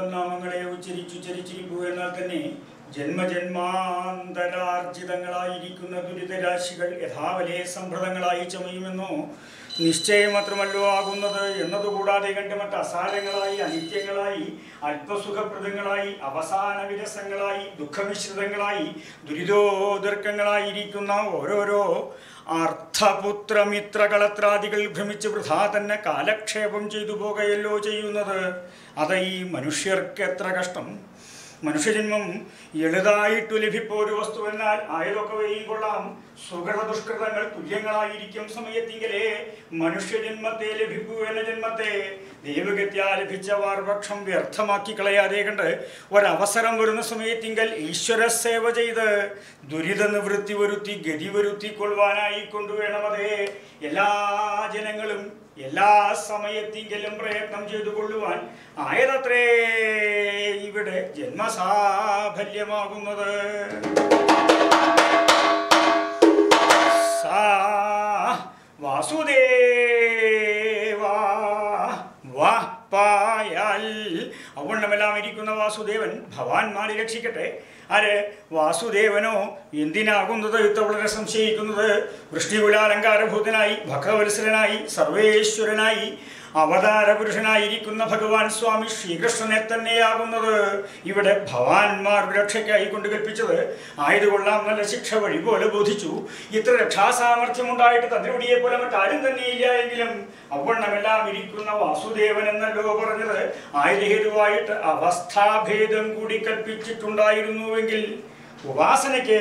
ഭഗവത് നാമങ്ങളെ ഉച്ചരിച്ചുച്ചരിച്ചിരിക്കൂ എന്നാൽ തന്നെ ജന്മജന്മാന്തരാർജിതങ്ങളായിരിക്കുന്ന ദുരിതരാശികൾ യഥാവലെ സംഭൃതങ്ങളായി ചമയുമെന്നോ നിശ്ചയം മാത്രമല്ലോ ആകുന്നത് എന്നതുകൂടാതെ കണ്ട് മറ്റ് അസാരങ്ങളായി അനിത്യങ്ങളായി അല്പസുഖപ്രദങ്ങളായി അവസാന വിരസങ്ങളായി ദുഃഖമിശ്രിതങ്ങളായി ദുരിതോദർക്കങ്ങളായിരിക്കുന്ന ഓരോരോ അർത്ഥപുത്രമിത്രകളത്രാദികൾ ഭ്രമിച്ച് വൃഥാ തന്നെ കാലക്ഷേപം ചെയ്തു പോകുകയല്ലോ ചെയ്യുന്നത് അത് ഈ മനുഷ്യർക്ക് എത്ര കഷ്ടം മനുഷ്യജന്മം എളുതായിട്ടു ലഭിപ്പോ ഒരു വസ്തു എന്നാൽ ആയതൊക്കെ വെയും കൊള്ളാം സുഹൃത ദുഷ്കൃതങ്ങൾ തുല്യങ്ങളായിരിക്കും സമയത്തിങ്കിലേ മനുഷ്യജന്മത്തെ ലഭിക്കൂ എന്ന ജന്മത്തെ ദൈവഗത്യാ ലഭിച്ച വാർപക്ഷം വ്യർത്ഥമാക്കി കളയാതെ കണ്ട് ഒരവസരം വരുന്ന സമയത്തിങ്കൽ ഈശ്വര സേവ ചെയ്ത് ദുരിത നിവൃത്തി വരുത്തി ഗതി വരുത്തി കൊള്ളുവാനായി കൊണ്ടുവേണമതേ എല്ലാ ജനങ്ങളും എല്ലാ സമയത്തിങ്കിലും പ്രയത്നം ചെയ്തു കൊള്ളുവാൻ ആയതത്രേ ഇവിടെ ജന്മസാഫല്യമാകുന്നത് സാ വാസുദേവ വാ പായാൽ അവണ്ണമെല്ലാം ഇരിക്കുന്ന വാസുദേവൻ ഭവാൻമാരെ രക്ഷിക്കട്ടെ ആര് വാസുദേവനോ എന്തിനാകുന്നത് ഇത്ര വളരെ സംശയിക്കുന്നത് വൃഷ്ടികുലാലങ്കാരഭൂതനായി ഭക്തവത്സരനായി സർവേശ്വരനായി അവതാര പുരുഷനായിരിക്കുന്ന ഭഗവാൻ സ്വാമി ശ്രീകൃഷ്ണനെ തന്നെയാകുന്നത് ഇവിടെ ഭവാൻമാർ രക്ഷയ്ക്കായി കൊണ്ട് കൽപ്പിച്ചത് ആയതുകൊള്ളാം നല്ല ശിക്ഷ വഴി പോലെ ബോധിച്ചു ഇത്ര രക്ഷാസാമർഥ്യം ഉണ്ടായിട്ട് തന്ത്രിയെ പോലെ മറ്റാരും തന്നെയില്ല എങ്കിലും അവണ്ണമെല്ലാം ഇരിക്കുന്ന വാസുദേവൻ എന്നല്ലോ പറഞ്ഞത് ആയുധേതുവായിട്ട് അവസ്ഥാഭേദം കൂടി കൽപ്പിച്ചിട്ടുണ്ടായിരുന്നുവെങ്കിൽ ഉപാസനയ്ക്ക്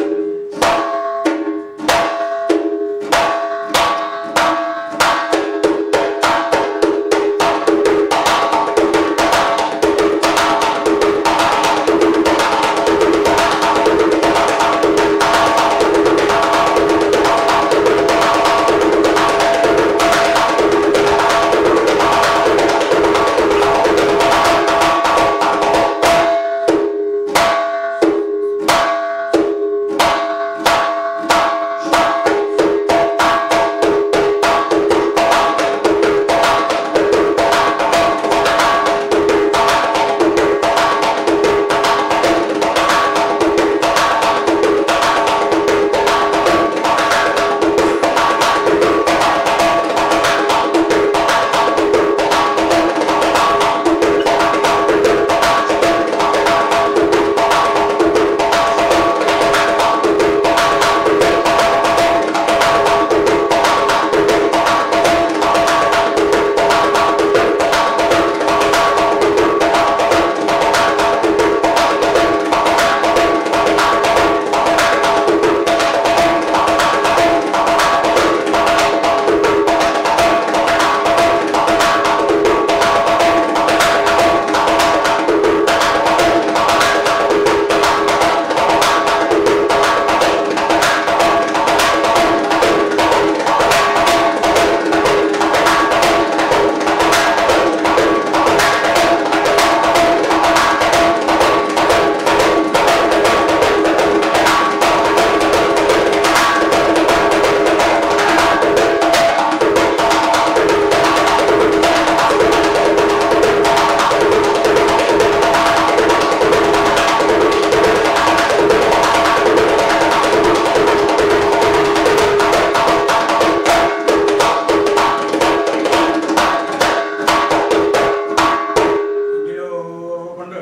എങ്കിലോ കൊണ്ട്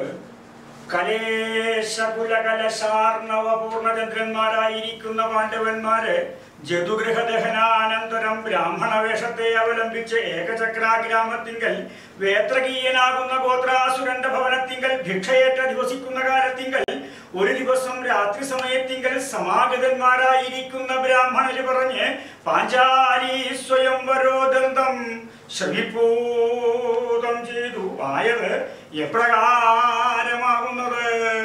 കലേശകുലകലശാർണവ പൂർണ്ണചന്ദ്രന്മാരായിരിക്കുന്ന പാണ്ഡവന്മാര് ജതുഗൃഹദഹനാനന്തരം ബ്രാഹ്മണ വേഷത്തെ അവലംബിച്ച് ഏകചക്രാഗ്രാമത്തിങ്കൽ വേത്രകീയനാകുന്ന ഗോത്രാസുരന്റെ ഭവനത്തിങ്കൽ ഭിക്ഷയേറ്റ് അധിവസിക്കുന്ന കാലത്തിങ്കൽ ഒരു ദിവസം രാത്രി സമയത്തിങ്കൽ സമാഗതന്മാരായിരിക്കുന്ന ബ്രാഹ്മണര് പറഞ്ഞ് പാഞ്ചാലി സ്വയംവരോദന്തം ശ്രമിപ്പൂതം ചെയ്തു ആയത് എപ്രകാരമാകുന്നത്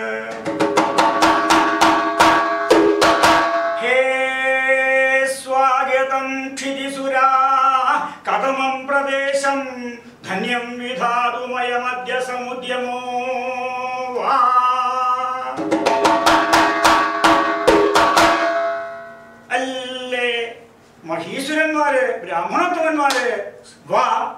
ഹേ സ്വാഗതം ക്ഷിതിസുരാ കഥമം പ്രദേശം ധന്യം വിധാതുമയമദ്യ സമുദ്യമോ വാ അല്ലേ മഹീശ്വരന്മാര് ബ്രാഹ്മണോത്തമന്മാര് വാ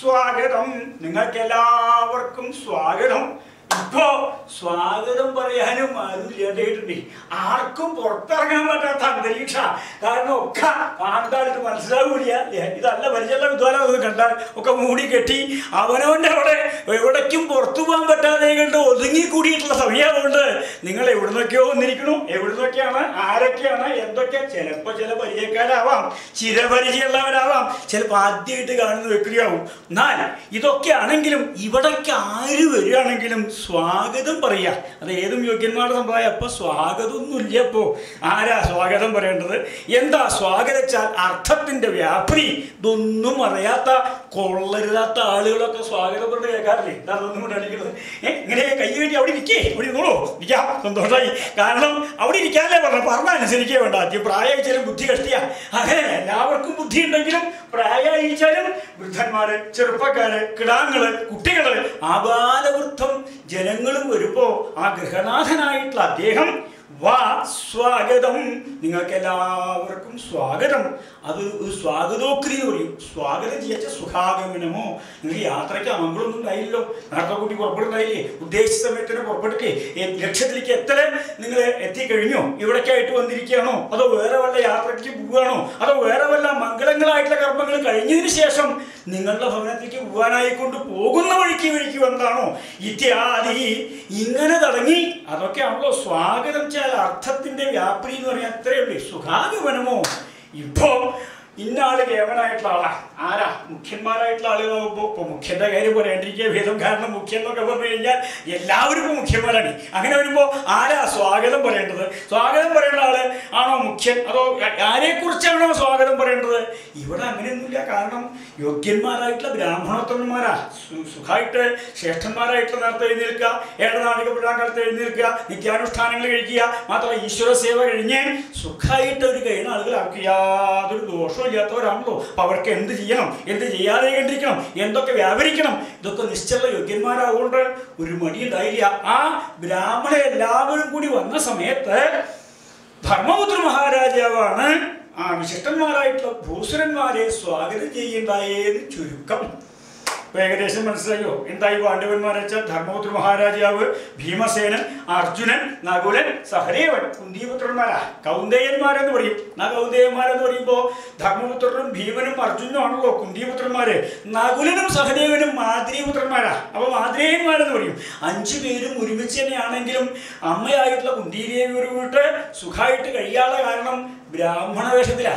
സ്വാഗതം നിങ്ങൾക്ക് എല്ലാവർക്കും സ്വാഗതം ഇപ്പോ സ്വാഗതം പറയാനും ആരും ഇല്ലാണ്ടായിട്ടുണ്ട് ആർക്കും പുറത്തിറങ്ങാൻ പറ്റാത്ത അന്തരീക്ഷ കാരണം ഒക്കെ കാണാനായിട്ട് മനസ്സിലാവില്ല ഇതല്ല പരിചയമുള്ള വിദ്വാനം ഒന്ന് കണ്ടാൽ ഒക്കെ മൂടി കെട്ടി അവനവൻ്റെ അവിടെ എവിടേക്കും പുറത്തു പോകാൻ പറ്റാതെ കണ്ട് ഒതുങ്ങി കൂടിയിട്ടുള്ള സമയമുണ്ട് നിങ്ങൾ എവിടുന്നൊക്കെയോ വന്നിരിക്കണു എവിടുന്നൊക്കെയാണ് ആരൊക്കെയാണ് എന്തൊക്കെ ചിലപ്പോൾ ചില പരിചയക്കാരാവാം ചിരപരിചയമുള്ളവരാവാം ചിലപ്പോൾ ആദ്യമായിട്ട് കാണുന്ന വ്യക്തിയാവും എന്നാൽ ഇതൊക്കെ ആണെങ്കിലും ഇവിടേക്ക് ആര് വരികയാണെങ്കിലും സ്വാഗതം പറയുക അത് ഏതും യോഗ്യന്മാരുടെ സമ്പ്രദായം അപ്പോൾ സ്വാഗതമൊന്നുമില്ല അപ്പോൾ ആരാ സ്വാഗതം പറയേണ്ടത് എന്താ സ്വാഗതിച്ചാൽ അർത്ഥത്തിൻ്റെ വ്യാപ്തി ഇതൊന്നും അറിയാത്ത കൊള്ളരുതാത്ത ആളുകളൊക്കെ സ്വാഗതം കൊണ്ട് കേൾക്കാറില്ലേ എന്താ അതൊന്നും കൊണ്ട് അടിക്കുന്നത് ഏ ഇങ്ങനെ കൈ കെട്ടി അവിടെ ഇരിക്കേ അവിടെ ഇരുന്നോളൂ ഇരിക്കാം സന്തോഷമായി കാരണം അവിടെ ഇരിക്കാനല്ലേ പറഞ്ഞു പറഞ്ഞ അനുസരിക്കേ വേണ്ട ആദ്യം പ്രായച്ചാലും ബുദ്ധി കഷ്ടിയ അങ്ങനെ എല്ലാവർക്കും ബുദ്ധി ഉണ്ടെങ്കിലും പ്രായമായിച്ചാലും വൃദ്ധന്മാര് ചെറുപ്പക്കാര് കിടാങ്ങള് കുട്ടികള് ആബാലവൃദ്ധം ജനങ്ങളും വരുമ്പോ ആ ഗൃഹനാഥനായിട്ടുള്ള അദ്ദേഹം വാ സ്വാഗതം നിങ്ങൾക്ക് എല്ലാവർക്കും സ്വാഗതം അത് ഒരു സ്വാഗതോക്രി എന്ന് പറയും സ്വാഗതം ചെയ്യാച്ച സുഖാഗമനമോ നിങ്ങൾക്ക് യാത്രയ്ക്ക് അമംഗളൊന്നും ഉണ്ടായില്ലല്ലോ നേരത്തെ കൂട്ടി പുറപ്പെടുണ്ടായില്ലേ ഉദ്ദേശിച്ച സമയത്തിന് പുറപ്പെട്ടില്ലേ ഏ, ലക്ഷ്യത്തിലേക്ക് എത്ര നിങ്ങൾ എത്തിക്കഴിഞ്ഞോ ഇവിടേക്കായിട്ട് വന്നിരിക്കുകയാണോ അതോ വേറെ വല്ല യാത്രയ്ക്ക് പോവുകയാണോ അതോ വേറെ വല്ല മംഗളങ്ങളായിട്ടുള്ള കർമ്മങ്ങൾ കഴിഞ്ഞതിന് ശേഷം നിങ്ങളുടെ ഭവനത്തിലേക്ക് പോകാനായിക്കൊണ്ട് പോകുന്ന വഴിക്ക് വഴിക്ക് വന്നതാണോ ഇത്യാദി ഇങ്ങനെ തുടങ്ങി അതൊക്കെയാണല്ലോ സ്വാഗതം ചെയ്യാൻ അർത്ഥത്തിന്റെ വ്യാപ്തി എന്ന് പറഞ്ഞാൽ അത്രയേ ഉള്ളൂ സുഖാഗമനമോ ഇപ്പോ ഇന്നാള് കേവനായിട്ടുള്ള ആളാ ആരാ മുഖ്യന്മാരായിട്ടുള്ള ആളുകളാകുമ്പോൾ ഇപ്പോൾ മുഖ്യന്റെ കാര്യം പറയാണ്ടിരിക്കുക ഭേദം കാരണം മുഖ്യൻ എന്നൊക്കെ പറഞ്ഞു കഴിഞ്ഞാൽ എല്ലാവരും ഇപ്പോൾ മുഖ്യന്മാരാണ് അങ്ങനെ വരുമ്പോൾ ആരാ സ്വാഗതം പറയേണ്ടത് സ്വാഗതം പറയേണ്ട ആള് ആണോ മുഖ്യൻ അതോ ആരെക്കുറിച്ചാണോ സ്വാഗതം പറയേണ്ടത് ഇവിടെ അങ്ങനെയൊന്നുമില്ല കാരണം യോഗ്യന്മാരായിട്ടുള്ള ബ്രാഹ്മണോത്തമന്മാരാ സു- സുഖമായിട്ട് ശ്രേഷ്ഠന്മാരായിട്ടുള്ള നേരത്തെ എഴുന്നേൽക്കുക ഏഴനാളിക പിഴാക്കാലത്ത് എഴുന്നേൽക്കുക നിത്യാനുഷ്ഠാനങ്ങൾ കഴിക്കുക മാത്രമല്ല ഈശ്വര സേവ കഴിഞ്ഞ് സുഖമായിട്ട് ഒരു കഴിയുന്ന ആളുകൾ അവർക്ക് യാതൊരു ദോഷവും ഇല്ലാത്തവരാണല്ലോ അപ്പൊ അവർക്ക് എന്ത് ചെയ്യണം എന്ത് ചെയ്യാതെ കണ്ടിരിക്കണം എന്തൊക്കെ വ്യാപരിക്കണം ഇതൊക്കെ നിശ്ചല യോഗ്യന്മാരാകൊണ്ട് ഒരു മടി ഉണ്ടായില്ല ആ ബ്രാഹ്മണ എല്ലാവരും കൂടി വന്ന സമയത്ത് ധർമ്മപുത്ര മഹാരാജാവാണ് ആ വിശിഷ്ടന്മാരായിട്ടുള്ള ഭൂസുരന്മാരെ സ്വാഗതം ചെയ്യണ്ടായേന്ന് ചുരുക്കം ഇപ്പൊ ഏകദേശം മനസ്സിലായോ എന്തായി പാണ്ഡവന്മാരെ വെച്ചാൽ ധർമ്മപുത്ര മഹാരാജാവ് ഭീമസേനൻ അർജുനൻ നകുലൻ സഹദേവൻ കുന്തിപുത്രന്മാരാ കൗന്ദേയന്മാരെന്ന് പറയും ആ കൗന്ദേയന്മാരെന്ന് പറയുമ്പോൾ ധർമ്മപുത്രനും ഭീമനും അർജുനും ആണല്ലോ കുന്തിപുത്രന്മാര് നകുലനും സഹദേവനും മാദ്രീപുത്രന്മാരാ അപ്പൊ മാദ്രേയന്മാരെന്ന് പറയും അഞ്ചു പേരും ഒരുമിച്ച് തന്നെയാണെങ്കിലും അമ്മയായിട്ടുള്ള കുന്തിദേവി ഒരു വീട്ട് സുഖമായിട്ട് കഴിയാനുള്ള കാരണം ബ്രാഹ്മണ വേഷത്തിലാ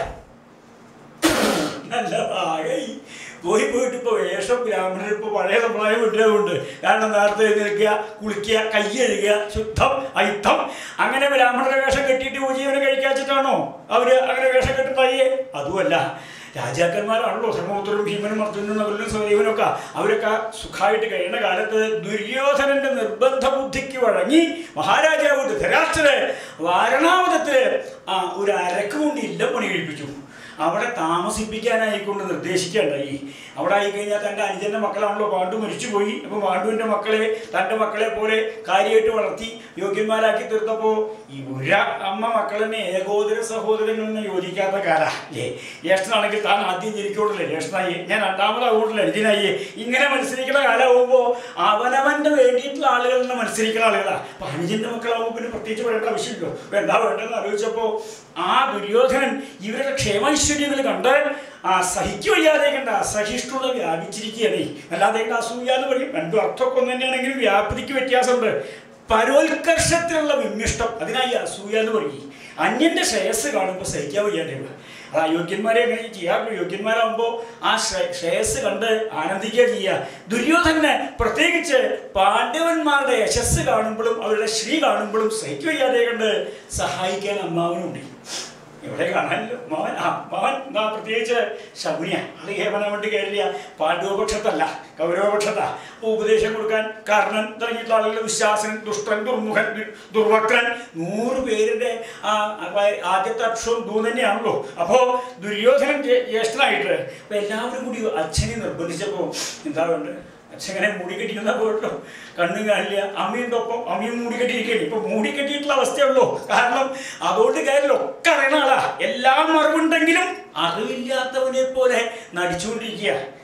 നല്ല ഭാഗമായി പോയി പോയിട്ട് ഇപ്പോൾ വേഷം ബ്രാഹ്മണർ ഇപ്പോൾ പഴയ സമ്പ്രദായം വിട്ടതുകൊണ്ട് കാരണം നേരത്തെ എഴുന്നേൽക്കുക കുളിക്കുക കൈ കഴുകുക ശുദ്ധം അയിത്തം അങ്ങനെ ബ്രാഹ്മണരുടെ വേഷം കെട്ടിയിട്ട് ഉപജീവനം കഴിക്കാച്ചിട്ടാണോ അവർ അങ്ങനെ വേഷം കെട്ടുണ്ടായേ അതുമല്ല രാജാക്കന്മാരാണല്ലോ ധർമ്മപുത്രനും ഭീമനും അർജുനും നകുലനും സഹദേവനും ഒക്കെ അവരൊക്കെ സുഖമായിട്ട് കഴിയുന്ന കാലത്ത് ദുര്യോധനന്റെ നിർബന്ധ ബുദ്ധിക്ക് വഴങ്ങി മഹാരാജാവ് ധരാഷ്ട്രര് വാരണാവതത്തില് ആ ഒരു അരക്ക് കൊണ്ട് ഇല്ലം പണി കഴിപ്പിച്ചു അവിടെ താമസിപ്പിക്കാനായിക്കൊണ്ട് നിർദ്ദേശിക്കുകയുണ്ടായി അവിടെ ആയിക്കഴിഞ്ഞാൽ തൻ്റെ അനുജൻ്റെ മക്കളാണല്ലോ പാണ്ഡു മരിച്ചുപോയി അപ്പോൾ പാണ്ഡുവിൻ്റെ മക്കളെ തൻ്റെ മക്കളെ പോലെ കാര്യമായിട്ട് വളർത്തി യോഗ്യന്മാരാക്കി തീർത്തപ്പോൾ ഈ ഒരു അമ്മ മക്കൾ തന്നെ ഏകോദര സഹോദരനൊന്നും യോജിക്കാത്ത കാല അല്ലേ ജ്യേഷ്ഠനാണെങ്കിൽ താൻ ആദ്യം ജനിക്കോളല്ലേ ജ്യേഷ്ഠനായി ഞാൻ രണ്ടാമതാകൂട്ടില്ല എന്തിനായി ഇങ്ങനെ മത്സരിക്കുന്ന കാലമാകുമ്പോൾ അവനവൻ്റെ വേണ്ടിയിട്ടുള്ള ആളുകൾ തന്നെ മത്സരിക്കുന്ന ആളുകളാണ് അപ്പം അനുജൻ്റെ മക്കളാകുമ്പോൾ പിന്നെ പ്രത്യേകിച്ച് പറയേണ്ട ആവശ്യമില്ലല്ലോ അപ്പോൾ എന്താ വേണ്ടതെന്ന് ആലോചിച്ചപ്പോൾ ആ ദുര്യോധനൻ ഇവരുടെ ക്ഷേമൈശ്വര്യങ്ങൾ കണ്ട് ആ സഹിക്കു വയ്യാതെ കണ്ട അസഹിഷ്ണുത വ്യാപിച്ചിരിക്കുകയാണ് അല്ലാതെ കണ്ട അസൂയ എന്ന് പറയും രണ്ടും അർത്ഥമൊക്കെ ഒന്ന് തന്നെയാണെങ്കിലും വ്യാപ്തിക്ക് വ്യത്യാസമുണ്ട് പരോത്കർഷത്തിലുള്ള വിമ്മിഷ്ടം അതിനായി അസൂയ എന്ന് പറയും അന്യന്റെ ശ്രേയസ് കാണുമ്പോൾ സഹിക്കാൻ വയ്യാതെ അത് അയോഗ്യന്മാരെ എങ്ങനെ ചെയ്യാറുള്ളൂ യോഗ്യന്മാരാകുമ്പോൾ ആ ശ്രേ- ശ്രേയസ് കണ്ട് ആനന്ദിക്കുക ചെയ്യുക ദുര്യോധനെ പ്രത്യേകിച്ച് പാണ്ഡവന്മാരുടെ യശസ് കാണുമ്പോഴും അവരുടെ ശ്രീ കാണുമ്പോഴും സഹിക്കു വയ്യാതെ കണ്ട് സഹായിക്കാൻ അമ്മാവനുണ്ട് ഇവിടെ കാണാനല്ലോ മോഹൻ ആ മോഹൻ എന്താ പ്രത്യേകിച്ച് ശകുനിയ അത് കേവലം വേണ്ടി കയറിയ പാണ്ഡവപക്ഷത്തല്ല കൗരവപക്ഷത്താ അപ്പോൾ ഉപദേശം കൊടുക്കാൻ കർണൻ തുടങ്ങിയിട്ടുള്ള ആളുകൾ വിശ്വാസൻ ദുഷ്ടൻ ദുർമുഖൻ ദു- ദുർവക്രൻ നൂറ് പേരുടെ ആ അപ്പൊ ആദ്യത്തെ അക്ഷരം ദൂ തന്നെയാണല്ലോ അപ്പോൾ ദുര്യോധനൻ ജ്യേ- ജ്യേഷ്ഠനായിട്ട് അപ്പോൾ എല്ലാവരും കൂടി അച്ഛനെ നിർബന്ധിച്ചപ്പോൾ എന്താ വേണ്ടത് അച്ഛനെ മൂടി കെട്ടിയിരുന്ന പോട്ടോ കണ്ണും കാണില്ല അമ്മയുടെ ഒപ്പം അമ്മയും മൂടി കെട്ടിയിരിക്കുകയാണ് ഇപ്പൊ മൂടി കെട്ടിയിട്ടുള്ള അവസ്ഥയുള്ളൂ കാരണം അതുകൊണ്ട് കാര്യമില്ല ഒക്കെ അറിയണ ആളാ എല്ലാം അറിവുണ്ടെങ്കിലും അറിവില്ലാത്തവനെ പോലെ നടിച്ചുകൊണ്ടിരിക്കുക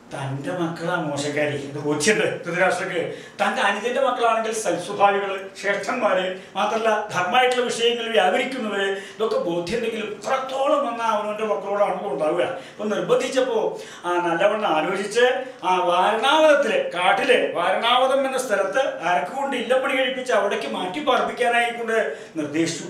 തൻ്റെ മക്കളാ മോശക്കാരി ഇത് ബോധ്യമുണ്ട് ധൃതരാഷ്ട്രക്ക് തൻ്റെ അനുജന്റെ മക്കളാണെങ്കിൽ സൽസ്വഭാവികൾ ശ്രേഷ്ഠന്മാര് മാത്രമല്ല ധർമ്മമായിട്ടുള്ള വിഷയങ്ങളിൽ വ്യാപരിക്കുന്നവര് ഇതൊക്കെ ബോധ്യമുണ്ടെങ്കിലും ഇത്രത്തോളം വന്ന അവനവൻ്റെ മക്കളോടാണല്ലോ ഉണ്ടാവുക അപ്പൊ നിർബന്ധിച്ചപ്പോൾ ആ നല്ലവണ്ണം ആലോചിച്ച് ആ വാരണാവതത്തില് കാട്ടില് വാരണാവതം എന്ന സ്ഥലത്ത് അരക്കുകൊണ്ട് ഇല്ലപ്പണി കഴിപ്പിച്ച് അവിടേക്ക് മാറ്റി പാർപ്പിക്കാനായി കൊണ്ട് നിർദ്ദേശിച്ചു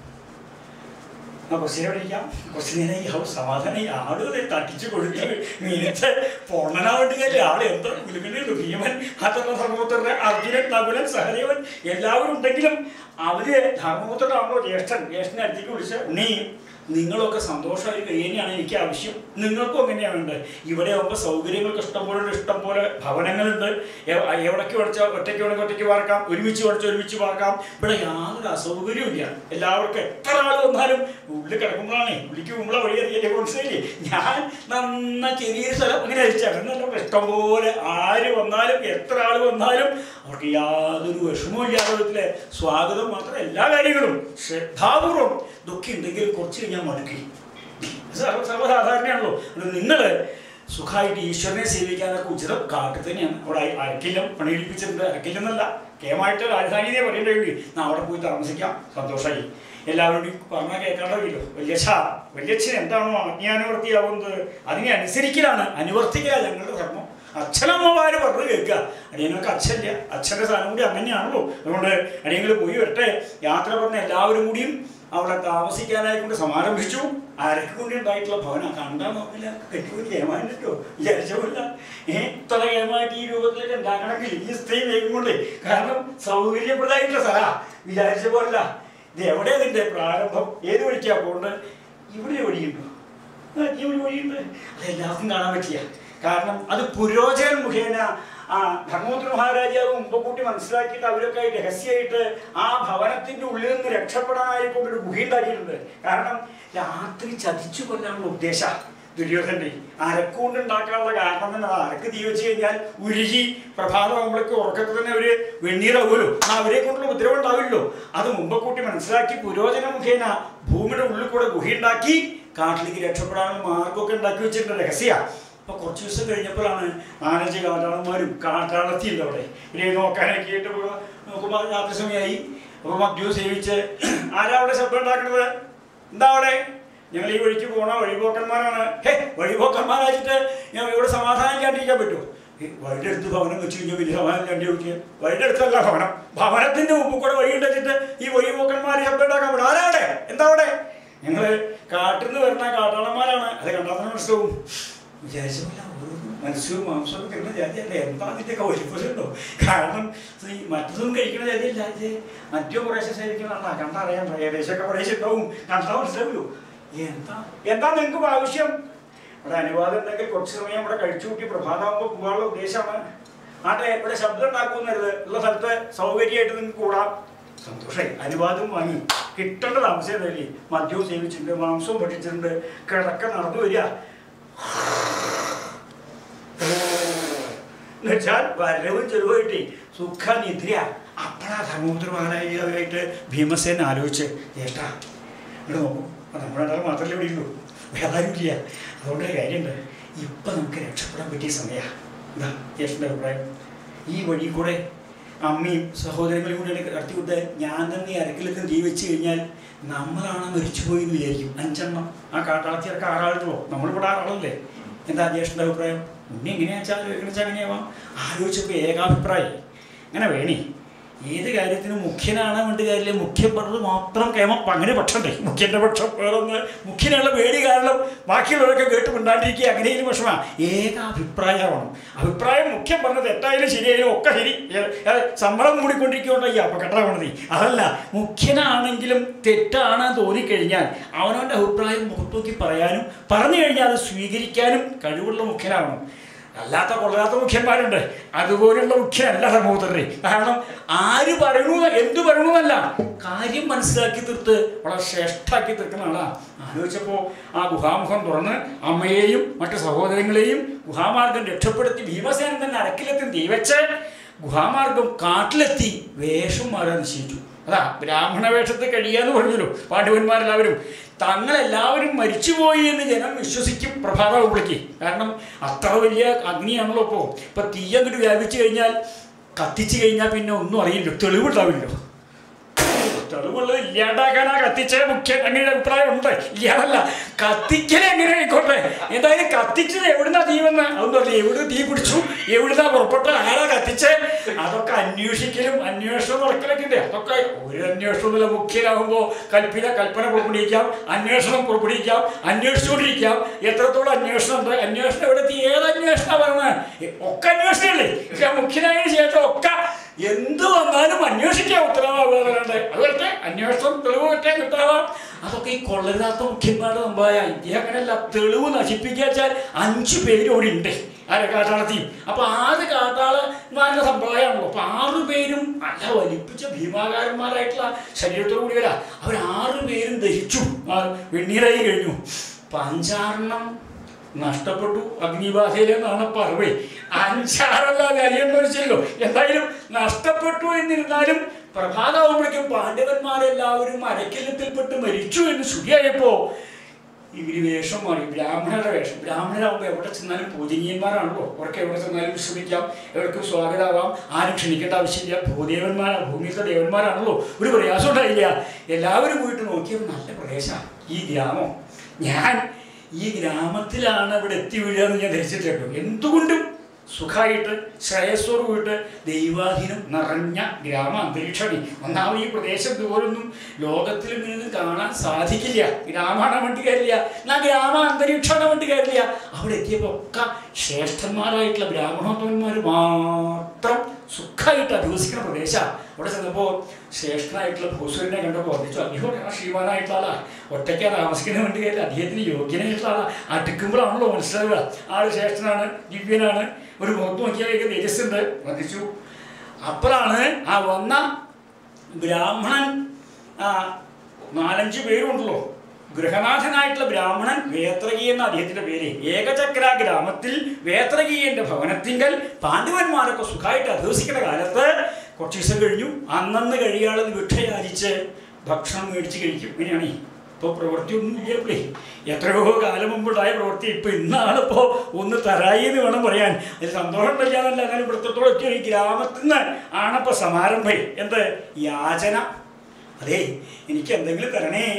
ആ കൊച്ചിനെ വിളിക്കാം കൊച്ചിനെ ഈ ഹൗസ് സമാധാനം ഈ ആളുകളെ തട്ടിച്ചു കൊടുത്ത് മീനത്തെ പൊണ്ണനാവണ്ടിയല്ലേ ആള് എത്ര കുലുക്കനുണ്ട് ഭീമൻ അത്ര ധർമ്മപുത്രന്റെ അർജുനൻ നകുലൻ സഹദേവൻ എല്ലാവരും ഉണ്ടെങ്കിലും അവര് ധർമ്മപുത്രനാണല്ലോ ജ്യേഷ്ഠൻ ജ്യേഷ്ഠനെ അടുത്തേക്ക് വിളിച്ച് ഉണ്ണി നിങ്ങളൊക്കെ സന്തോഷമായി കഴിയാനാണ് എനിക്ക് ആവശ്യം നിങ്ങൾക്കും അങ്ങനെയാണ് വേണ്ടത് ഇവിടെ ആകുമ്പോൾ സൗകര്യങ്ങൾക്ക് ഇഷ്ടം പോലെ ഉണ്ട്, ഇഷ്ടം പോലെ ഭവനങ്ങളുണ്ട് എ- എവിടേക്ക് പഠിച്ചാൽ ഒറ്റയ്ക്ക് വേണമെങ്കിൽ ഒറ്റയ്ക്ക് പാർക്കാം ഒരുമിച്ച് പഠിച്ചാൽ ഒരുമിച്ച് പാർക്കാം ഇവിടെ യാതൊരു അസൗകര്യവും ഇല്ല എല്ലാവർക്കും എത്ര ആൾ വന്നാലും ഉള്ളിൽ കിടക്കുമ്പോഴാണേ ഉള്ളിക്ക് മുമ്പളെ വഴി അറിയില്ലേ മനസ്സിലായില്ലേ ഞാൻ നന്ന ചെറിയ സ്ഥലം അങ്ങനെ അയച്ചാണ് എന്നല്ല ഇഷ്ടംപോലെ ആര് വന്നാലും എത്ര ആൾ വന്നാലും അവർക്ക് യാതൊരു വിഷമവും ഇല്ലാത്ത വിധത്തിലെ സ്വാഗതം മാത്രം എല്ലാ കാര്യങ്ങളും ശ്രദ്ധാപൂർവം ഇതൊക്കെ ഉണ്ടെങ്കിൽ കുറച്ച് കഴിഞ്ഞാൽ മടുക്കി സർവ സർവ്വസാധാരണയാണല്ലോ നിങ്ങൾ സുഖമായിട്ട് ഈശ്വരനെ സേവിക്കാനൊക്കെ ഉചിതം കാട്ടിൽ തന്നെയാണ് അവിടെ അര- അരക്കില്ലം പണിയെടുപ്പിച്ചിട്ടുണ്ട് അരക്കില്ലെന്നല്ല കേമായിട്ട് രാജധാനിയെ പറയേണ്ടി നാ അവിടെ പോയി താമസിക്കാം സന്തോഷമായി എല്ലാവരോടും പറഞ്ഞാൽ കേൾക്കാണ്ടല്ലോ വല്യച്ഛ വല്യച്ഛൻ എന്താണോ അജ്ഞാനവർത്തിയാവുന്നത് അതിനെ അനുസരിക്കലാണ് അനുവർത്തിക്കലാണ് ഞങ്ങളുടെ ധർമ്മം അച്ഛനമ്മമാര് പറഞ്ഞു കേൾക്കുക അടിയനൊക്കെ അച്ഛനില്ല അച്ഛൻ്റെ സ്ഥാനം കൂടി അങ്ങനെയാണല്ലോ അതുകൊണ്ട് അടിയങ്ങൾ പോയി വരട്ടെ യാത്ര പറഞ്ഞ എല്ലാവരും കൂടിയും അവിടെ താമസിക്കാനായി കൊണ്ട് സമാരംഭിച്ചു ആരൊക്കെ കൊണ്ട് ഉണ്ടായിട്ടുള്ള ഭവന കണ്ടാ നോക്കില്ല കെട്ടിക്കൂടി കേമാനിട്ടോ വിചാരിച്ചില്ല ഏ ഇത്ര കേമായിട്ട് ഈ രൂപത്തിലൊക്കെ ഉണ്ടാക്കണമെങ്കിൽ ഈ സ്ത്രീ വേഗം കൊണ്ട് കാരണം സൗകര്യപ്രദമായിട്ടുള്ള സ്ഥല വിചാരിച്ച പോലല്ല ഇത് എവിടെ ഇതിന്റെ പ്രാരംഭം ഏത് വഴിക്കാ പോകേണ്ടത് ഇവിടെ വഴിയുണ്ടോ ആ, ഈ ഒരു വഴിയുണ്ട് അത് എല്ലാവർക്കും കാണാൻ പറ്റിയ കാരണം അത് പുരോചകൻ മുഖേന ആ ധർമ്മപുത്ര മഹാരാജാവ് മുമ്പക്കൂട്ടി മനസ്സിലാക്കിയിട്ട് അവരൊക്കെ രഹസ്യമായിട്ട് ആ ഭവനത്തിന്റെ ഉള്ളിൽ നിന്ന് രക്ഷപ്പെടാനായിക്കൊണ്ട് ഒരു ഗുഹ ഉണ്ടാക്കിയിട്ടുണ്ട് കാരണം രാത്രി ചതിച്ചു കൊല്ലാനുള്ള ഉദ്ദേശം ദുര്യോധന്റെ അരക്കുകൊണ്ട് ഉണ്ടാക്കാനുള്ള കാരണം തന്നെ അതാ. അരക്ക് തീ വെച്ച് കഴിഞ്ഞാൽ ഉരുകി പ്രഭാതമാകുമ്പോഴേക്ക് ഉറക്കത്തിൽ തന്നെ അവര് വെണ്ണീറാവുമല്ലോ ആ അവരെ കൊണ്ടുള്ള ഉപദ്രവം ഉണ്ടാവില്ലല്ലോ അത് മുമ്പക്കൂട്ടി മനസ്സിലാക്കി പുരോചന മുഖേന ഭൂമിയുടെ ഉള്ളിൽ കൂടെ ഗുഹയുണ്ടാക്കി കാട്ടിലേക്ക് രക്ഷപ്പെടാനുള്ള മാർഗമൊക്കെ ഉണ്ടാക്കി വെച്ചിട്ടുണ്ട് രഹസ്യ അപ്പൊ കുറച്ച് ദിവസം കഴിഞ്ഞപ്പോഴാണ് നാലഞ്ച് കാട്ടാളന്മാരും കാട്ടാളത്തിയില്ല അവിടെ ഇനി നോക്കാനൊക്കെ ആയിട്ട് പോ- നോക്കുമ്പോൾ രാത്രി സമയമായി അപ്പൊ മദ്യവും സേവിച്ച് ആരാ അവിടെ ശബ്ദം ഉണ്ടാക്കുന്നത് എന്താ അവിടെ ഞങ്ങൾ ഈ വഴിക്ക് പോണ വഴിപോക്കന്മാരാണ് ഹേ വഴിപോക്കന്മാരായിട്ട് ഞങ്ങൾ ഇവിടെ സമാധാനം ഇല്ലാണ്ടിരിക്കാൻ പറ്റുമോ ഈ വഴിയുടെ അടുത്ത് ഭവനം വെച്ച് കഴിഞ്ഞാൽ വലിയ സമാധാനം ഇല്ലാണ്ടി നോക്കിയ വഴിയുടെ അടുത്തല്ല ഭവനം ഭവനത്തിന്റെ മുമ്പ് കൂടെ വഴി ഉണ്ടെച്ചിട്ട് ഈ വഴിപോക്കന്മാർ ശബ്ദം ഉണ്ടാക്കാൻ പറ്റും ആരാ അവിടെ എന്താ അവിടെ ഞങ്ങള് കാട്ടിൽ നിന്ന് വരുന്ന കാട്ടാളന്മാരാണ് അത് കണ്ടാൽ തന്നെ മനസ്സിലാവും വിചാരിച്ചില്ല മത്സ്യവും മാംസവും തിന്നുന്ന ജാതിയല്ല എന്താ അതിൻ്റെയൊക്കെ വലിപ്പമുണ്ടോ കാരണം ഈ മറ്റൊന്നും കഴിക്കുന്ന ജാതിയല്ല ഇത് മറ്റു കുറേശ്ശെ സേവിക്കുന്നതാണ് കണ്ടാ അറിയാൻ ഏകദേശമൊക്കെ കുറേശ്ശെ ഉണ്ടാവും കണ്ടാ മനസ്സിലാവുമല്ലോ എന്താ എന്താ നിങ്ങൾക്ക് ആവശ്യം ഇവിടെ അനുവാദം ഉണ്ടെങ്കിൽ കുറച്ച് സമയം ഇവിടെ കഴിച്ചു കൂട്ടി പ്രഭാതമാകുമ്പോൾ പോകാനുള്ള ഉദ്ദേശമാണ് ആട്ടെ ഇവിടെ ശബ്ദം ഉണ്ടാക്കുന്നരുത് ഉള്ള സ്ഥലത്ത് സൗകര്യമായിട്ട് നിങ്ങൾക്ക് കൂടാം സന്തോഷമായി അനുവാദം വാങ്ങി കിട്ടേണ്ട താമസമല്ലേ മദ്യവും സേവിച്ചിട്ടുണ്ട് മാംസവും ഭക്ഷിച്ചിട്ടുണ്ട് കിടക്ക നടന്നു വരിക എന്നുവെച്ചാൽ വരവും ചെലവായിട്ട് സുഖനിദ്ര അപ്പഴാ ധർമ്മപുത്ര മഹാരാജാവായിട്ട് ഭീമസേന ആലോചിച്ച് ഏട്ടാ ഇവിടെ നോക്കൂ അത് നമ്മുടെ രണ്ടാൾ മാത്രമല്ലേ ഇവിടെ ഉള്ളൂ വേറെ ഇല്ല അതുകൊണ്ട് ഒരു കാര്യമുണ്ട് ഇപ്പം നമുക്ക് രക്ഷപ്പെടാൻ പറ്റിയ സമയമാണ് എന്താ ജ്യേഷ്ഠൻ്റെ അഭിപ്രായം ഈ വഴി കൂടെ അമ്മയും സഹോദരങ്ങളും കൂടി കടത്തി കൊടുത്ത് ഞാൻ തന്നെ ഈ അരക്കിലത്തിന് തീ വെച്ച് കഴിഞ്ഞാൽ നമ്മളാണ് മരിച്ചുപോയി എന്ന് വിചാരിക്കും അഞ്ചെണ്ണം ആ കാട്ടാളത്തിയൊക്കെ ആറാളുള്ളൂ നമ്മളിവിടെ ആറാളല്ലേ എന്താ ജ്യേഷ്ഠൻ്റെ അഭിപ്രായം ഉണ്ണി എങ്ങനെയാ വെച്ചാൽ വെച്ചാൽ എങ്ങനെയാവാം ആലോചിച്ചപ്പോൾ ഏകാഭിപ്രായം അങ്ങനെ വേണേ ഏത് കാര്യത്തിനും മുഖ്യനാണ് വേണ്ട കാര്യമില്ല മുഖ്യൻ പറഞ്ഞത് മാത്രം കേമം അങ്ങനെ പക്ഷണ്ടേ മുഖ്യന്റെ പക്ഷം വേറൊന്ന് മുഖ്യനുള്ള പേടി കാരണം ബാക്കിയുള്ളവരൊക്കെ കേട്ട് മിണ്ടാണ്ടിരിക്കുക അങ്ങനെയും വിഷമമാണ് ഏക അഭിപ്രായമാണ് അഭിപ്രായം മുഖ്യം പറഞ്ഞത് തെറ്റായാലും ശരിയായാലും ഒക്കെ ശരി ഏ, ഏ, സമ്മതം മൂടിക്കൊണ്ടിരിക്കുകൊണ്ടോ ഈ അപകടമാണത് അതല്ല മുഖ്യനാണെങ്കിലും തെറ്റാണ് തോന്നിക്കഴിഞ്ഞാൽ അവനവൻ്റെ അഭിപ്രായം മുഖത്തൂക്കി പറയാനും പറഞ്ഞു കഴിഞ്ഞാൽ അത് സ്വീകരിക്കാനും കഴിവുള്ള മുഖ്യനാവണം അല്ലാത്ത കൊള്ളാത്ത മുഖ്യന്മാരുണ്ട് അതുപോലുള്ള മുഖ്യനല്ല സമൂഹത്തിൻ്റെ കാരണം ആര് പറയണു എന്ത് പറയണമെന്നല്ല കാര്യം മനസ്സിലാക്കി തീർത്ത് വളരെ ശ്രേഷ്ഠാക്കി തീർക്കുന്ന ആളാ ആലോചിച്ചപ്പോൾ ആ ഗുഹാമുഖം തുറന്ന് അമ്മയെയും മറ്റു സഹോദരങ്ങളെയും ഗുഹാമാർഗം രക്ഷപ്പെടുത്തി ഭീമസേനൻ തന്നെ അരക്കിലെത്തി തീവച്ച് ഗുഹാമാർഗം കാട്ടിലെത്തി വേഷം മാറാൻ നിശ്ചയിച്ചു അതാ ബ്രാഹ്മണ വേഷത്തിൽ കഴിയാന്ന് പറഞ്ഞല്ലോ പാണ്ഡവന്മാരെല്ലാവരും തങ്ങളെല്ലാവരും മരിച്ചുപോയി എന്ന് ജനം വിശ്വസിക്കും പ്രഭാതവുമ്പോഴേക്ക് കാരണം അത്ര വലിയ അഗ്നിയാണല്ലോ ഇപ്പോൾ ഇപ്പൊ തീ അങ്ങോട്ട് വ്യാപിച്ചു കഴിഞ്ഞാൽ കത്തിച്ചു കഴിഞ്ഞാൽ പിന്നെ ഒന്നും അറിയില്ലോ തെളിവുണ്ടാവില്ലോ തെളിവുള്ളത് ഇല്ലാണ്ടാക്കാനാ കത്തിച്ച മുഖ്യ അങ്ങനെ അഭിപ്രായം ഉണ്ട് ഇല്ലാതല്ല കത്തിക്കൽ എങ്ങനെ ആയിക്കോട്ടെ എന്തായാലും കത്തിച്ചത് എവിടുന്നാ തീ വന്ന് അതൊന്നും അറിയില്ല എവിടെ തീ പിടിച്ചു എവിടുന്നാ പുറപ്പെട്ട ആരാ കത്തിച്ച് അതൊക്കെ അന്വേഷിക്കലും അന്വേഷണം നടക്കലൊക്കെ ഉണ്ട് അതൊക്കെ ഒരു അന്വേഷണമില്ല മുഖ്യനാകുമ്പോൾ കൽപ്പിന കൽപ്പന പുറപ്പെടുവിക്കാം അന്വേഷണം പുറപ്പെടുവിക്കാം അന്വേഷിച്ചുകൊണ്ടിരിക്കാം എത്രത്തോളം അന്വേഷണം ഉണ്ട് അന്വേഷണം എവിടെ എത്തി ഏത് അന്വേഷണം വരുന്നത് ഒക്കെ അന്വേഷണമല്ലേ പക്ഷെ മുഖ്യനായതിനു ശേഷം ഒക്കെ എന്ത് വന്നാലും അന്വേഷിക്കാൻ ഉത്തരവാദിത്തമുണ്ട് അതുപോലെ അന്വേഷണം തെളിവ് പറ്റാൻ കിട്ടാവാം അതൊക്കെ ഈ കൊള്ളരുതാത്ത മുഖ്യന്മാരുടെ സംഭവമായ ഇദ്ദേഹം അങ്ങനെയല്ല തെളിവ് നശിപ്പിക്കാച്ചാൽ അഞ്ചു പേര് ഇവിടെ ഉണ്ട് ആരെ കാട്ടാളത്തെയും അപ്പൊ ആറ് കാട്ടാളന്മാരുടെ സംഭവമാണല്ലോ അപ്പൊ ആറു പേരും നല്ല വലിപ്പിച്ച ഭീമാകാരന്മാരായിട്ടുള്ള ശരീരത്തോടു കൂടി വരാ അവർ ആറു പേരും ദഹിച്ചു ആ വെണ്ണീറായി കഴിഞ്ഞു പഞ്ചാറെണ്ണം നഷ്ടപ്പെട്ടു അഗ്നിബാധയിലെന്നാണ് പറവേ അഞ്ചാറല്ല അറിയണ്ടോ എന്തായാലും നഷ്ടപ്പെട്ടു എന്നിരുന്നാലും പ്രഭാതമാകുമ്പോഴേക്കും പാണ്ഡവന്മാരെല്ലാവരും അരക്കില്ലത്തിൽപ്പെട്ട് മരിച്ചു എന്ന് ശുചിയായപ്പോ ഇവര് വേഷം മാറി ബ്രാഹ്മണരുടെ വേഷം ബ്രാഹ്മണരാകുമ്പോൾ എവിടെ ചെന്നാലും പൂജനീയന്മാരാണല്ലോ അവർക്ക് എവിടെ ചെന്നാലും വിശ്രമിക്കാം എവർക്കും സ്വാഗതമാവാം ആരും ക്ഷണിക്കേണ്ട ആവശ്യമില്ല ഭൂദേവന്മാരാ ഭൂമിയിലത്തെ ദേവന്മാരാണല്ലോ ഒരു പ്രയാസം ഉണ്ടായില്ല എല്ലാവരും പോയിട്ട് നോക്കിയപ്പോൾ നല്ല പ്രദേശമാണ് ഈ ഗ്രാമം ഞാൻ ഈ ഗ്രാമത്തിലാണ് ഇവിടെ എത്തി വീഴുക എന്ന് ഞാൻ ധരിച്ചിട്ടുണ്ട് എന്തുകൊണ്ടും സുഖമായിട്ട് ശ്രേയസ്സോട് പോയിട്ട് ദൈവാധീനം നിറഞ്ഞ ഗ്രാമ അന്തരീക്ഷമാണ് ഒന്നാമത് ഈ പ്രദേശം ദൂരൊന്നും ലോകത്തിൽ ഇങ്ങനെ കാണാൻ സാധിക്കില്ല ഗ്രാമാണ് വേണ്ടി കാര്യമില്ല എന്നാ ഗ്രാമ അന്തരീക്ഷമാണ് വേണ്ടി കാര്യമില്ല അവിടെ എത്തിയപ്പോൾ ഒക്കെ ശ്രേഷ്ഠന്മാരായിട്ടുള്ള ബ്രാഹ്മണോത്തമന്മാർ മാത്രം സുഖമായിട്ട് അധിവസിക്കുന്ന പ്രദേശമാണ് അവിടെ ചെന്നപ്പോൾ ശ്രേഷ്ഠനായിട്ടുള്ള ഭൂസുരനെ കണ്ടപ്പോൾ ഒന്നിച്ചു അദ്ദേഹം ശ്രീമാനായിട്ടുള്ള ആളാ ഒറ്റയ്ക്കാ താമസിക്കുന്ന വേണ്ടി കാര്യമില്ല അദ്ദേഹത്തിന് യോഗ്യനായിട്ടുള്ള ആളാ അടുക്കുമ്പോഴാണല്ലോ മനസ്സിലാവുക ആള് ശ്രേഷ്ഠനാണ് ദിവ്യനാണ് ഒരു മുഖത്ത് നോക്കിയാൽ തേജസ്സുണ്ട് വധിച്ചു അപ്പോഴാണ് ആ വന്ന ബ്രാഹ്മണൻ ആ നാലഞ്ച് പേരുണ്ടല്ലോ ഗൃഹനാഥനായിട്ടുള്ള ബ്രാഹ്മണൻ വേത്രകി എന്ന അദ്ദേഹത്തിന്റെ പേര് ഏകചക്ര ഗ്രാമത്തിൽ വേത്രകീയന്റെ ഭവനത്തിങ്കൽ പാണ്ഡവന്മാരൊക്കെ സുഖമായിട്ട് അധിവസിക്കുന്ന കാലത്ത് കുറച്ച് ദിവസം കഴിഞ്ഞു അന്നന്ന് കഴിയാളെന്ന് വിക്ഷയാചിച്ച് ഭക്ഷണം മേടിച്ച് കഴിക്കും ഇങ്ങനെയാണ് ഇപ്പോൾ പ്രവൃത്തി ഒന്നും ഇല്ലപ്പോഴേ എത്രയോ കാലം മുമ്പുണ്ടായ പ്രവൃത്തി ഇപ്പൊ ഇന്നാണിപ്പോ ഒന്ന് തരായി എന്ന് വേണം പറയാൻ അതിൽ സന്തോഷം ഇല്ലാന്നല്ല അങ്ങനെ ഇവിടത്തോളം എത്തിയ ഈ ഗ്രാമത്തിൽ നിന്ന് ആണപ്പോ സമാരംഭം എന്ത് യാചന അതെ എനിക്ക് എന്തെങ്കിലും തരണേ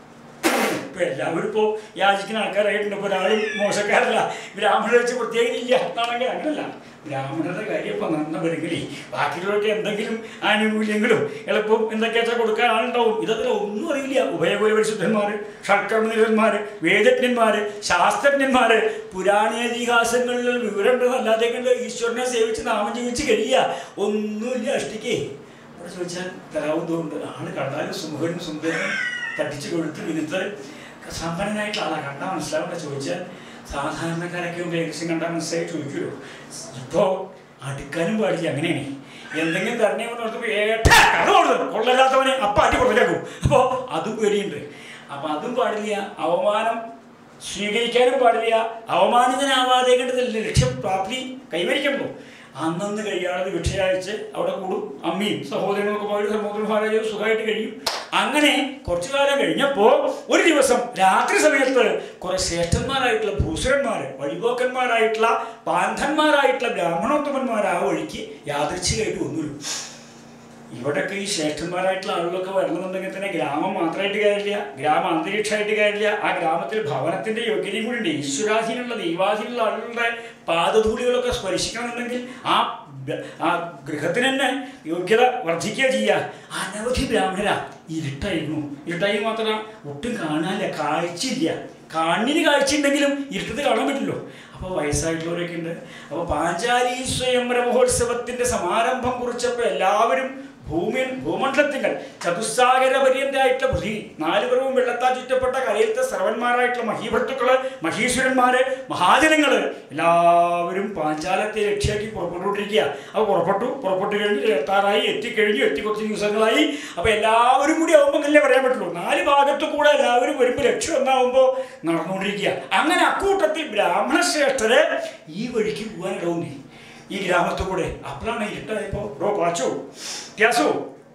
ഇപ്പൊ എല്ലാവരും ഇപ്പോൾ യാചിക്കുന്ന ആൾക്കാരായിട്ടുണ്ട് ഇപ്പോൾ ഒരാളും മോശക്കാരല്ല ബ്രാഹ്മണരെ വെച്ച് പ്രത്യേകം ഇല്ല എന്നാണെങ്കിൽ അങ്ങനല്ല ബ്രാഹ്മണരുടെ കാര്യം ഇപ്പം നന്ന വരുകില്ലേ ബാക്കിയുള്ളവർക്ക് എന്തെങ്കിലും ആനുകൂല്യങ്ങളും എളുപ്പം എന്തൊക്കെയാ കൊടുക്കാൻ ആളുണ്ടാവും ഇതതിൽ ഒന്നും അറിയില്ല ഉഭയകുല പരിശുദ്ധന്മാർ ഷഡ്കർമ്മനിരന്മാർ വേദജ്ഞന്മാർ ശാസ്ത്രജ്ഞന്മാർ പുരാണേതിഹാസങ്ങളിൽ വിവരമുണ്ടെന്നല്ലാതെ കണ്ട് ഈശ്വരനെ സേവിച്ച് നാമം ജീവിച്ച് കഴിയുക ഒന്നുമില്ല അഷ്ടിക്കേ അവിടെ ചോദിച്ചാൽ തരാവുന്നതുകൊണ്ട് ആള് കണ്ടാലും സുമുഖനും സുന്ദരനും തട്ടിച്ചു കൊടുത്ത് വിരുത്ത് സമ്പന്നനായിട്ടുള്ള ആളാ കണ്ടാൽ മനസ്സിലാവേണ്ട ചോദിച്ചാൽ സാധാരണക്കാരൊക്കെ ഒന്ന് ഏകദേശം കണ്ടാൽ മനസ്സിലായി ചോദിക്കുമല്ലോ ഇപ്പോൾ അടുക്കാനും പാടില്ല അങ്ങനെയാണ് എന്തെങ്കിലും തരണേ എന്ന് ഓർത്തപ്പോൾ ഏട്ടാ കട കൊടുത്തു കൊള്ളല്ലാത്തവനെ അപ്പം അടി പുറത്തേക്കും അപ്പോൾ അതും പേടിയുണ്ട് അപ്പം അതും പാടില്ല അവമാനം സ്വീകരിക്കാനും പാടില്ല അവമാനിതനാവാതെ കണ്ടതല്ലേ ലക്ഷ്യപ്രാപ്തി കൈവരിക്കുമ്പോൾ അന്നന്ന് കഴിയാതെ വിക്ഷയച്ച് അവിടെ കൂടും അമ്മയും സഹോദരങ്ങളൊക്കെ പോയിട്ട് സഹോദരന്മാരെ സുഖമായിട്ട് കഴിയും അങ്ങനെ കുറച്ചു കാലം കഴിഞ്ഞപ്പോൾ ഒരു ദിവസം രാത്രി സമയത്ത് കുറെ ശ്രേഷ്ഠന്മാരായിട്ടുള്ള ഭൂസുരന്മാർ വഴിപോക്കന്മാരായിട്ടുള്ള പാന്ധന്മാരായിട്ടുള്ള ബ്രാഹ്മണോത്തമന്മാർ ആ വഴിക്ക് യാദൃച്ഛികമായിട്ട് വന്നു ഇവിടെയൊക്കെ ഈ ശ്രേഷ്ഠന്മാരായിട്ടുള്ള ആളുകളൊക്കെ വരണമെന്നുണ്ടെങ്കിൽ തന്നെ ഗ്രാമം മാത്രമായിട്ട് കാര്യമില്ല ഗ്രാമ അന്തരീക്ഷമായിട്ട് കാര്യമില്ല ആ ഗ്രാമത്തിൽ ഭവനത്തിന്റെ യോഗ്യതയും കൂടി ഉണ്ട് ഈശ്വരാധീനമുള്ള ദൈവാധീനമുള്ള ആളുകളുടെ പാദധൂളികളൊക്കെ സ്പർശിക്കണമെന്നുണ്ടെങ്കിൽ ആ ബ- ആ ഗൃഹത്തിന് തന്നെ യോഗ്യത വർദ്ധിക്കുക ചെയ്യുക അനവധി ബ്രാഹ്മണരാ ഇരുട്ടായിരുന്നു ഇരുട്ടായി മാത്രമല്ല ഒട്ടും കാണാനില്ല കാഴ്ചയില്ല കണ്ണിന് കാഴ്ച ഉണ്ടെങ്കിലും ഇരുട്ടത്ത് കാണാൻ പറ്റില്ലോ അപ്പോൾ വയസ്സായിട്ടുള്ളവരൊക്കെ ഉണ്ട് അപ്പോൾ പാഞ്ചാലി സ്വയംവര മഹോത്സവത്തിന്റെ സമാരംഭം കുറിച്ചപ്പോൾ എല്ലാവരും ഭൂമി ഭൂമണ്ഡലത്തിങ്കൽ ചതുസ്സാഗര പര്യന്തമായിട്ടുള്ള പൃഥ്വി നാല് പുറവും വെള്ളത്താൽ ചുറ്റപ്പെട്ട കരയിലത്തെ സർവന്മാരായിട്ടുള്ള മഹീഭത്തുക്കള് മഹീശ്വരന്മാര് മഹാജനങ്ങള് എല്ലാവരും പാഞ്ചാലത്തെ ലക്ഷ്യമാക്കി പുറപ്പെട്ടുകൊണ്ടിരിക്കുക അപ്പോൾ പുറപ്പെട്ടു പുറപ്പെട്ടു കഴിഞ്ഞ് എത്താറായി എത്തിക്കഴിഞ്ഞു എത്തി കുറച്ച് ദിവസങ്ങളായി അപ്പോൾ എല്ലാവരും കൂടി ആവുമ്പോൾ അല്ലേ പറയാൻ പറ്റുള്ളൂ നാല് ഭാഗത്തു കൂടെ എല്ലാവരും വരുമ്പോൾ ലക്ഷ്യം ഒന്നാവുമ്പോൾ നടന്നുകൊണ്ടിരിക്കുക അങ്ങനെ അക്കൂട്ടത്തിൽ ബ്രാഹ്മണ ശ്രേഷ്ഠര് ഈ വഴിക്ക് പോകാനിടവുന്നേ ഈ ഗ്രാമത്തിൽ കൂടെ അപ്പോഴാണ് ഇരുട്ടായപ്പോൾ റോ പാച്ചു ത്യാസു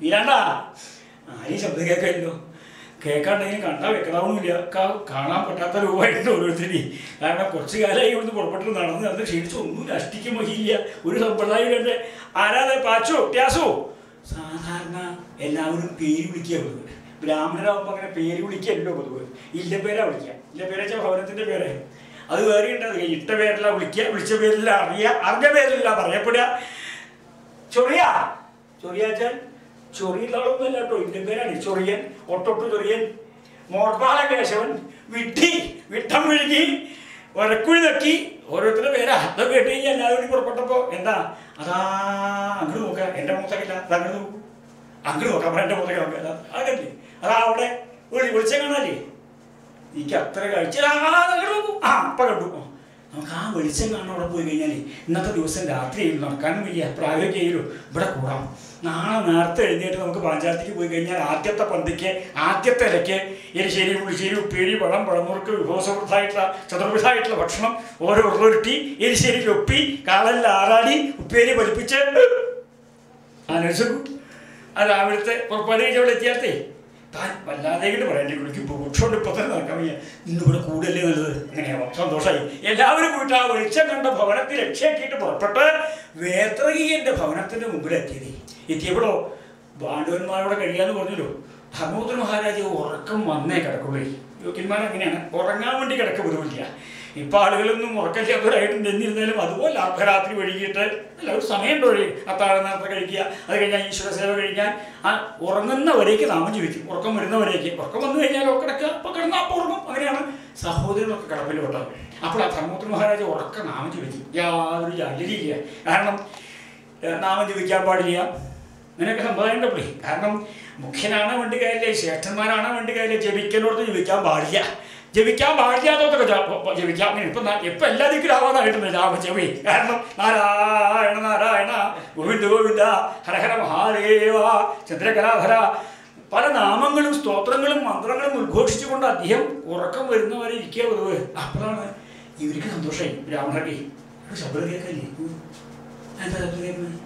വീരാണ്ടാ ആരെയും ശബ്ദം കേൾക്കാമല്ലോ കേൾക്കാണ്ടെങ്കിലും കണ്ടാൽ വെക്കണമെന്നില്ല കാണാൻ പറ്റാത്ത രൂപമായിട്ടുണ്ട് ഓരോരുത്തരി കാരണം കുറച്ച് കാലമായി ഇവിടുന്ന് പുറപ്പെട്ട് നടന്ന് നടന്ന് ക്ഷീണിച്ച് ഒന്നും അഷ്ടിക്കും വഹിയില്ല ഒരു സമ്പ്രദായം ഉണ്ട് ആരാധ പാച്ചോ ട്യാസോ സാധാരണ എല്ലാവരും പേര് വിളിക്കുക പതിവ് ബ്രാഹ്മണരാകുമ്പോൾ അങ്ങനെ പേര് വിളിക്കല്ലോ പതിവ് ഇല്ല പേരാ വിളിക്കുക ഇല്ല പേര് വെച്ചാൽ ഭവനത്തിൻ്റെ പേര് അത് വേറെ ഉണ്ട് അത് ഇട്ട പേരല്ല വിളിക്കുക വിളിച്ച പേരില്ല അറിയുക അറിഞ്ഞ പേരില്ല പറയപ്പെടുക ചൊറിയ ചൊറിയാച്ചാൽ ചൊറിയുള്ള ആളൊന്നുമല്ല കേട്ടോ ഇതിൻ്റെ പേരാണ് ചൊറിയൻ ഒട്ടൊട്ട് ചൊറിയൻ മോർപ്പാല കേശവൻ വിട്ടി വിട്ടം വിഴുകി വരക്കുഴി നക്കി ഓരോരുത്തരുടെ പേരാ അത് കേട്ട് കഴിഞ്ഞാൽ എല്ലാവരും കൂടി പുറപ്പെട്ടപ്പോൾ എന്താ അതാ അങ്ങോട്ട് നോക്കുക എൻ്റെ മുഖത്തേക്കില്ല അത് അങ്ങോട്ട് നോക്കൂ അങ്ങോട്ട് നോക്കാം അപ്പം എൻ്റെ മുഖത്തേക്ക് നോക്കുക അതാ അതല്ലേ അതാ അവിടെ വിളി വിളിച്ച കാണാല്ലേ എനിക്ക് അത്ര കഴിച്ച ആ അങ്ങോട്ട് നോക്കൂ ആ അപ്പം കണ്ടു ആ. നമുക്ക് ആ വെളിച്ചം കാണാൻ അവിടെ പോയി കഴിഞ്ഞാൽ ഇന്നത്തെ ദിവസം രാത്രി നടക്കാനും വയ്യ പ്രായോഗികയിലും ഇവിടെ കൂടാം നാളെ നേരത്തെ എഴുന്നേറ്റ് നമുക്ക് പാഞ്ചാലത്തേക്ക് പോയി കഴിഞ്ഞാൽ ആദ്യത്തെ പന്തിക്ക് ആദ്യത്തെ ഇലയ്ക്ക് എരിശ്ശേരി പുളിശ്ശേരി ഉപ്പേരി പഴം പഴമുറുക്ക് വിഭവസമൃദ്ധമായിട്ടുള്ള ചതുർവിധമായിട്ടുള്ള ഭക്ഷണം ഓരോ ഉരുട്ടി എരിശ്ശേരി ഒപ്പി കാളലിൽ ആറാടി ഉപ്പേരി പഠിപ്പിച്ച് ആലോചിച്ചു ആ രാവിലത്തെ പുറപ്പാട് കഴിഞ്ഞ് അവിടെ എത്തിയാത്തേ താൻ വല്ലാതെ ഇങ്ങോട്ട് പറയാൻ വിളിക്കും ഭൂക്ഷോണ്ട് ഇപ്പൊ തന്നെ നടക്കാൻ വയ്യ ഇന്ന് ഇവിടെ കൂടല്ലേ നല്ലത് അങ്ങനെയാവാം സന്തോഷമായി എല്ലാവരും പോയിട്ട് ആ വെളിച്ചം കണ്ട ഭവനത്തിൽ രക്ഷയാക്കിയിട്ട് പുറപ്പെട്ട് വേത്രകീയന്റെ ഭവനത്തിന്റെ മുമ്പിൽ എത്തിയത് എത്തിയപ്പോഴോ പാണ്ഡവന്മാരോടെ കഴിയാന്ന് പറഞ്ഞല്ലോ ധർമ്മപുത്ര മഹാരാജ് ഉറക്കം വന്നേ കിടക്കുള്ളൂ യോഗ്യന്മാർ അങ്ങനെയാണ് ഉറങ്ങാൻ വേണ്ടി കിടക്ക പതിവില്ല ഇപ്പൊ ആളുകളൊന്നും ഉറക്കമില്ലാത്തവരായിട്ട് എന്നിരുന്നാലും അതുപോലെ അർദ്ധരാത്രി വൈകിട്ട് അല്ല ഒരു സമയമുണ്ട് ഒരു അത്താഴ നേരത്തെ കഴിക്കുക അത് കഴിഞ്ഞാൽ ഈശ്വര സേവ കഴിഞ്ഞാൽ ആ ഉറങ്ങുന്നവരേക്ക് നാമം ജീവിക്കും ഉറക്കം വരുന്നവരേക്ക് ഉറക്കം വന്നു കഴിഞ്ഞാൽ ഒക്കെ കിടക്കുക അപ്പോൾ കിടന്നാൽ അപ്പോൾ ഉറങ്ങും അങ്ങനെയാണ് സഹോദരനൊക്കെ കിടപ്പിൽ പെട്ടത് അപ്പോൾ ആ ധർമ്മപുത്ര മഹാരാജ് ഉറക്ക നാമം ജീവിക്കും യാതൊരു ജാലിയില്ല കാരണം ഏഹ്, നാമം ജപിക്കാൻ പാടില്ല അങ്ങനെയൊക്കെ സമ്പ്രദായം ഉണ്ടപ്പോഴേ കാരണം മുഖ്യനാണ് വേണ്ടി കാര്യമില്ല ശ്രേഷ്ഠന്മാരാണ് വേണ്ടി കാര്യമില്ല ജപിക്കുന്നോടത്ത് ജപിക്കാൻ പാടില്ല ജപിക്കാൻ പാടില്ലാത്തൊക്കെ ജപിക്കാം അങ്ങനെ ഇപ്പം ഇപ്പം എല്ലാ ദിക്കിലും ആവാതായിട്ടുണ്ട് രാമജപി കാരണം നാരായണ നാരായണ ഗോവിന്ദ ഗോവിന്ദ ഹരഹര മഹാദേവ ചന്ദ്രകലാധര പല നാമങ്ങളും സ്തോത്രങ്ങളും മന്ത്രങ്ങളും ഉദ്ഘോഷിച്ചുകൊണ്ട് അദ്ദേഹം ഉറക്കം വരുന്നവരെ ഇരിക്കുക പതിവ് അപ്പോഴാണ് ഇവർക്ക് സന്തോഷമായി ബ്രാഹ്മണർക്ക് ഒരു ശബ്ദം കേൾക്കല്ലേ എന്താ ശബ്ദം കേൾക്കുന്നത്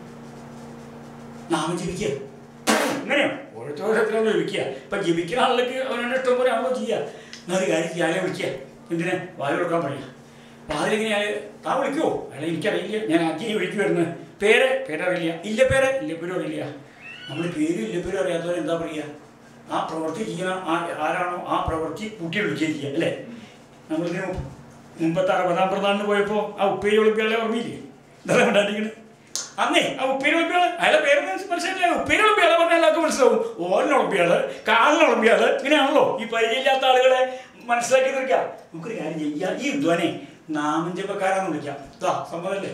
നാമം ജപിക്കുക അങ്ങനെയോ ഓരോരുത്തരോരുത്തരൊന്നും ജപിക്കുക ഇപ്പൊ ജപിക്കുന്ന ആളുകൾക്ക് അവനവൻ്റെ ഇഷ്ടം പോലെ ആണല്ലോ ചെയ്യുക എന്നാ ഒരു കാര്യം ചെയ്യാൻ വിളിക്കുക എന്തിനാ വാതിൽ കൊടുക്കാൻ പറയുക വാതിലെങ്ങനെയാ താ വിളിക്കുമോ അയാളെ എനിക്കറിയില്ല ഞാൻ ആദ്യം വിളിക്കു വരുന്നത് പേര് പേരറിയില്ല ഇല്ല പേര് ഇല്ല പേരും അറിയില്ല നമ്മൾ പേരും ഇല്ല പേരും അറിയാത്തവർ എന്താ പറയുക ആ പ്രവൃത്തി ചെയ്യുന്ന ആ ആരാണോ ആ പ്രവൃത്തി കൂട്ടി വിളിക്കുക ചെയ്യുക അല്ലേ നമ്മളിതിന് മുമ്പ് മുമ്പത്തെ അറുപതാം പ്രധാനിന് പോയപ്പോൾ ആ ഉപ്പേരി ഒളിപ്പിയാളെ ഓർമ്മയില്ലേ എന്താ ഉണ്ടായിരിക്കുന്നത് അന്നേ ആ ഉപ്പേരി ഒളിപ്പിയാള് അയാളെ പേര് മനസ്സിലായില്ല ഉപ്പേരി ഒളിപ്പിയാളെ പറഞ്ഞാൽ എല്ലാവർക്കും മനസ്സിലാവും ഓലിന് ഒളിപ്പിയാള് കാലിന് ഒളിപ്പിയാള് ഇങ്ങനെയാണല്ലോ ഈ പരിചയമില്ലാത്ത ആളുകളെ മനസ്സിലാക്കി തീർക്കാം നമുക്കൊരു കാര്യം ചെയ്യാം ഈ ധ്വനെ നാമജപക്കാരാന്ന് വിളിക്കാം ഇതാ സമ്മതല്ലേ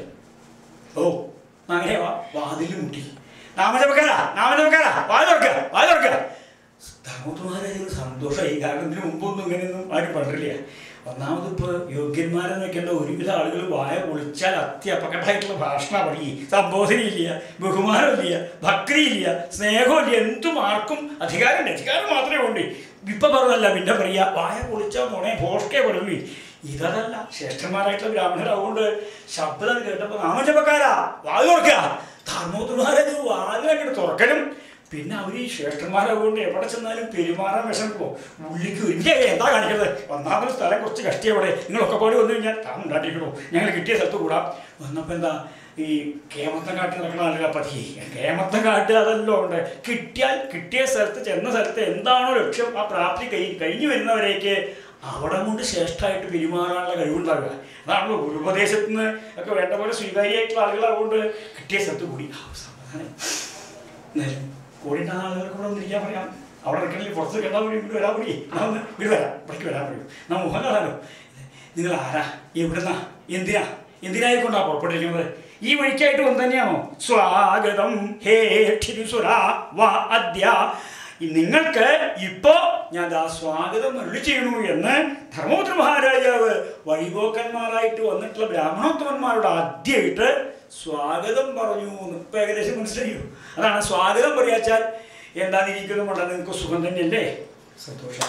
ഓ അങ്ങനെ വാ വാതിൽ മുട്ടി നാമജപക്കാരാ നാമജപക്കാരാ വാതിൽ തുറക്കുക വാതിൽ തുറക്കുക ധർമ്മപുത്രന്മാരെ സന്തോഷമായി കാരണം ഇതിനു മുമ്പൊന്നും ഇങ്ങനെയൊന്നും ആരും പറഞ്ഞില്ല ഒന്നാമത് ഇപ്പോൾ യോഗ്യന്മാരെന്ന് വെക്കേണ്ട ഒരുവിധ ആളുകൾ വായ പൊളിച്ചാൽ അത്യപകടമായിട്ടുള്ള ഭാഷണ പറയും സംബോധനയില്ല ബഹുമാനമില്ല ഭക്തിയില്ല സ്നേഹമില്ല എന്തും ആർക്കും അധികാരമുണ്ട് അധികാരം മാത്രമേ ഉണ്ട് ഇപ്പം പറഞ്ഞല്ല പിന്നെ പറയുക വായ പൊളിച്ചാൽ മോണെ ഭോഷ്കേ പറയുള്ളൂ ഇതല്ല ശ്രേഷ്ഠന്മാരായിട്ടുള്ള ബ്രാഹ്മണരാവുകൊണ്ട് ശബ്ദം കേട്ടപ്പോൾ നാമജപക്കാരാ വാത് തുറക്കുക ധർമ്മപുത്രന്മാരെ വാതിലങ്ങോട്ട് തുറക്കലും പിന്നെ അവർ ഈ ശ്രേഷ്ഠന്മാരാകൊണ്ട് എവിടെ ചെന്നാലും പെരുമാറാൻ വിഷമിപ്പോ ഉള്ളിക്ക് ഇല്ല എന്താ കാണിക്കുന്നത് ഒന്നാമത് സ്ഥലം കുറച്ച് കഷ്ടിയവിടെ നിങ്ങളൊക്കെ പോലെ വന്നു കഴിഞ്ഞാൽ താൻ ഉണ്ടാക്കിക്കണോ ഞങ്ങൾ കിട്ടിയ സ്ഥലത്ത് കൂടാം വന്നപ്പോൾ എന്താ ഈ കേമത്തം കാട്ടി നടക്കുന്ന ആളുകളെ പതി കേമത്തം കാട്ട് അതല്ലോ ഉണ്ട് കിട്ടിയാൽ കിട്ടിയ സ്ഥലത്ത് ചെന്ന സ്ഥലത്ത് എന്താണോ ലക്ഷ്യം ആ പ്രാപ്തി കഴി കഴിഞ്ഞു വരുന്നവരേക്ക് അവിടെ കൊണ്ട് ശ്രേഷ്ഠമായിട്ട് പെരുമാറാനുള്ള കഴിവുണ്ടാവുക അതാണല്ലോ ഒരു ഉപദേശത്ത് നിന്ന് ഒക്കെ വേണ്ട പോലെ സ്വീകാര്യമായിട്ടുള്ള ആളുകളാകൊണ്ട് കിട്ടിയ സ്ഥലത്ത് കൂടി ആ, സമാധാനം എന്നാലും കൂടിയിട്ട് ആളുകൾക്ക് കൂടെ ഒന്നിരിക്കാൻ പറയാം അവിടെ നിൽക്കണമെങ്കിൽ പുറത്ത് കേട്ടാൽ കൂടി ഇവിടെ വരാൻ കൂടി ഞാൻ ഒന്ന് ഇവിടെ വരാം ഇവിടേക്ക് വരാൻ പറയും നാ മുഖം കാണാലോ നിങ്ങൾ ആരാ എവിടുന്നാ എന്തിനാ എന്തിനായിക്കൊണ്ടാ പുറപ്പെട്ടിരിക്കുന്നത് ഈ വഴിക്കായിട്ട് വന്ന് തന്നെയാണോ സ്വാഗതം ഹേ ക്ഷിതിസുര വാ അദ്യ നിങ്ങൾക്ക് ഇപ്പോ ഞാൻ ദാ സ്വാഗതം അരുളി ചെയ്യണു എന്ന് ധർമ്മപുത്ര മഹാരാജാവ് വഴിപോക്കന്മാരായിട്ട് വന്നിട്ടുള്ള ബ്രാഹ്മണോത്തമന്മാരോട് ആദ്യമായിട്ട് സ്വാഗതം പറഞ്ഞു എന്ന് ഇപ്പൊ ഏകദേശം മനസ്സിലായോ അതാണ് സ്വാഗതം പറയാച്ചാൽ എന്താതിരിക്കുന്നുമുണ്ട് നിങ്ങൾക്ക് സുഖം തന്നെയല്ലേ സന്തോഷം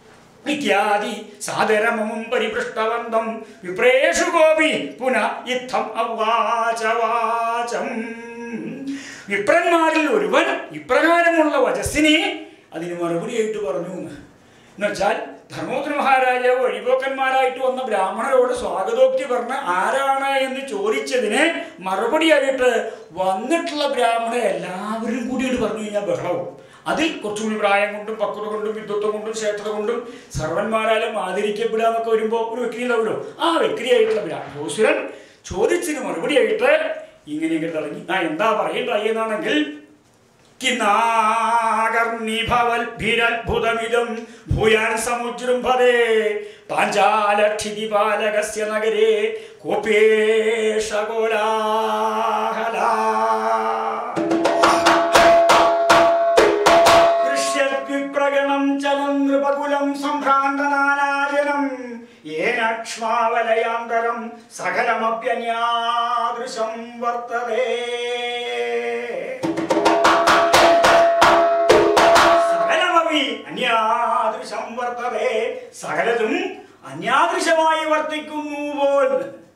ഇത്യാദി സാദരമമും പരിപൃഷ്ടവന്തം വിപ്രേഷു ഗോപി പുന ഇത്തം അവാചവാചം വിപ്രന്മാരിൽ ഒരുവൻ ഇപ്രകാരമുള്ള വചസ്സിനെ അതിന് മറുപടിയായിട്ട് പറഞ്ഞു എന്ന് എന്നുവെച്ചാൽ ധർമ്മോത്തര മഹാരാജാവ് വഴിപോക്കന്മാരായിട്ട് വന്ന ബ്രാഹ്മണരോട് സ്വാഗതോക്തി പറഞ്ഞ് ആരാണ് എന്ന് ചോദിച്ചതിന് മറുപടിയായിട്ട് വന്നിട്ടുള്ള ബ്രാഹ്മണർ എല്ലാവരും കൂടിയിട്ട് പറഞ്ഞു കഴിഞ്ഞാൽ ബഹളവും അതിൽ കുറച്ചുകൂടി പ്രായം കൊണ്ടും പക്വത കൊണ്ടും വിദ്വത്വം കൊണ്ടും ക്ഷേത്ര കൊണ്ടും സർവന്മാരാലും ആദരിക്കപ്പെടുക എന്നൊക്കെ വരുമ്പോൾ ഒരു വ്യക്തി ഉണ്ടാവുമല്ലോ ആ വ്യക്തിയായിട്ടുള്ള ബ്രാഹ്മോസുരൻ ചോദിച്ചതിന് മറുപടിയായിട്ട് ഇങ്ങനെയൊക്കെ തുടങ്ങി ആ എന്താ പറയണ്ടായി എന്നാണെങ്കിൽ കിന്നാകർണിഭവൽഭിരത്ഭുതമിതം ഭൂയാൻ സമുജൃംഭതേ പാഞ്ചാലക്ഷിതിപാലകസ്യ നഗരേ കോപേഷകോലാഹലാ ദൃശ്യദ്വിപ്രഗണം ചലം നൃപകുലം സംഭ്രാന്തനാനാജനം ഏനക്ഷ്മാവലയാന്തരം സകലമപ്യന്യാദൃശം വർത്തതേ സകലമപി അന്യാദൃശം വർത്തതേ സകലതും അന്യാദൃശമായി വർത്തിക്കുന്നു പോൽ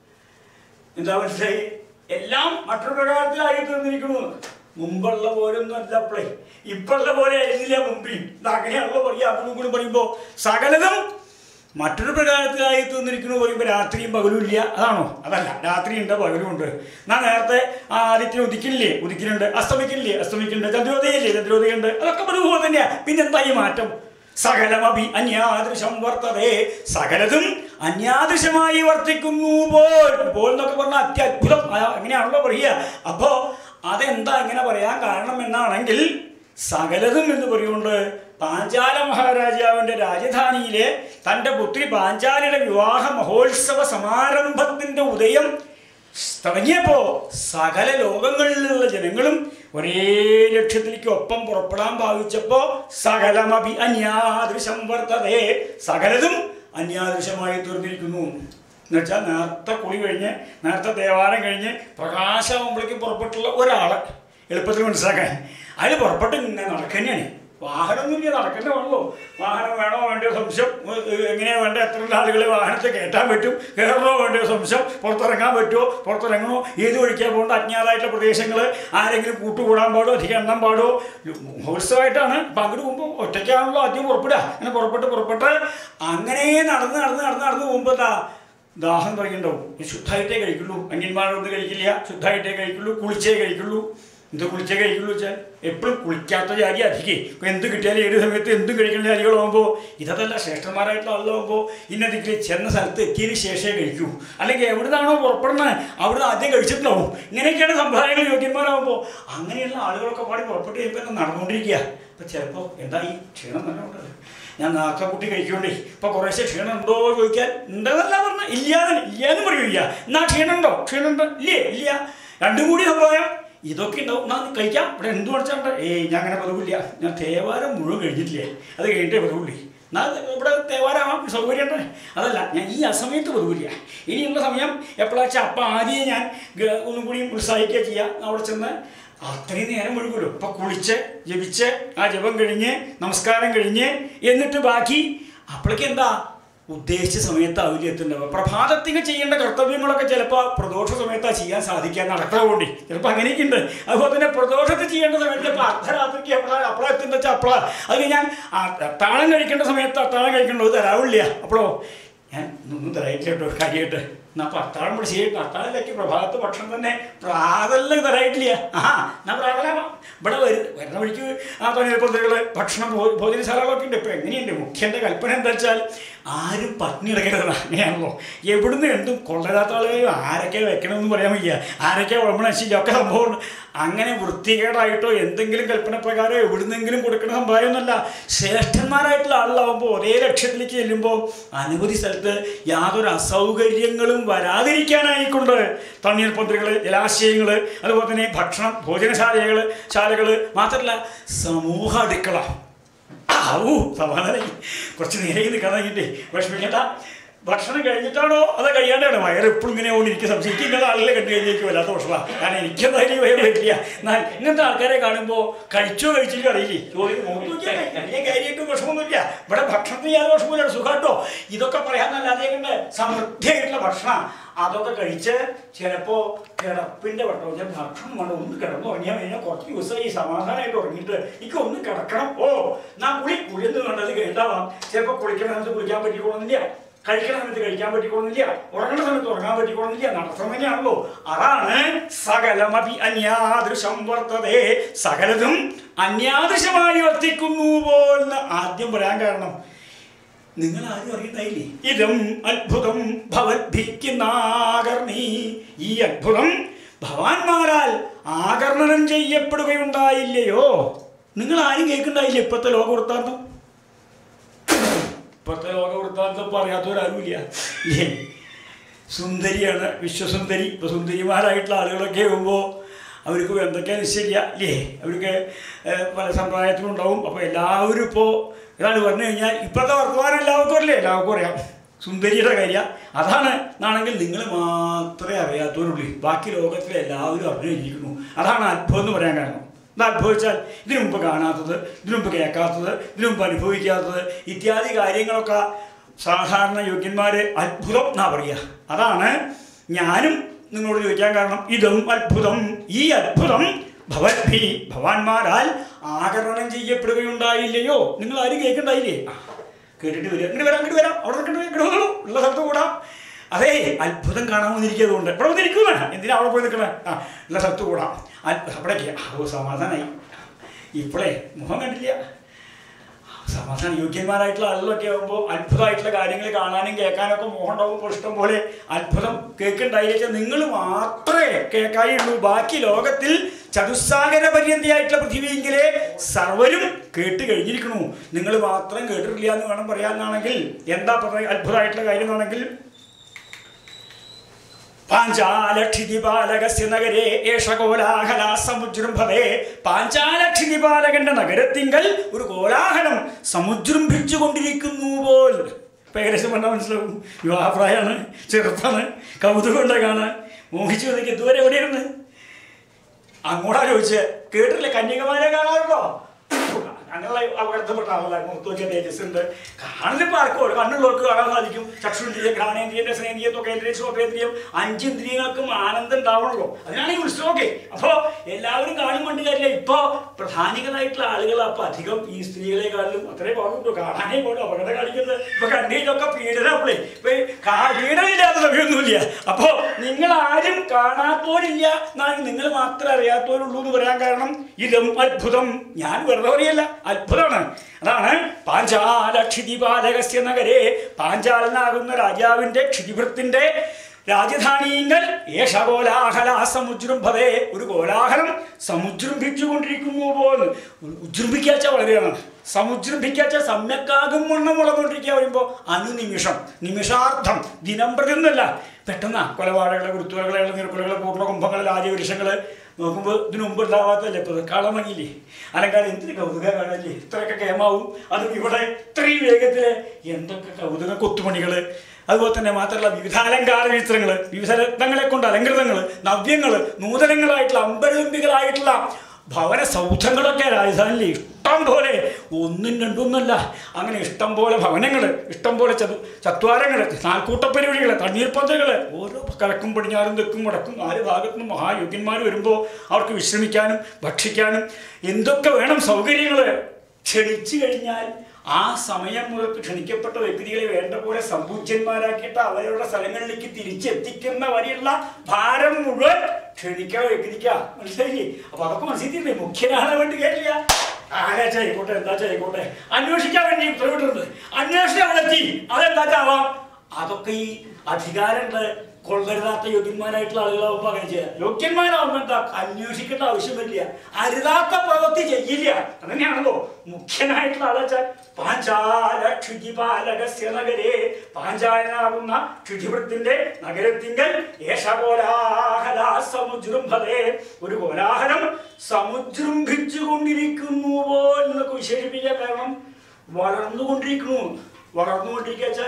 എന്താ മനസ്സിലായി എല്ലാം മറ്റൊരു പ്രകാരത്തിലായി തീർന്നിരിക്കുന്നു മുമ്പുള്ള പോലൊന്നും അല്ല അപ്പളേ ഇപ്പുള്ള പോലെ ആയിരുന്നില്ല മുമ്പിൽ ഇത് അങ്ങനെയാണല്ലോ പറയാ അങ്ങോട്ടും കൂടി പറയുമ്പോൾ സകലതും മറ്റൊരു പ്രകാരത്തിലായി തീർന്നിരിക്കുന്നു പറയുമ്പോൾ രാത്രിയും പകലും ഇല്ല അതാണോ അതല്ല രാത്രിയുണ്ട് പകലും ഉണ്ട് ഞാൻ നേരത്തെ ആ ആദിത്യന് ഉദിക്കണില്ലേ ഉദിക്കുന്നുണ്ട് അസ്തമിക്കണില്ലേ അസ്തമിക്കുന്നുണ്ട് ചന്ദ്രോദയല്ലേ ചന്ദ്രോദയുണ്ട് അതൊക്കെ അതുപോലെ തന്നെയാ പിന്നെന്താ ഈ മാറ്റം സകലമഭി അന്യാദൃശം വർത്തതേ സകലതും അന്യാദൃശമായി വർത്തിക്കുന്നു പോൽ പോൽ എന്നൊക്കെ പറഞ്ഞാൽ അത്യത്ഭുതം ആ, അങ്ങനെയാണല്ലോ പറയുക അപ്പോ അതെന്താ ഇങ്ങനെ പറയാൻ കാരണം എന്നാണെങ്കിൽ സകലതും എന്ന് പറയുകൊണ്ട് പാഞ്ചാല മഹാരാജാവിൻ്റെ രാജധാനിയിലെ തൻ്റെ പുത്രി പാഞ്ചാലിയുടെ വിവാഹ മഹോത്സവ സമാരംഭത്തിൻ്റെ ഉദയം തുടങ്ങിയപ്പോ സകല ലോകങ്ങളിലുള്ള ജനങ്ങളും ഒരേ ലക്ഷ്യത്തിലേക്ക് ഒപ്പം പുറപ്പെടാൻ ഭാവിച്ചപ്പോ സകലമഭി അന്യാദൃശം വർത്തതേ സകലതും അന്യാദൃശമായി തീർന്നിരിക്കുന്നു എന്നുവെച്ചാൽ നേരത്തെ കുളി കഴിഞ്ഞ് നേരത്തെ ദേവാലയം കഴിഞ്ഞ് പ്രകാശമാകുമ്പോഴേക്കും പുറപ്പെട്ടുള്ള ഒരാള് എളുപ്പത്തിൽ മനസ്സിലാക്കാൻ അയാൾ പുറപ്പെട്ട് ഇങ്ങനെ നടക്കുന്നതാണ് വാഹനമൊന്നുമില്ല നടക്കേണ്ട വേണമല്ലോ വാഹനം വേണോ വേണ്ടയോ സംശയം ഏ- ഏ- എങ്ങനെയാ വേണ്ട എത്ര ആളുകളെ വാഹനത്തെ കയറ്റാൻ പറ്റും കയറണോ വേണ്ടയോ സംശയം പുറത്തിറങ്ങാൻ പറ്റുമോ പുറത്തിറങ്ങണോ ഏത് വഴിക്കാൻ പോകേണ്ട അജ്ഞാതമായിട്ടുള്ള പ്രദേശങ്ങൾ ആരെങ്കിലും കൂട്ടുകൂടാൻ പാടോ അധികം എണ്ണം പാടോ മഹോത്സവമായിട്ടാണ് അപ്പം അങ്ങോട്ട് പോകുമ്പോൾ ഒറ്റയ്ക്കാണല്ലോ ആദ്യം പുറപ്പെടുക അങ്ങനെ പുറപ്പെട്ട് പുറപ്പെട്ട് അങ്ങനെ നടന്ന് നടന്ന് നടന്ന് നടന്ന് പോകുമ്പോൾ എന്താ ദാഹം തുടങ്ങിയിട്ടുണ്ടാവും ഈ ശുദ്ധമായിട്ടേ കഴിക്കുള്ളൂ അന്യന്മാരൊന്നും കഴിക്കില്ല ശുദ്ധമായിട്ടേ കഴിക്കുള്ളൂ കുളിച്ചേ കഴിക്കുള്ളൂ എന്ത് കുളിച്ചേ കഴിക്കുള്ളൂ വെച്ചാൽ എപ്പോഴും കുളിക്കാത്ത ജാതി അധികം എന്ത് കിട്ടിയാലും ഏത് സമയത്ത് എന്തും കഴിക്കുന്ന ജാതികളാകുമ്പോൾ ഇതല്ല ശ്രേഷ്ഠന്മാരായിട്ടുള്ള ആളുകളാകുമ്പോൾ ഇന്നതിക്ക് ചെന്ന സ്ഥലത്ത് എത്തിയതിന് ശേഷമേ കഴിക്കൂ അല്ലെങ്കിൽ എവിടുന്നാണോ പുറപ്പെടുന്നത് അവിടുന്ന് ആദ്യം കഴിച്ചിട്ടുണ്ടാവും ഇങ്ങനെയൊക്കെയാണ് സമ്പ്രദായങ്ങൾ യോഗ്യന്മാരാകുമ്പോൾ അങ്ങനെയുള്ള ആളുകളൊക്കെ പാടി പുറപ്പെട്ട് കഴിയുമ്പോൾ എന്താ നടന്നുകൊണ്ടിരിക്കുക അപ്പം ചിലപ്പോൾ എന്താ ഈ ക്ഷീണം തന്നെ ഉണ്ട് ഞാൻ നേരത്തെ കുട്ടി കഴിക്കണ്ടേ ഇപ്പൊ കുറേശ്ശെ ക്ഷീണം ഉണ്ടോ ചോദിക്കാൻ ഉണ്ടെന്നല്ല പറഞ്ഞ ഇല്ലാതെ ഇല്ലാന്ന് പറയൂല എന്നാ ക്ഷീണം ഉണ്ടോ ക്ഷീണം ഉണ്ടോ ഇല്ലേ ഇല്ല രണ്ടും കൂടി സംഭവം ഇതൊക്കെ ഉണ്ടാവും എന്നാ കഴിക്കാം ഇവിടെ എന്ത് പഠിച്ചാണ്ട് ഏയ് ഞാൻ അങ്ങനെ പതിവില്ല ഞാൻ തേവാരം മുഴുവൻ കഴിഞ്ഞിട്ടില്ലേ അത് കഴിഞ്ഞിട്ടേ പതിവുള്ളി എന്നാ ഇവിടെ തേവാരാമാം സൗകര്യം ഉണ്ട് അതല്ല ഞാൻ ഈ അസമയത്ത് പതിവില്ല ഇനിയുള്ള സമയം എപ്പോഴാ വെച്ചാൽ അപ്പം ആദ്യം ഞാൻ ഗ- ഒന്നും കൂടി ഉത്സാഹിക്കുക ചെയ്യാം അവിടെ ചെന്ന് അത്രയും നേരം ഒഴുകുമല്ലോ ഇപ്പൊ കുളിച്ച് ജപിച്ച് ആ ജപം കഴിഞ്ഞ് നമസ്കാരം കഴിഞ്ഞ് എന്നിട്ട് ബാക്കി അപ്പോഴേക്ക് എന്താ ഉദ്ദേശിച്ച സമയത്താവില്ല എത്തുന്നുണ്ടാവുക പ്രഭാതത്തിന് ചെയ്യേണ്ട കർത്തവ്യങ്ങളൊക്കെ ചിലപ്പോൾ പ്രദോഷ സമയത്താണ് ചെയ്യാൻ സാധിക്കാൻ നടക്കാറുണ്ട് ചിലപ്പോൾ അങ്ങനെയൊക്കെ ഉണ്ട് അതുപോലെ തന്നെ പ്രദോഷത്തിൽ ചെയ്യേണ്ട സമയത്ത് ഇപ്പോൾ അർദ്ധരാത്രിക്ക് എപ്പോഴാണ് അപ്പോഴാണ് എത്തുന്ന വെച്ചാൽ അപ്പോഴാണ് അത് ഞാൻ ആ അത്താഴം കഴിക്കേണ്ട സമയത്ത് അത്താഴം കഴിക്കേണ്ടത് തരാവില്ല അപ്പോഴോ ഞാൻ ഒന്നും തരായിട്ടില്ല കേട്ടോ കാര്യമായിട്ട് എന്നാ അപ്പം അത്താഴം പിടിച്ച് ചെയ്യും അത്താഴത്തിലേക്ക് പ്രഭാതത്ത് ഭക്ഷണം തന്നെ പ്രാതലിന് തരായിട്ടില്ല ആ എന്നാ പ്രാതലാവാം ഇവിടെ വരു വരുന്ന വഴിക്ക് ആ പതിനെപ്പുറത്തുകൾ ഭക്ഷണം ഭോ- ഭോജനശാലകളൊക്കെ ഉണ്ട് ഇപ്പം എങ്ങനെയുണ്ട് മുഖ്യൻ്റെ കൽപ്പന എന്താ വെച്ചാൽ ആരും പട്ടിണി കിടക്കരുത് അങ്ങനെയാണല്ലോ എവിടുന്ന് എന്തും കൊള്ളരാത്ത ആളുകൾ ആരൊക്കെ വെക്കണമെന്ന് പറയാൻ വയ്യ ആരൊക്കെ ഉളമ്പണശില്ല ഒക്കെ സംഭവമുണ്ട് അങ്ങനെ വൃത്തികേടായിട്ടോ എന്തെങ്കിലും കൽപ്പന പ്രകാരം എവിടുന്നെങ്കിലും കൊടുക്കുന്ന സമ്പ്രദായമൊന്നുമല്ല ശ്രേഷ്ഠന്മാരായിട്ടുള്ള ആളുകളാവുമ്പോൾ ഒരേ ലക്ഷ്യത്തിലേക്ക് ചെല്ലുമ്പോൾ അനവധി സ്ഥലത്ത് യാതൊരു അസൗകര്യങ്ങളും വരാതിരിക്കാനായിക്കൊണ്ട് തണ്ണീർപ്പന്തലുകൾ ജലാശയങ്ങൾ അതുപോലെ തന്നെ ഭക്ഷണം ഭോജനശാലകൾ ശാലകൾ മാത്രമല്ല സമൂഹ അടുക്കള ആവൂ സമാധാനായി കുറച്ച് നേരെ നിൽക്കാൻ കഴിഞ്ഞിട്ട് വിഷമിക്കണ്ട ഭക്ഷണം കഴിഞ്ഞിട്ടാണോ അത് കഴിയാണ്ടാണ് വയറ് എപ്പോഴും ഇങ്ങനെ കൊണ്ട് എനിക്ക് സംശയിക്കും ഇങ്ങനെ ആളുകളെ കണ്ടു കഴിഞ്ഞേക്ക് വല്ലാത്ത ദോഷമാണ് കാരണം എനിക്കെന്തായാലും വയറ് വരില്ല എന്നാൽ ഇങ്ങനത്തെ ആൾക്കാരെ കാണുമ്പോൾ കഴിച്ചോ കഴിച്ചിട്ടോ അറിയില്ലേ ചോദിക്കും മുഖത്ത് നോക്കിയാൽ വലിയ കാര്യമായിട്ട് വിഷമമൊന്നുമില്ല ഇവിടെ ഭക്ഷണത്തിന് യാതൊരു വിഷമമില്ല സുഖാട്ടോ ഇതൊക്കെ പറയാന്നല്ലാതെ കണ്ട് സമൃദ്ധിയായിട്ടുള്ള ഭക്ഷണം അതൊക്കെ കഴിച്ച് ചിലപ്പോ കിടപ്പിന്റെ വട്ടം ഞാൻ ഭക്ഷണം വേണ്ട ഒന്ന് കിടന്നു ഉറങ്ങിയാൽ കഴിഞ്ഞാൽ കുറച്ച് ദിവസമായി സമാധാനമായിട്ട് ഉറങ്ങിയിട്ട് എനിക്ക് ഒന്ന് കിടക്കണം ഓ നാ കുളി കുളി എന്ന് കണ്ടത് കേട്ടാവാം ചിലപ്പോ കുളിക്കണ സമയത്ത് കുളിക്കാൻ പറ്റിക്കോളുന്നില്ല കഴിക്കണ സമയത്ത് കഴിക്കാൻ പറ്റിക്കോളുന്നില്ല ഉറങ്ങണ സമയത്ത് ഉറങ്ങാൻ പറ്റിക്കോളുന്നില്ല നടത്തം തന്നെയാണല്ലോ അതാണ് സകലമപി അന്യാദൃശം വർത്തതേ സകലതും അന്യാദൃശമായി വർത്തിക്കുന്നു പോലെന്ന് ആദ്യം പറയാൻ കാരണം നിങ്ങൾ ആരും അറിയണ്ടായില്ലേ ഇതം അത്ഭുതം ഭവദ്ഭിക്കുന്നാകർണി ഈ അത്ഭുതം ഭവാന്മാരാൽ ആകർണനം ചെയ്യപ്പെടുകയുണ്ടായില്ലയോ നിങ്ങൾ ആരും കേൾക്കണ്ടായില്ലേ ഇപ്പോഴത്തെ ലോകവൃത്താന്തം ഇപ്പോഴത്തെ ലോകവൃത്താന്തം പറയാത്തവരാരുമില്ല ഇല്ലേ സുന്ദരിയാണ് വിശ്വസുന്ദരി ഇപ്പോൾ സുന്ദരിമാരായിട്ടുള്ള ആളുകളൊക്കെ ആകുമ്പോൾ അവർക്ക് എന്തൊക്കെ നിശ്ചയില്ല ഇല്ലേ അവർക്ക് ഏഹ്, പല സമ്പ്രദായത്തിലും ഉണ്ടാവും അപ്പോൾ എല്ലാവരും ഇപ്പോൾ ഇതാണ് പറഞ്ഞു കഴിഞ്ഞാൽ ഇപ്പോഴത്തെ വർത്തമാനം എല്ലാവർക്കും അറിയില്ലേ എല്ലാവർക്കും അറിയാം സുന്ദരിയുടെ കാര്യം അതാണ് എന്നാണെങ്കിൽ നിങ്ങൾ മാത്രമേ അറിയാത്തവരുള്ളൂ ബാക്കി ലോകത്തിലെ എല്ലാവരും അറിഞ്ഞിരിക്കുന്നു അതാണ് അത്ഭുതം എന്ന് പറയാൻ കാരണം എന്താ അനുഭവിച്ചാൽ ഇതിനു മുമ്പ് കാണാത്തത് ഇതിനു മുമ്പ് കേൾക്കാത്തത് ഇതിനു മുമ്പ് അനുഭവിക്കാത്തത് ഇത്യാദി കാര്യങ്ങളൊക്കെ സാധാരണ യോഗ്യന്മാര് അത്ഭുതം എന്നാ പറയുക അതാണ് ഞാനും നിങ്ങളോട് ചോദിക്കാൻ കാരണം ഇതും അത്ഭുതം ഈ അത്ഭുതം ഭവദ്ഭി ഭവാന്മാരാൽ ആകരണം ചെയ്യപ്പെടുകയുണ്ടായില്ലയോ നിങ്ങൾ ആരും കേൾക്കണ്ടായില്ലേ ആ, കേട്ടിട്ട് വരിക ഇങ്ങോട്ട് വരാം ഇങ്ങോട്ട് വരാം അവിടെ നിൽക്കണ്ട ഇങ്ങോട്ട് വന്നോളൂ ഉള്ള സ്ഥലത്ത് കൂടാം അതേ അത്ഭുതം കാണാൻ വന്നിരിക്കുന്നതുകൊണ്ട് ഇവിടെ വന്നിരിക്കുന്ന എന്തിനാ അവിടെ പോയി നിൽക്കണേ ആ ഉള്ള സ്ഥലത്ത് കൂടാം അത്ഭുതം അവിടേക്ക് ഓ സമാധാനമായി ഇപ്പോഴേ മുഖം കണ്ടില്ല സമാധാന യോഗ്യന്മാരായിട്ടുള്ള ആളുകളൊക്കെ ആകുമ്പോൾ അത്ഭുതമായിട്ടുള്ള കാര്യങ്ങൾ കാണാനും കേൾക്കാനൊക്കെ മോഹം ഉണ്ടാകുമ്പോൾ ഇഷ്ടം പോലെ അത്ഭുതം കേൾക്കുണ്ടായില്ല നിങ്ങൾ മാത്രമേ കേൾക്കായുള്ളൂ ബാക്കി ലോകത്തിൽ ചതുസ്സാഗര പര്യന്തയായിട്ടുള്ള പൃഥ്വിയെങ്കിലേ സർവരും കേട്ട് കഴിഞ്ഞിരിക്കണു നിങ്ങൾ മാത്രം കേട്ടിട്ടില്ല എന്ന് വേണം പറയാനാണെങ്കിൽ എന്താ പറയുക അത്ഭുതമായിട്ടുള്ള കാര്യം എന്നാണെങ്കിൽ പാഞ്ചാലക്ഷിതിപാലകസ്യ നഗരേ ഏഷ കോലാഹല സമുജൃംഭവേ പാഞ്ചാലക്ഷിതിപാലകന്റെ നഗരത്തിങ്കൽ ഒരു കോലാഹലം സമുജൃംഭിച്ചു കൊണ്ടിരിക്കുന്നു പോൽ ഇപ്പൊ ഏകദേശം പറഞ്ഞാൽ മനസ്സിലാവും വിവാഹപ്രായമാണ് ചെറുപ്പാണ് കൗതുകം കാണാൻ മോഹിച്ചു വന്നിട്ട് ഇതുവരെ എവിടെയായിരുന്നു അങ്ങോട്ടാ ചോദിച്ചത് കേട്ടില്ല കന്യകമാരെ കാണാറുണ്ടോ അങ്ങനെയുള്ള അപകടത്തിൽപ്പെട്ട ആളല്ല മുഖത്തൊക്കെ തേജസ് ഉണ്ട് കാണുന്നപ്പോൾ ആർക്കും കണ്ണുള്ളവർക്ക് കാണാൻ സാധിക്കും ചക്ഷുന്ദ്രിയം ഘ്രാണേന്ദ്രിയം രസനേന്ദ്രിയം തൊക്കേന്ദ്രിയം ശോഭേന്ദ്രിയം അഞ്ച് ഇന്ദ്രിയങ്ങൾക്കും ആനന്ദം ഉണ്ടാവണല്ലോ അതിനാണ് ഈ ഉത്സവമൊക്കെ അപ്പോൾ എല്ലാവരും കാണും കൊണ്ട് കാര്യമില്ല ഇപ്പോൾ പ്രധാനികളായിട്ടുള്ള ആളുകൾ അപ്പോൾ അധികം ഈ സ്ത്രീകളെക്കാളിലും അത്രേ പാടുള്ളൂ കാണാനേ പോലും അപകടം കാണിക്കുന്നത് ഇപ്പൊ കണ്ണീരൊക്കെ പീഡനപ്പളേ ഇപ്പൊ കാ- പീഡനമില്ലാത്ത സമയമൊന്നുമില്ല അപ്പോ നിങ്ങൾ ആരും കാണാത്തവരില്ല എന്നാൽ നിങ്ങൾ മാത്രമേ അറിയാത്തവരുള്ളൂ എന്ന് പറയാൻ കാരണം ഇതും അത്ഭുതം ഞാൻ വെറുതെ പറയല്ല അത്ഭുതമാണ് അതാണ് പാഞ്ചാല ക്ഷിതിപാലകസ്യ നഗരേ പാഞ്ചാലനാകുന്ന രാജാവിന്റെ ക്ഷിതിവൃത്തിന്റെ രാജധാനിയിങ്കൽ ഏഷ കോലാഹല സമുജൃംഭവേ ഒരു കോലാഹലം സമുജൃംഭിച്ചുകൊണ്ടിരിക്കുന്നു പോന്ന് ഉജൃംഭിക്കാച്ച വളരെയാണ് സമുജൃംഭിക്കാച്ച സമ്യക്കാകും വണ്ണം വളർന്നുകൊണ്ടിരിക്കുക വരുമ്പോൾ അനുനിമിഷം നിമിഷാർത്ഥം ദിനം പ്രതി ഒന്നല്ല പെട്ടെന്ന് കൊലപാടകളെ കുരുത്തുകളെ നീർക്കുലകളെ പൂർണ്ണ കുംഭങ്ങൾ രാജവൃക്ഷങ്ങൾ നോക്കുമ്പോൾ ഇതിനു മുമ്പ് ഉണ്ടാവാത്തല്ലേ ഇപ്പോൾ കളമങ്ങില്ലേ അലങ്കാരം എന്തിന് കൗതുക കാണല്ലേ ഇത്രയൊക്കെ കേമാവും അതും ഇവിടെ ഇത്രയും വേഗത്തില് എന്തൊക്കെ കൗതുക കൊത്തുമണികൾ അതുപോലെ തന്നെ മാത്രമല്ല വിവിധ അലങ്കാര ചിത്രങ്ങൾ വിവിധ രത്നങ്ങളെ കൊണ്ട് അലങ്കൃതങ്ങൾ നവ്യങ്ങൾ നൂതനങ്ങളായിട്ടുള്ള അമ്പരമ്പികളായിട്ടുള്ള ഭവന സൗധങ്ങളൊക്കെ രാജധാനിയിൽ ഇഷ്ടം പോലെ ഒന്നും രണ്ടൊന്നല്ല അങ്ങനെ ഇഷ്ടം പോലെ ഭവനങ്ങൾ ഇഷ്ടം പോലെ ചതു ചത്വാരങ്ങൾ നാൽക്കൂട്ടപ്പരിപാടികൾ തണ്ണീർപ്പന്തകൾ ഓരോ കിഴക്കും പടിഞ്ഞാറും തെക്കും വടക്കും നാല് ഭാഗത്തുനിന്നും മഹായോഗ്യന്മാർ വരുമ്പോൾ അവർക്ക് വിശ്രമിക്കാനും ഭക്ഷിക്കാനും എന്തൊക്കെ വേണം സൗകര്യങ്ങൾ ക്ഷണിച്ചു കഴിഞ്ഞാൽ ആ സമയം മുതൽ ക്ഷണിക്കപ്പെട്ട വ്യക്തികളെ വേണ്ട പോലെ സമ്പൂജ്യന്മാരാക്കിയിട്ട് അവരുടെ സ്ഥലങ്ങളിലേക്ക് തിരിച്ചെത്തിക്കുന്ന വരെയുള്ള ഭാരം മുഴുവൻ ക്ഷണിക്കാൻ വ്യക്തിക്ക മനസ്സിലായില്ലേ അപ്പൊ അതൊക്കെ മനസ്സിലായില്ലേ മുഖ്യനാണ് വേണ്ടി കേട്ടില്ല ആരാ ചെയ്യട്ടെ എന്താ ചെയ്യട്ടെ അന്വേഷിക്കാൻ വേണ്ടി ഉത്തരവിട്ടിരുന്നത് അന്വേഷിക്കാൻ അവിടെ എത്തി അതെന്താ ചാവാം അതൊക്കെ ഈ അധികാരമുണ്ട് കൊള്ളരുതാത്ത യോഗ്യന്മാരായിട്ടുള്ള ആളുകളാവുമ്പോൾ അങ്ങനെ ചെയ്യാം യോഗ്യന്മാരാവുമ്പോൾ എന്താ അന്വേഷിക്കേണ്ട ആവശ്യം വരില്ല അരുതാത്ത പ്രവൃത്തി ചെയ്യില്ല അതന്നെയാണല്ലോ മുഖ്യനായിട്ടുള്ള ആളാച്ചാൽ പാഞ്ചാല ക്ഷുതിപാലകസ്യ നഗരേ പാഞ്ചാലനാകുന്ന ക്ഷുതിവൃത്തിന്റെ നഗരത്തിങ്കൽ ഏഷ കോലാഹല സമുജൃംഭതേ ഒരു കോലാഹലം സമുജൃംഭിച്ചു കൊണ്ടിരിക്കുന്നു പോൽ എന്നൊക്കെ വിശേഷിപ്പിക്കാൻ കാരണം വളർന്നുകൊണ്ടിരിക്കുന്നു വളർന്നുകൊണ്ടിരിക്കുക വെച്ചാൽ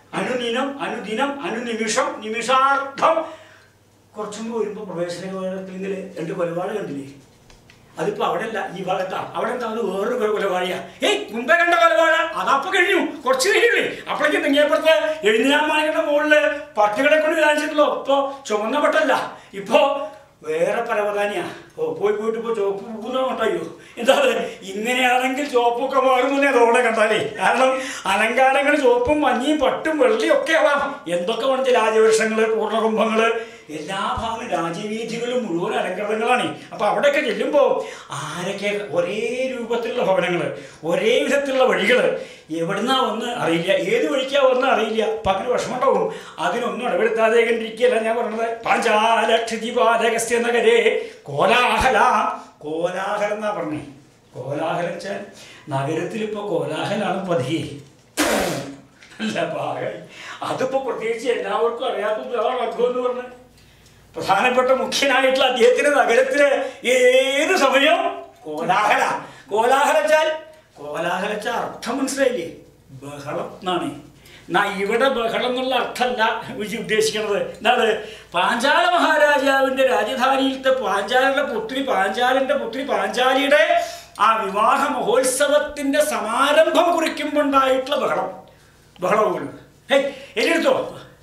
അനുദിനം അനുദിനം അനുനിമിഷം നിമിഷാർത്ഥം കുറച്ചും കൂടി വരുമ്പോൾ പ്രവേശന കവാടത്തിൽ രണ്ട് കൊലപാട് കണ്ടില്ലേ അതിപ്പോ അവിടെ അല്ല ഈ ഭാഗത്താ അവിടെ എന്താ അത് വേറൊരു കൊല- കൊലപാടിയാ ഏയ് മുമ്പേ കണ്ട കൊലപാട അതപ്പൊ കഴിഞ്ഞു കുറച്ച് കഴിഞ്ഞില്ലേ അപ്പോഴേക്കും തെങ്ങിയപ്പുറത്ത് എഴുതിനാമാരുടെ മുകളില് പട്ടികളെ കൊണ്ട് കാണിച്ചിട്ടുള്ളൂ ഇപ്പൊ ചുമന്ന പട്ടല്ല ഇപ്പോ വേറെ പരവതാനിയാ ഓ പോയി പോയിട്ട് ഇപ്പൊ ചുവപ്പ് പൂക്കുന്ന കൊണ്ടയ്യോ എന്താ അത്? ഇങ്ങനെയാണെങ്കിൽ ചുവപ്പൊക്കെ മാറുന്നേ അതോടെ കണ്ടാലേ കാരണം അലങ്കാരങ്ങൾ ചുവപ്പും മഞ്ഞയും പട്ടും വെള്ളിയും ഒക്കെ ആവാം എന്തൊക്കെ വേണം രാജവൃക്ഷങ്ങള് പൂർണ്ണകുംഭങ്ങള് എല്ലാ ഭാഗം രാജവീഥികളും മുഴുവൻ അലങ്കൃതങ്ങളാണ് അപ്പൊ അവിടെയൊക്കെ ചെല്ലുമ്പോൾ ആരൊക്കെ ഒരേ രൂപത്തിലുള്ള ഭവനങ്ങൾ ഒരേ വിധത്തിലുള്ള വഴികൾ എവിടുന്നാ വന്ന് അറിയില്ല ഏത് വഴിക്കാ വന്ന് അറിയില്ല അപ്പൊ അങ്ങനെ വിഷമമുണ്ടാവും അതിനൊന്നും ഇടപെടുത്താതെ കണ്ടിരിക്കുകയല്ല ഞാൻ പറഞ്ഞത് പാഞ്ചാല ക്ഷിതിപാലകസ്യ നഗരേ കോലാഹല കോലാഹലം എന്നാ പറഞ്ഞേ കോലാഹലം വെച്ചാൽ നഗരത്തിൽ ഇപ്പൊ കോലാഹലാണ് പതിയെ അല്ല ഭാഗമായി അതിപ്പോ പ്രത്യേകിച്ച് എല്ലാവർക്കും അറിയാത്തതാണ് അദ്ഭുതം എന്ന് പറഞ്ഞത് പ്രധാനപ്പെട്ട മുഖ്യനായിട്ടുള്ള അദ്ദേഹത്തിന്റെ നഗരത്തില് ഏത് സമയവും കോലാഹല കോലാഹലച്ചാൽ കോലാഹലച്ച അർത്ഥം മനസ്സിലായില്ലേ ബഹളം എന്നാണ് എന്നാ ഇവിടെ ബഹളം എന്നുള്ള അർത്ഥമല്ല വിജി ഉദ്ദേശിക്കുന്നത് എന്താണ് പാഞ്ചാല മഹാരാജാവിന്റെ രാജധാനിയിലത്തെ പാഞ്ചാലിന്റെ പുത്രി പാഞ്ചാലിന്റെ പുത്രി പാഞ്ചാലിയുടെ ആ വിവാഹ മഹോത്സവത്തിന്റെ സമാരംഭം കുറിക്കുമ്പോണ്ടായിട്ടുള്ള ബഹളം ബഹളവും ഹേയ് എലെടുത്തോ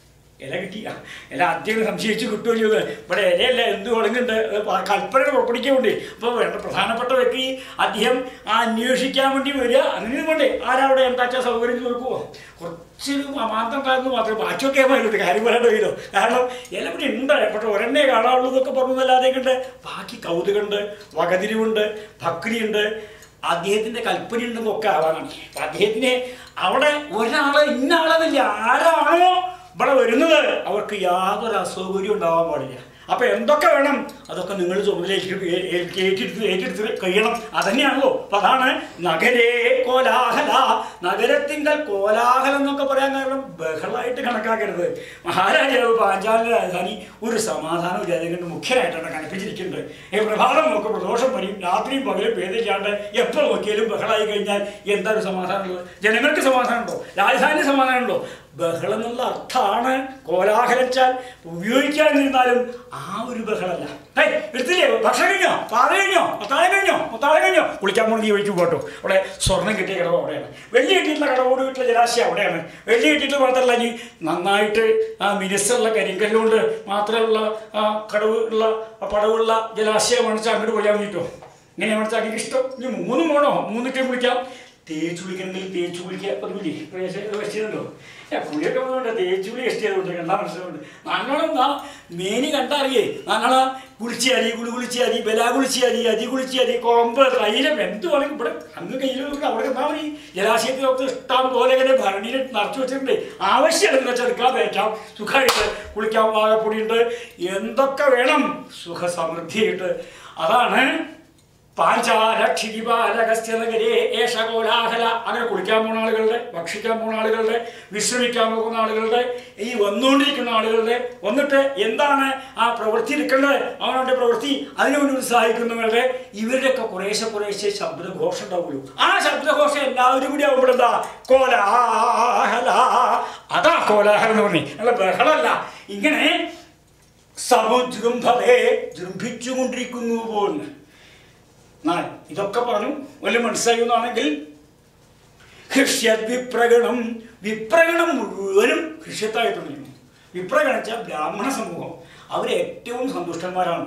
ഇല കിട്ടിയ ഇല ആദ്യം സംശയിച്ച് കിട്ടുമല്ലോ ഇത് ഇവിടെ ഇലയല്ല എന്ത് തുടങ്ങുന്നുണ്ട് കൽപ്പന പുറപ്പെടുവിക്കാൻ അപ്പോൾ വേണ്ട പ്രധാനപ്പെട്ട വ്യക്തി അദ്ദേഹം ആ അന്വേഷിക്കാൻ വേണ്ടി വരിക അങ്ങനെ കൊണ്ടേ ആരവിടെ എന്താച്ചാ സൗകര്യം കൊടുക്കുമോ കുറച്ചൊരു അമാന്തം ഉണ്ടായിരുന്നു മാത്രമേ ബാക്കിയൊക്കെ ആയിരുന്നു കാര്യം പറയാണ്ട് വരില്ലോ കാരണം ഇല ഇവിടെ ഉണ്ട് പക്ഷെ ഒരെണ്ണേ കാണാവുള്ളൂ എന്നൊക്കെ പറഞ്ഞതല്ലാതെ കണ്ട് ബാക്കി കൗതുകമുണ്ട് വകതിരിവുണ്ട് ഭക്തിയുണ്ട് അദ്ദേഹത്തിന്റെ കൽപ്പനയുണ്ടെന്നൊക്കെ ആവാനാണ് അപ്പൊ അദ്ദേഹത്തിന് അവിടെ ഒരാള് ഇന്ന ആളെന്നില്ല ആരാണോ ഇവിടെ വരുന്നത് അവർക്ക് യാതൊരു അസൗകര്യവും ഉണ്ടാവാൻ പാടില്ല അപ്പൊ എന്തൊക്കെ വേണം അതൊക്കെ നിങ്ങൾ ചുമതലയേറ്റ് ഏറ്റെടുത്ത് ഏറ്റെടുത്ത് കഴിയണം അതന്നെയാണല്ലോ അപ്പൊ അതാണ് നഗരേ കോലാഹല നഗരത്തിങ്കൽ കോലാഹലം എന്നൊക്കെ പറയാൻ കാരണം ബഹളമായിട്ട് കണക്കാക്കരുത് മഹാരാജാവ് പാഞ്ചാലിന്റെ രാജധാനി ഒരു സമാധാനം രാജകന്റെ മുഖ്യനായിട്ടാണ് കൽപ്പിച്ചിരിക്കുന്നത് ഈ പ്രഭാതം നോക്ക് പ്രദോഷം വരും രാത്രിയും പകലും ഭേദിക്കാണ്ട് എപ്പോൾ നോക്കിയാലും ബഹളമായി കഴിഞ്ഞാൽ എന്താ ഒരു സമാധാനമുള്ളത് ജനങ്ങൾക്ക് സമാധാനമുണ്ടോ രാജധാനി സമാധാനമുണ്ടോ ബഹളം എന്നുള്ള അർത്ഥമാണ് കോലാഹലച്ചാൽ ഉപയോഗിക്കാൻ നിന്നാലും ആ ഒരു ബഹളമല്ല ഹേയ് എടുത്തില്ലേ ഭക്ഷണം കഴിഞ്ഞോ പാത കഴിഞ്ഞോ മുത്താഴം കഴിഞ്ഞോ മുത്താഴം കഴിഞ്ഞോ കുളിക്കാൻ പോകണം നീ ഒഴിച്ചു പോട്ടോ അവിടെ സ്വർണം കിട്ടിയ കടവ് അവിടെയാണ് വെള്ളി കിട്ടിയിട്ടുള്ള കടവോട് വീട്ടിലെ ജലാശയം അവിടെയാണ് വെള്ളി കിട്ടിയിട്ട് മാത്രമല്ല ഇനി നന്നായിട്ട് ആ മിനുസുള്ള കരിങ്കല്ലുകൊണ്ട് മാത്രമുള്ള ആ കടവ് ഉള്ള ആ പടവുള്ള ജലാശയമാണ് വെച്ചാൽ അങ്ങോട്ട് പോയാൽ മതിട്ടോ ഇങ്ങനെ വേണിച്ചാൽ അങ്ങനെ ഇഷ്ടം ഇനി മൂന്നും വേണോ മൂന്ന് ടൈം വിളിക്കാം തേച്ച് കുളിക്കണമെങ്കിൽ തേച്ച് കുളിക്കുക പതിവില്ലേ വെച്ചിട്ടുണ്ടോ കുളിയൊക്കെ വേണ്ട തേച്ച് കുളി ഇഷ്ടം ചെയ്തുകൊണ്ട് കണ്ടാൽ മനസ്സിലുണ്ട് നല്ലോണം ആ മേനി കണ്ടറിയേ നല്ലോണ കുളിച്ച് അരി കുളി കുളിച്ച് അരി ബല കുളിച്ച് അരി അരി കുളിച്ച് അരി കുഴമ്പ് തൈലം എന്ത് വേണമെങ്കിൽ ഇവിടെ അങ്ങ് കയ്യിലൊക്കെ അവിടെ എന്താ മതി ജലാശയത്തിലൊക്കെ ഇഷ്ടം പോലെ ഇങ്ങനെ ഭരണിയിൽ നിറച്ചു വെച്ചിട്ടുണ്ട് ആവശ്യമുണ്ടെന്ന് വെച്ചാൽ എടുക്കാൻ വയ്ക്കാം സുഖമായിട്ട് കുളിക്കാൻ വാഴപ്പൊടിയുണ്ട് എന്തൊക്കെ വേണം സുഖ സമൃദ്ധിയായിട്ട് അതാണ് പാഞ്ചാലക്ഷിതിപാലകസ്യനഗരേ ഏഷ കോലാഹല അങ്ങനെ കുളിക്കാൻ പോകുന്ന ആളുകളുടെ ഭക്ഷിക്കാൻ പോകുന്ന ആളുകളുടെ വിശ്രമിക്കാൻ പോകുന്ന ആളുകളുടെ ഈ വന്നുകൊണ്ടിരിക്കുന്ന ആളുകളുടെ വന്നിട്ട് എന്താണ് ആ പ്രവൃത്തി എടുക്കേണ്ടത് അവനവൻ്റെ പ്രവൃത്തി അതിനുവേണ്ടി ഉത്സാഹിക്കുന്നവരുടെ ഇവരുടെയൊക്കെ കുറേശ്ശെ കുറേശ്ശെ ശബ്ദഘോഷം ഉണ്ടാവുള്ളൂ ആ ശബ്ദഘോഷം എല്ലാവരും കൂടി ആവുമ്പോഴെന്താ കോലാഹല അതാ കോലാഹലം എന്ന് പറഞ്ഞേ അല്ല ബഹളമല്ല ഇങ്ങനെ സമുജൃംഭതേ ജൃംഭിച്ചുകൊണ്ടിരിക്കുന്നു പോന്ന് എന്നാൽ ഇതൊക്കെ പറഞ്ഞു വലിയ മനസ്സിലാകുന്നതാണെങ്കിൽ ഹൃഷ്യത് വിപ്രഗണം വിപ്രഗണം മുഴുവനും ഹൃഷ്യത്തായി തുടങ്ങുന്നു വിപ്രഗണിച്ച ബ്രാഹ്മണ സമൂഹം അവർ ഏറ്റവും സന്തുഷ്ടന്മാരാണ്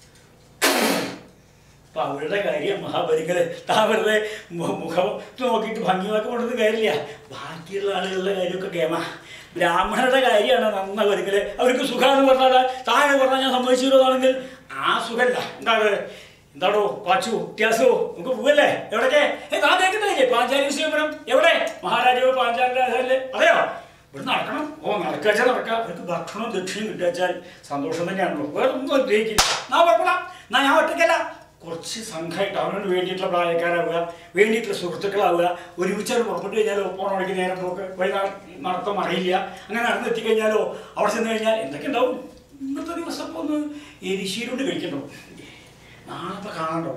അപ്പൊ അവരുടെ കാര്യം മഹാപരിക്കല് താ വെറുതെ മു- മുഖം നോക്കിയിട്ട് ഭംഗിയാക്കി കൊണ്ടൊന്നും കാര്യമില്ല ബാക്കിയുള്ള ആളുകളുടെ കാര്യമൊക്കെ കേമ ബ്രാഹ്മണരുടെ കാര്യമാണ് നന്ന പരിക്കല് അവർക്ക് സുഖമെന്ന് പറഞ്ഞാൽ താഴെ പറഞ്ഞാൽ ഞാൻ സമ്മതിച്ചിരുന്നാണെങ്കിൽ ആ സുഖമല്ല എന്താണ് എന്താടോ പാച്ചു വ്യത്യാസോ നമുക്ക് പോവല്ലേ എവിടേക്ക് ഏ താൻ കേൾക്കുന്നില്ലേ പാഞ്ചാലി സ്വയംവരം എവിടെ മഹാരാജാവ് പാഞ്ചാലി രാജാവില്ലേ അതെയോ ഇവിടെ നടക്കണം ഓ നടക്കാച്ചാൽ നടക്കാം അവർക്ക് ഭക്ഷണവും ദക്ഷിണയും കിട്ടുവച്ചാൽ സന്തോഷം തന്നെയാണല്ലോ വേറെ ഒന്നും ആഗ്രഹിക്കില്ല നാ കുഴപ്പമില്ല എന്നാ ഞാൻ ഒറ്റയ്ക്കല്ല കുറച്ച് സംഘമായിട്ട് അവനോട് വേണ്ടിയിട്ടുള്ള പ്രായക്കാരാവുക വേണ്ടിയിട്ടുള്ള സുഹൃത്തുക്കളാവുക ഒരുമിച്ചാൽ പുറപ്പെട്ടു കഴിഞ്ഞാലോ പോണ വഴിക്ക് നേരം നോക്ക് വഴി നട- നടത്തം അറിയില്ല അങ്ങനെ നടന്നെത്തിക്കഴിഞ്ഞാലോ അവിടെ ചെന്ന് കഴിഞ്ഞാൽ എന്തൊക്കെ ഉണ്ടാവും ഇന്നത്തെ ദിവസം ഒന്ന് എരിശീലുണ്ട് കഴിക്കണ്ടോ നാളെ കാണാണ്ടാവും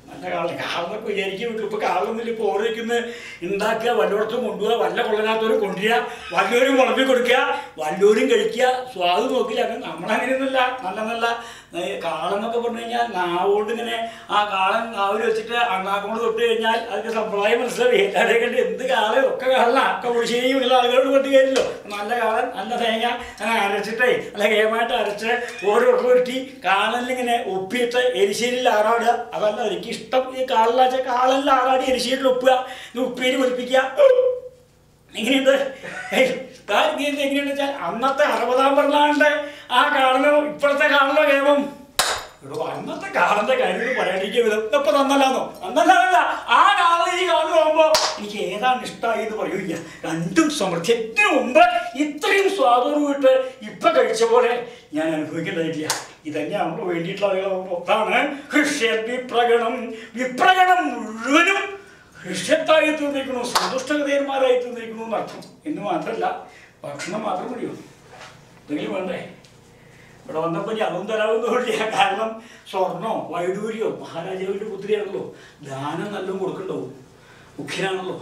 നല്ല കാളൻ കാളെന്നൊക്കെ വിചാരിക്കും ഇപ്പൊ കാളൊന്നുമില്ല ഇപ്പോൾ ഓരോക്കുന്ന ഉണ്ടാക്കുക വല്ലയിടത്തും കൊണ്ടുപോവുക വല്ല കൊള്ളനാത്തവരും കൊണ്ടുവരിക വല്ലവരും വിളമ്പി കൊടുക്കുക വല്ലവരും കഴിക്കുക സ്വാദ് നോക്കില്ല അങ്ങനെ നമ്മളങ്ങനെയൊന്നുമില്ല നല്ല നല്ല ഏ, കാളെന്നൊക്കെ പറഞ്ഞു കഴിഞ്ഞാൽ നാവുകൊണ്ട് ഇങ്ങനെ ആ കാളൻ നാവിൽ വെച്ചിട്ട് അണ്ണാക്കൊണ്ട് തൊട്ട് കഴിഞ്ഞാൽ അതിന്റെ സമ്പ്രദായം മനസ്സിലായി എല്ലാവരെ കണ്ട് എന്ത് കാളൻ ഒക്കെ കാളന ഒക്കെ പുളിശ്ശേരിയും ഉള്ള ആളുകളോട് പറ്റി കാര്യമല്ലോ നല്ല കാളൻ നല്ല തേങ്ങ അങ്ങനെ അരച്ചിട്ടേ നല്ല കേമായിട്ട് അരച്ച് ഓരോ ഉരുട്ടി കാളനിലിങ്ങനെ ഒപ്പിയിട്ട് എരിശ്ശേരിയിൽ ആറാടുക അതല്ല എനിക്ക് ഇഷ്ടം ഈ കാളലാച്ച കാളനിൽ ആറാടി എരിശ്ശേരിയിൽ ഒപ്പുക ഇത് ഉപ്പേരി പൊലിപ്പിക്കുക എങ്ങനെയുണ്ട് ഏയ്, താൻ ഇങ്ങനെ എങ്ങനെയുണ്ട് വെച്ചാൽ അന്നത്തെ അറുപതാം പിറന്നാളിന്റെ ആ കാളനോ ഇപ്പോഴത്തെ കാളനോ കേമം എടോ അന്നത്തെ കാളന്റെ കാര്യം പറയാണ്ടിരിക്കുക വിധം ഇപ്പൊ നന്നല്ലാന്നോ നന്നല്ല ആ കാള ഈ കാലം ആകുമ്പോ എനിക്ക് ഏതാണ് ഇഷ്ടമായി എന്ന് പറയൂല രണ്ടും സമൃദ്ധി ഇതിനു മുമ്പ് ഇത്രയും സ്വാദോട് വിട്ട് ഇപ്പൊ കഴിച്ച പോലെ ഞാൻ അനുഭവിക്കേണ്ടതില്ല ഇതന്നെയാണല്ലോ വേണ്ടിയിട്ടുള്ള ആളുകളാകുമ്പോ അതാണ് ഹൃഷ്യ വിപ്രകണം വിപ്രകണം മുഴുവനും ഹൃഷ്യത്തായി തീർന്നിരിക്കണു സന്തുഷ്ടഹൃദയന്മാരായി തീർന്നിരിക്കണു എന്നർത്ഥം എന്ന് മാത്രമല്ല ഭക്ഷണം മാത്രം മതിയോ എന്തെങ്കിലും വേണ്ടേ ഇവിടെ വന്നപ്പോൾ ഇനി അതും തരാവുന്നില്ല കാരണം സ്വർണോ വൈഡൂര്യോ മഹാരാജാവിൻ്റെ പുത്രിയാണല്ലോ ദാനം നല്ലോണം കൊടുക്കണ്ടാവും മുഖ്യനാണല്ലോ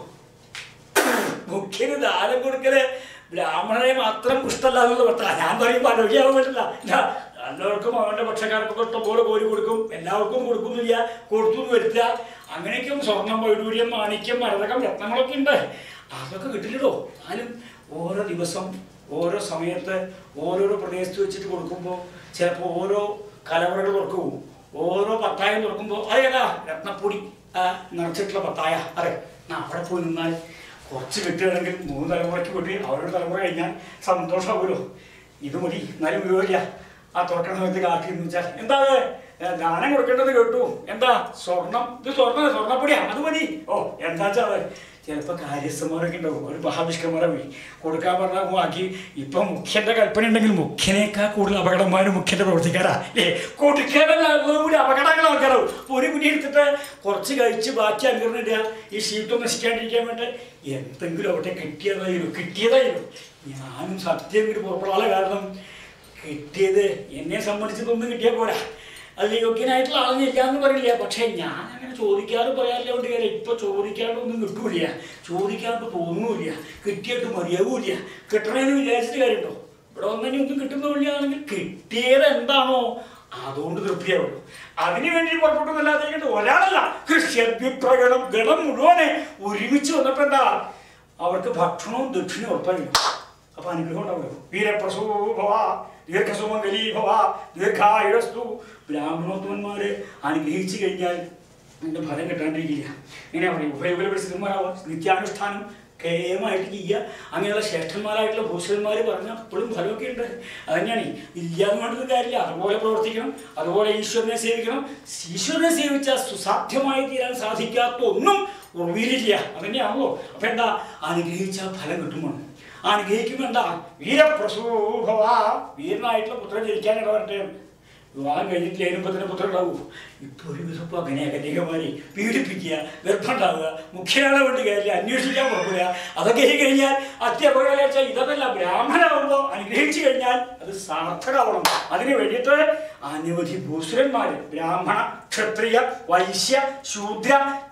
മുഖ്യന് ദാനം കൊടുക്കല് ബ്രാഹ്മണനെ മാത്രം ഇഷ്ടമല്ല എന്നുള്ള പറ്റാ ഞാൻ പറയുമ്പോൾ ആലോചിക്കാൻ പറ്റില്ല ഇല്ല, എല്ലാവർക്കും അവൻ്റെ പക്ഷക്കാർക്കൊക്കെ ഇഷ്ടംപോലെ കോരി കൊടുക്കും എല്ലാവർക്കും കൊടുക്കുന്നില്ല കൊടുത്തു എന്ന് വരുത്തുക അങ്ങനെയൊക്കെയും സ്വർണം വൈഡൂര്യം മാണിക്യം മരതകം രത്നങ്ങളൊക്കെ ഉണ്ട് അതൊക്കെ കിട്ടില്ലടോ ഞാനും ഓരോ ദിവസം ഓരോ സമയത്ത് ഓരോരോ പ്രദേശത്ത് വെച്ചിട്ട് കൊടുക്കുമ്പോൾ ചിലപ്പോൾ ഓരോ കലവറകൾ തുറക്കും ഓരോ പത്തായം തുറക്കുമ്പോൾ അതേതാ രത്നപ്പൊടി ആ, നിറച്ചിട്ടുള്ള പത്തായ അതെ എന്നാ അവിടെ പോയി നിന്നാൽ കുറച്ച് കിട്ടുകയാണെങ്കിൽ മൂന്ന് തലമുറയ്ക്ക് കിട്ടി അവരുടെ തലമുറ കഴിഞ്ഞാൽ സന്തോഷമാകുമല്ലോ ഇത് മതി എന്നാലും ഉപയോഗില്ല ആ തുറക്കണ സമയത്ത് കാട്ടി എന്ന് വെച്ചാൽ എന്താ അത്? ഏ, ദാനം കൊടുക്കേണ്ടത് കേട്ടു എന്താ സ്വർണം ഇത് സ്വർണ്ണം സ്വർണ്ണപ്പൊടിയാ അത് മതി ഓ എന്താ വെച്ചാൽ ചിലപ്പോൾ കാര്യസ്ഥന്മാരൊക്കെ ഉണ്ടാവും ഒരു മഹാവിഷ്കന്മാരെ പോയി കൊടുക്കാൻ പറഞ്ഞാൽ ആക്കി ഇപ്പം മുഖ്യന്റെ കൽപ്പന ഉണ്ടെങ്കിൽ മുഖ്യനേക്കാൾ കൂടുതൽ അപകടന്മാരും മുഖ്യന്റെ പ്രവർത്തിക്കാരാ ഏ കൊടുക്കാനല്ല ഉള്ളത് കൂടി അപകടങ്ങൾ ആൾക്കാരാവും ഇപ്പൊ ഒരു പിടി എടുത്തിട്ട് കുറച്ച് കഴിച്ച് ബാക്കി അനുകരണം ഈ ഷീറ്റ് നശിക്കാണ്ടിരിക്കാൻ വേണ്ടി എന്തെങ്കിലും അവിടെ കിട്ടിയതായിരുന്നു കിട്ടിയതായിരുന്നു ഞാനും സത്യം ഇങ്ങോട്ട് പുറപ്പെടാനുള്ള കാരണം കിട്ടിയത് എന്നെ സംബന്ധിച്ചിട്ടൊന്നും കിട്ടിയാൽ പോരാ അത് യോഗ്യനായിട്ടുള്ള ആളൊന്നും എന്ന് പറയില്ല പക്ഷേ ഞാൻ അങ്ങനെ ചോദിക്കാതെ പറയാറില്ല കൊണ്ട് കാര്യം ഇപ്പൊ ചോദിക്കാണ്ടൊന്നും കിട്ടൂല ചോദിക്കാണ്ട് തോന്നൂല കിട്ടിയിട്ട് മതിയാവൂല കിട്ടണമെന്ന് വിചാരിച്ചിട്ട് കാര്യമുണ്ടോ ഇവിടെ ഒന്നും ഒന്നും കിട്ടുന്നില്ലാണെങ്കിൽ കിട്ടിയത് എന്താണോ അതുകൊണ്ട് തൃപ്തിയാവുള്ളൂ അതിനു വേണ്ടി പുറപ്പെട്ടതല്ലാതെ ഒരാളല്ല ക്രിസ്ത്യപ്രകടം ഗണം മുഴുവനെ ഒരുമിച്ച് വന്നപ്പോ എന്താ അവർക്ക് ഭക്ഷണവും ദക്ഷിണയും ഉറപ്പായിരുന്നു അപ്പൊ അനുഗ്രഹം ഉണ്ടാവുമല്ലോ വീരപ്രസൂഭവ ദീർഘസുമംഗലീ ഭവ ദീർഘായുരസ്തു ബ്രാഹ്മണോത്തമന്മാര് അനുഗ്രഹിച്ചു കഴിഞ്ഞാൽ അതിന്റെ ഫലം കിട്ടാണ്ടിരിക്കില്ല ഇങ്ങനെ പറയും ഉഭയകുല പരിസ്ഥിതിമാരാവുക നിത്യാനുഷ്ഠാനം കേമായിട്ട് ചെയ്യുക അങ്ങനെയുള്ള ശ്രേഷ്ഠന്മാരായിട്ടുള്ള ഭൂഷന്മാർ പറഞ്ഞ അപ്പോഴും ഫലമൊക്കെ ഉണ്ട് അതന്നെയാണ് ഇല്ലാന്ന് വേണ്ടത് കാര്യമില്ല അതുപോലെ പ്രവർത്തിക്കണം അതുപോലെ ഈശ്വരനെ സേവിക്കണം ഈശ്വരനെ സേവിച്ചാൽ സുസാധ്യമായി തീരാൻ സാധിക്കാത്ത ഒന്നും ഉറവിലില്ല അതന്നെയാണല്ലോ അപ്പൊ എന്താ അനുഗ്രഹിച്ചാൽ ഫലം കിട്ടുമ്പോൾ അനുഗ്രഹിക്കുമ്പോൾ എന്താ വീരപ്രസൂഭവ വീരനായിട്ടുള്ള പുത്രൻ ജനിക്കാൻ ഇടവരട്ടെ വിവാഹം കഴിഞ്ഞിട്ട് ഏനുമ്പത്തിന് പുത്രൻ ഉണ്ടാവൂ ഇപ്പൊ ഒരു വിധപ്പോ അങ്ങനെ കന്യകമാരി പീഡിപ്പിക്കുക ഗർഭം ഉണ്ടാവുക മുഖ്യനാളെ കൊണ്ട് കാര്യമില്ല അന്വേഷിക്കാൻ പുറപ്പെടുക അതൊക്കെ ആയി കഴിഞ്ഞാൽ അത്യപകടം വെച്ചാൽ ഇതല്ല ബ്രാഹ്മണാവുമ്പോൾ അനുഗ്രഹിച്ചു കഴിഞ്ഞാൽ അത് സാർത്ഥകമാവണം അതിന് വേണ്ടിയിട്ട് അനവധി ഭൂസുരന്മാര് ബ്രാഹ്മണ ക്ഷത്രിയ വൈശ്യ ശൂദ്ര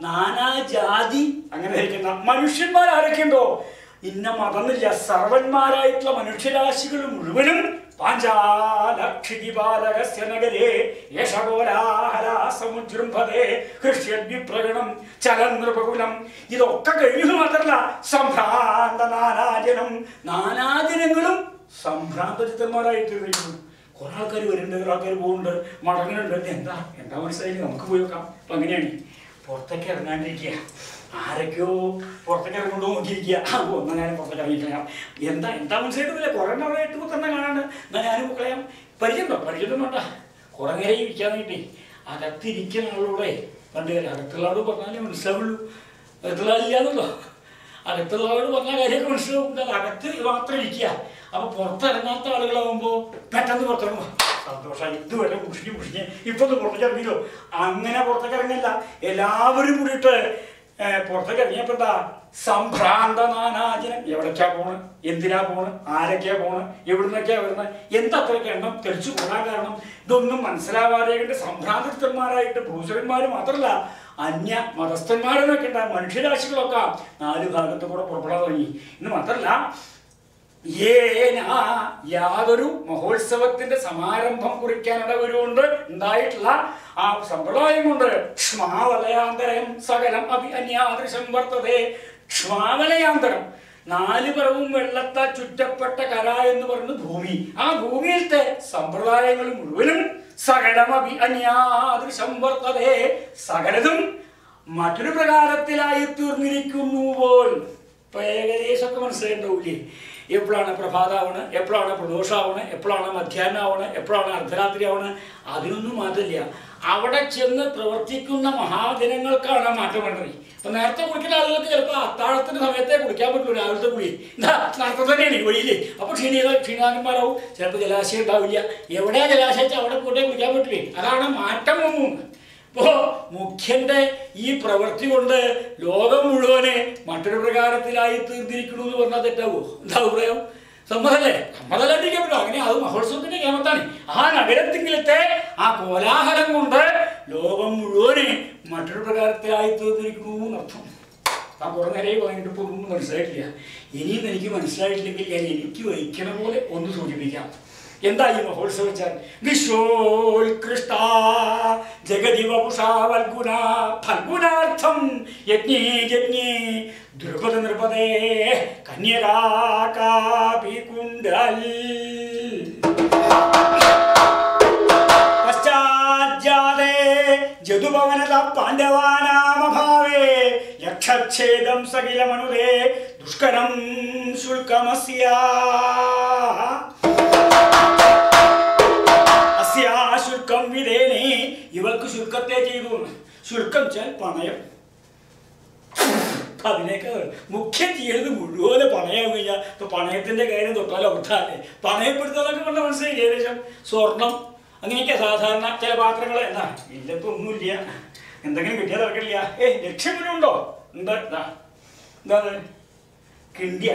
നാനാജാതി അങ്ങനെ ധരിക്കുന്ന മനുഷ്യന്മാർ ആരൊക്കെയുണ്ടോ ഇന്ന മതന്നില്ല സർവന്മാരായിട്ടുള്ള മനുഷ്യരാശികൾ മുഴുവനും പാഞ്ചാലക്ഷിതിപാലകസ്യ നഗരേ യേശകോലാഹല സമുജൃംഭതേ ഹൃഷ്യദ്വിപ്രകണം ചലനൃപകുലം ഇതൊക്കെ കഴിഞ്ഞു മാത്രമല്ല സംഭ്രാന്ത നാനാജനം നാനാജനങ്ങളും സംഭ്രാന്തചിത്തന്മാരായി തീർന്നിരിക്കുന്നു കുറെ ആൾക്കാർ വരുന്നുണ്ട് കുറെ ആൾക്കാർ പോകുന്നുണ്ട് മടങ്ങുന്നുണ്ട് എന്താ എന്താ മനസ്സിലായില്ല നമുക്ക് പോയി നോക്കാം അപ്പൊ അങ്ങനെയാണ് പുറത്തേക്ക് ഇറങ്ങാണ്ടിരിക്കുക ആരൊക്കെയോ പുറത്തേക്ക് ഇറങ്ങോണ്ട് നോക്കിയിരിക്കുക ആ, ഓ, എന്നാ ഞാൻ പുറത്തേക്ക് ഇറങ്ങിക്കളയാം എന്താ എന്താ മനസ്സിലായിട്ടില്ല കുറെ നാളായിട്ട് തന്നെ കാണാണ്ട് എന്നാ ഞാനും കളയാം പരിചയമുണ്ടോ പരിചയം വേണ്ട കുറെ നേരം ഇരിക്കാൻ വേണ്ടി അകത്തിരിക്കുന്ന ആളോടെ പണ്ട് കാര്യം അകത്തുള്ള ആളോട് പറഞ്ഞാലേ മനസ്സിലാവുള്ളൂ അകത്തുള്ള ആളില്ലാന്നല്ലോ അകത്തുള്ളവരോട് പറഞ്ഞ കാര്യമൊക്കെ മനസ്സിലാവും ഇത് അകത്ത് മാത്രം ഇരിക്കുക അപ്പൊ പുറത്തിറങ്ങാത്ത ആളുകളാവുമ്പോ പെട്ടെന്ന് പുറത്തിറങ്ങും സന്തോഷമായി ഇതുവരെ മുഷിഞ്ഞ് മുഷിഞ്ഞ് ഇപ്പൊ ഒന്ന് പുറത്തേക്ക് ഇറങ്ങിയല്ലോ അങ്ങനെ പുറത്തേക്ക് ഇറങ്ങില്ല എല്ലാവരും കൂടിയിട്ട് ഏ, പുറത്തേക്ക് ഇറങ്ങിയപ്പോ എന്താ സംഭ്രാന്ത നാനാജനം എവിടേക്കാ പോണ് എന്തിനാ പോണ് ആരൊക്കെയാ പോണ് എവിടുന്നൊക്കെയാ വരുന്നത് എന്താ അത്രയ്ക്ക് എണ്ണം തെളിച്ചു പോകാൻ കാരണം ഇതൊന്നും മനസ്സിലാവാതെ കണ്ട് സംഭ്രാന്തന്മാരായിട്ട് ഭൂഷരന്മാർ മാത്രമല്ല അന്യ മതസ്ഥന്മാരെന്നൊക്കെ ഉണ്ടായ മനുഷ്യരാശികളൊക്കെ നാല് ഭാഗത്ത് കൂടെ പുറപ്പെടാൻ തുടങ്ങി ഇന്ന് മാത്രമല്ല ഏന യാതൊരു മഹോത്സവത്തിന്റെ സമാരംഭം കുറിക്കാനിടവരുകൊണ്ട് ഉണ്ടായിട്ടുള്ള ആ സമ്പ്രദായം കൊണ്ട് ക്ഷ്മാവലയാന്തരം സകലം അഭി അന്യാദൃശം വർത്തതേ ക്ഷ്മാവലയാന്തരം നാല് പുറവും വെള്ളത്താൽ ചുറ്റപ്പെട്ട കര എന്ന് പറയുന്നത് ഭൂമി ആ ഭൂമിയിലത്തെ സമ്പ്രദായങ്ങൾ മുഴുവനും സകലമഭി അന്യാദൃശം വർത്തതേ സകലതും മറ്റൊരു പ്രകാരത്തിലായി തീർന്നിരിക്കുന്നു പോൽ ഇപ്പൊ ഏകദേശമൊക്കെ മനസ്സിലായിട്ടുണ്ടാവില്ലേ എപ്പോഴാണ് പ്രഭാതാവണ് എപ്പോഴാണ് പ്രദോഷാവണ് എപ്പോഴാണ് മധ്യാഹ്നമാവണ് എപ്പോഴാണ് അർദ്ധരാത്രി ആവണ് അതിനൊന്നും മാറ്റമില്ല അവിടെ ചെന്ന് പ്രവർത്തിക്കുന്ന മഹാദിനങ്ങൾക്കാണ് മാറ്റം വേണ്ടത് ഇപ്പൊ നേരത്തെ കുടിക്കുന്ന ആളുകൾക്ക് ചിലപ്പോൾ അത്താഴത്തിന്റെ സമയത്തെ കുടിക്കാൻ പറ്റുള്ളൂ രാവിലത്തെ കുടി എന്താ നേരത്തെ തന്നെയാണ് വഴിയില്ലേ അപ്പൊ ക്ഷീണിത ക്ഷീണാകന്മാരാവും ചിലപ്പോൾ ജലാശയം ഉണ്ടാവില്ല എവിടെയാ ജലാശയം വെച്ചാൽ അവിടെ പോയിട്ടേ കുടിക്കാൻ പറ്റില്ലേ അതാണ് മാറ്റം ഒന്നും ഇപ്പോ മുഖ്യന്റെ ഈ പ്രവൃത്തി കൊണ്ട് ലോകം മുഴുവനെ മറ്റൊരു പ്രകാരത്തിലായി തീർന്നിരിക്കണു എന്ന് പറഞ്ഞാൽ തെറ്റാവോ എന്താ അഭിപ്രായം സമ്മതല്ലേ സമ്മതല്ലാണ്ടിരിക്കാൻ പറ്റും അങ്ങനെ അത് മഹോത്സവത്തിന്റെ കേമത്താണ് ആ നഗരത്തിങ്കിലത്തെ ആ കോലാഹലം കൊണ്ട് ലോകം മുഴുവനെ മറ്റൊരു പ്രകാരത്തിലായി തീർന്നിരിക്കണു എന്നർത്ഥം ആ കുറെ നേരം പറഞ്ഞിട്ട് ഇപ്പോൾ ഒന്നും മനസ്സിലായിട്ടില്ല ഇനിയും എനിക്ക് മനസ്സിലായിട്ടില്ലെങ്കിൽ ഞാൻ എനിക്ക് വഹിക്കണ പോലെ ഒന്ന് സൂചിപ്പിക്കാം എന്താ ഈ മഹോത്സവം വെച്ചാൽ വിശ്വോത്കൃഷ്ട ജഗതി വപുഷാ വൽഗുണ ഫൽഗുണാർത്ഥം യജ്ഞേ യജ്ഞേ ദ്രുപദ നൃപദേ കന്യകാപി കുണ്ടൽ പശ്ചാജ്ജാതേ ജതുഭവനത പാണ്ഡവാനാമഭാവേ യക്ഷച്ഛേദം സകിലമനുദേ ദുഷ്കരം ശുൽക്കമസ്യ അസ്യാ ശുൽക്കം വിധേനേ ഇവൾക്ക് ശുൽക്കത്തെ ചെയ്തു ശുൽക്കം വെച്ചാൽ പണയം അപ്പൊ അതിനേക്കാൾ മുഖ്യം ചെയ്യുന്നത് മുഴുവൻ പണയം കഴിഞ്ഞാൽ ഇപ്പൊ പണയത്തിന്റെ കാര്യം തൊട്ടാലോ തൊട്ടാലേ പണയപ്പെടുത്താനൊക്കെ പറഞ്ഞ മനസ്സിലായി ഏകദേശം സ്വർണം അങ്ങനെയൊക്കെ സാധാരണ ചില പാത്രങ്ങൾ എന്താ ഇല്ലപ്പോ ഒന്നുമില്ല എന്തെങ്കിലും കിട്ടിയാൽ നടക്കില്ല ഏ ലക്ഷ്യം ഉണ്ടോ എന്താ ഇതാ എന്താണ് കിണ്ടിയ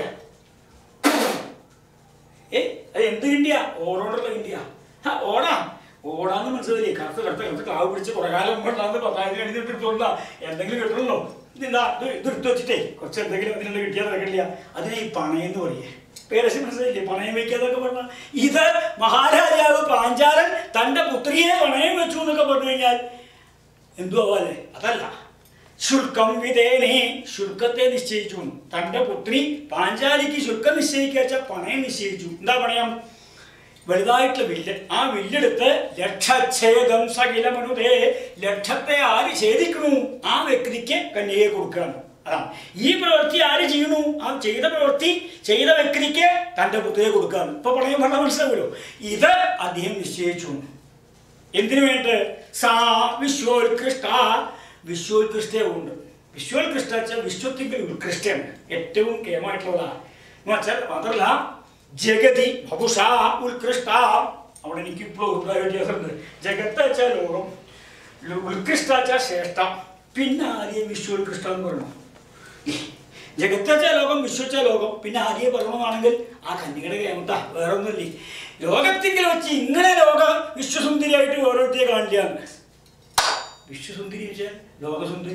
ഏ അത് എന്ത് കിണ്ടിയ ഓടോണ്ടുള്ള കിണ്ടിയ ആ ഓടാ ഓടാന്ന് മനസ്സിലായില്ലേ കറുത്ത കറുത്ത കറുത്ത കാവ് പിടിച്ച് കുറെ കാലം മുമ്പ് പത്തായിരം കഴിഞ്ഞിട്ട് എടുത്തോണ്ടാ എന്തെങ്കിലും കിട്ടണല്ലോ ഇതെന്താ ഇത് ഇത് എടുത്ത് വെച്ചിട്ടേ കുറച്ച് എന്തെങ്കിലും അതിനുള്ള കിട്ടിയാൽ നടക്കില്ല അതിനെ ഈ പണയം എന്ന് പറയേ പേരശി മനസ്സിലായില്ലേ പണയം വെക്കാന്നൊക്കെ പറഞ്ഞാൽ ഇത് മഹാരാജാവ് പാഞ്ചാലൻ തന്റെ പുത്രിയെ പണയം വെച്ചു എന്നൊക്കെ പറഞ്ഞു കഴിഞ്ഞാൽ എന്തുവാല്ലേ അതല്ല ശുൽക്കം വിധേനേ ശുൽക്കത്തെ നിശ്ചയിച്ചു തന്റെ പുത്രി പാഞ്ചാലിക്ക് ശുൽക്കം നിശ്ചയിക്കാച്ച പണയം നിശ്ചയിച്ചു എന്താ പണയം വലുതായിട്ടുള്ള വില്ല് ആ വില്ലെടുത്ത് ലക്ഷച്ഛേദം സകിലമനുതേ ലക്ഷത്തെ ആര് ഛേദിക്കണു ആ വ്യക്തിക്ക് കന്യകയെ കൊടുക്കണം അതാണ് ഈ പ്രവൃത്തി ആര് ചെയ്യണു ആ ചെയ്ത പ്രവൃത്തി ചെയ്ത വ്യക്തിക്ക് തന്റെ പുത്രിയെ കൊടുക്കാണ് ഇപ്പൊ പണയം പറഞ്ഞാൽ മനസ്സിലാവുമല്ലോ ഇത് അദ്ദേഹം നിശ്ചയിച്ചു എന്തിനു വേണ്ടി സാ വിശ്വോത്കൃഷ്ട വിശ്വോത്കൃഷ്ടയുണ്ട് വിശ്വോത്കൃഷ്ട വെച്ചാൽ വിശ്വത്തിൻ്റെ ഉത്കൃഷ്ടമാണ് ഏറ്റവും കേമായിട്ടുള്ളതാണ് എന്ന് വെച്ചാൽ മാത്രമല്ല ജഗതി ഭകുഷ ഉത്കൃഷ്ട അവിടെ എനിക്ക് ഇപ്പോൾ അഭിപ്രായ വ്യത്യാസമുണ്ട് ജഗത്ത് വെച്ചാൽ ലോകം ലു- ഉത്കൃഷ്ട വെച്ചാൽ ശ്രേഷ്ഠ പിന്നെ ആര്യ വിശ്വോത്കൃഷ്ട എന്ന് പറഞ്ഞു ജഗത്ത് വെച്ചാൽ ലോകം വിശ്വച്ച ലോകം പിന്നെ ആര്യ പറയണമെന്നാണെങ്കിൽ ആ കന്യകയുടെ കേമത്ത വേറെ ഒന്നുമില്ലേ ലോകത്തിങ്കിൽ വെച്ച് ഇങ്ങനെ ലോക വിശ്വസുന്ദരിയായിട്ട് ഓരോരുത്തരെ കാണില്ല എന്ന്. വിശ്വസുന്ദരി വെച്ചാൽ ലോകസുന്ദരി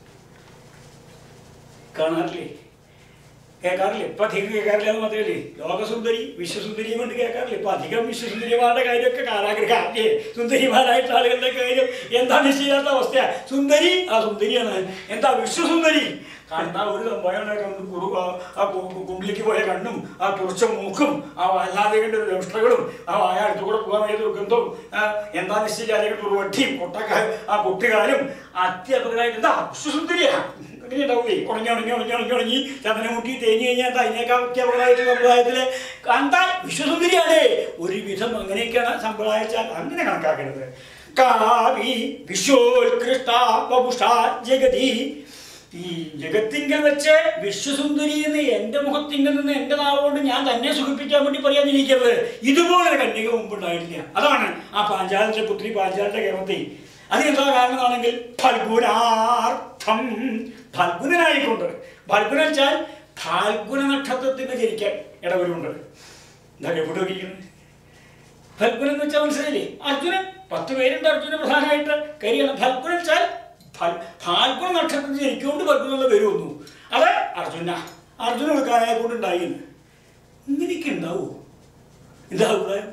കാണാറില്ലേ കേൾക്കാറില്ലേ ഇപ്പൊ അധികം കേൾക്കാറില്ല എന്ന് മാത്രമല്ലേ ലോകസുന്ദരി വിശ്വസുന്ദരിയും കൊണ്ട് കേൾക്കാറില്ല ഇപ്പൊ അധികം വിശ്വസുന്ദരിമാരുടെ കാര്യമൊക്കെ കാലാഗ്രഹല്ലേ സുന്ദരിമാരായിട്ടുള്ള ആളുകളുടെ കാര്യം എന്താ നിശ്ചയില്ലാത്ത അവസ്ഥ സുന്ദരി ആ സുന്ദരിയാണ് എന്താ വിശ്വസുന്ദരി കണ്ടാ ഒരു സംഭവം കുറു ആ- ആ കു- കു- കുണ്ടിലേക്ക് പോയ കണ്ണും ആ തുറച്ച മൂക്കും ആ അല്ലാതെ കണ്ട ദംഷ്ടകളും ആ വായ അടുത്തു കൂടെ പോകാൻ വയ്യ ദുർഗന്ധവും ആ, എന്താ നിശ്ചയില്ലാതെ കണ്ട ഒരു വട്ടിയും കൊട്ടക്ക ആ കുട്ടികാലും അത്യപകരമായിട്ട് എന്താ വിശ്വസുന്ദരിയാ അങ്ങനെ ഉണ്ടാവില്ലേ ഉണങ്ങി ഉണങ്ങി ഉണങ്ങി ഉണങ്ങി ഉണങ്ങി ചന്ദന മുട്ടി തേഞ്ഞ് കഴിഞ്ഞാൽ അതിനേക്കാൾ അത്യപകരമായിട്ട് സമ്പ്രദായത്തില് കണ്ടാൽ വിശ്വസുന്ദരിയാണ് ഒരുവിധം അങ്ങനെയൊക്കെയാണ് സമ്പ്രദായിച്ചാൽ അങ്ങനെ കണക്കാക്കരുത് കാവി വിശ്വോത്കൃഷ്ട വപുഷ ജഗതി ഈ ജഗത്തിങ്കൽ വെച്ച് വിശ്വസുന്ദരി എന്ന് എൻ്റെ മുഖത്തിങ്കൽ നിന്ന് എൻ്റെ നാവുകൊണ്ട് ഞാൻ തന്നെ സുഖിപ്പിക്കാൻ വേണ്ടി പറയാതിരിക്കരുത് ഇതുപോലൊരു കന്യക മുമ്പുണ്ടായിട്ടില്ല അതാണ് ആ പാഞ്ചാലിന്റെ പുത്രി പാഞ്ചാലിന്റെ കേരളത്തിൽ അതിനെന്താ കാരണമാണെങ്കിൽ ഫൽഗുനാർത്ഥം ഫൽഗുനനായിക്കൊണ്ട് ഫൽഗുന വെച്ചാൽ ഫാൽഗുന നക്ഷത്രത്തിന് ജനിക്കാൻ ഇടവരുണ്ട് എന്താ എവിടെ നോക്കിയിരിക്കുന്നത് ഫൽഗുനൻ എന്ന് വെച്ചാൽ മനസ്സിലായില്ലേ അർജുനൻ പത്ത് പേരുണ്ട് അർജുനൻ പ്രധാനമായിട്ട് കരിയാണ് ഫൽഗുനൻ വെച്ചാൽ ഫൽ ഫാൽഗുന നക്ഷത്രത്തിൽ ജനിക്കൊണ്ട് ഫൽഗുന എന്നുള്ള പേര് വന്നു അത് അർജുന അർജുന കൊടുക്കാനായ കൊണ്ടുണ്ടായി ഇങ്ങനെയൊക്കെ ഉണ്ടാവോ എന്താ അഭിപ്രായം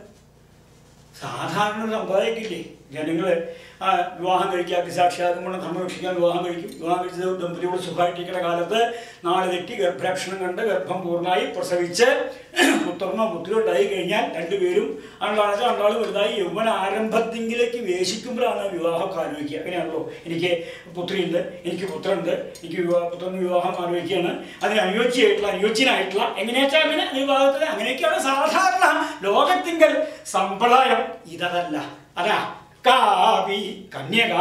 സാധാരണ സമ്പ്രദായക്കില്ലേ ജനങ്ങൾ വിവാഹം കഴിക്കാൻ സാക്ഷിയാകും കൊണ്ട് ധർമ്മം രക്ഷിക്കാൻ വിവാഹം കഴിക്കും വിവാഹം കഴിച്ചത് ദമ്പതിയോട് സുഖമായിട്ടിരിക്കുന്ന കാലത്ത് നാളെ തെറ്റി ഗർഭരക്ഷണം കണ്ട് ഗർഭം പൂർണ്ണമായി പ്രസവിച്ച് പുത്രനോ പുത്രിയോ ഉണ്ടായി കഴിഞ്ഞാൽ രണ്ടുപേരും അണ്ടാണെന്ന് രണ്ടാളും വലുതായി യൗവന ആരംഭത്തിങ്കിലേക്ക് വേശിക്കുമ്പോഴാണ് വിവാഹം ആലോചിക്കുക അങ്ങനെയാണല്ലോ എനിക്ക് പുത്രിയുണ്ട് എനിക്ക് പുത്രനുണ്ട് എനിക്ക് വിവാഹ പുത്രന് വിവാഹം ആലോചിക്കുകയാണ് അതിന് അനുയോജ്യമായിട്ടുള്ള അനുയോജ്യനായിട്ടുള്ള എങ്ങനെയാച്ചാൽ അങ്ങനെ വിവാഹത്തിന് അങ്ങനെയൊക്കെയാണ് സാധാരണ ലോകത്തിങ്കൽ സമ്പ്രദായം ഇതല്ല അതാ കാവി കന്യക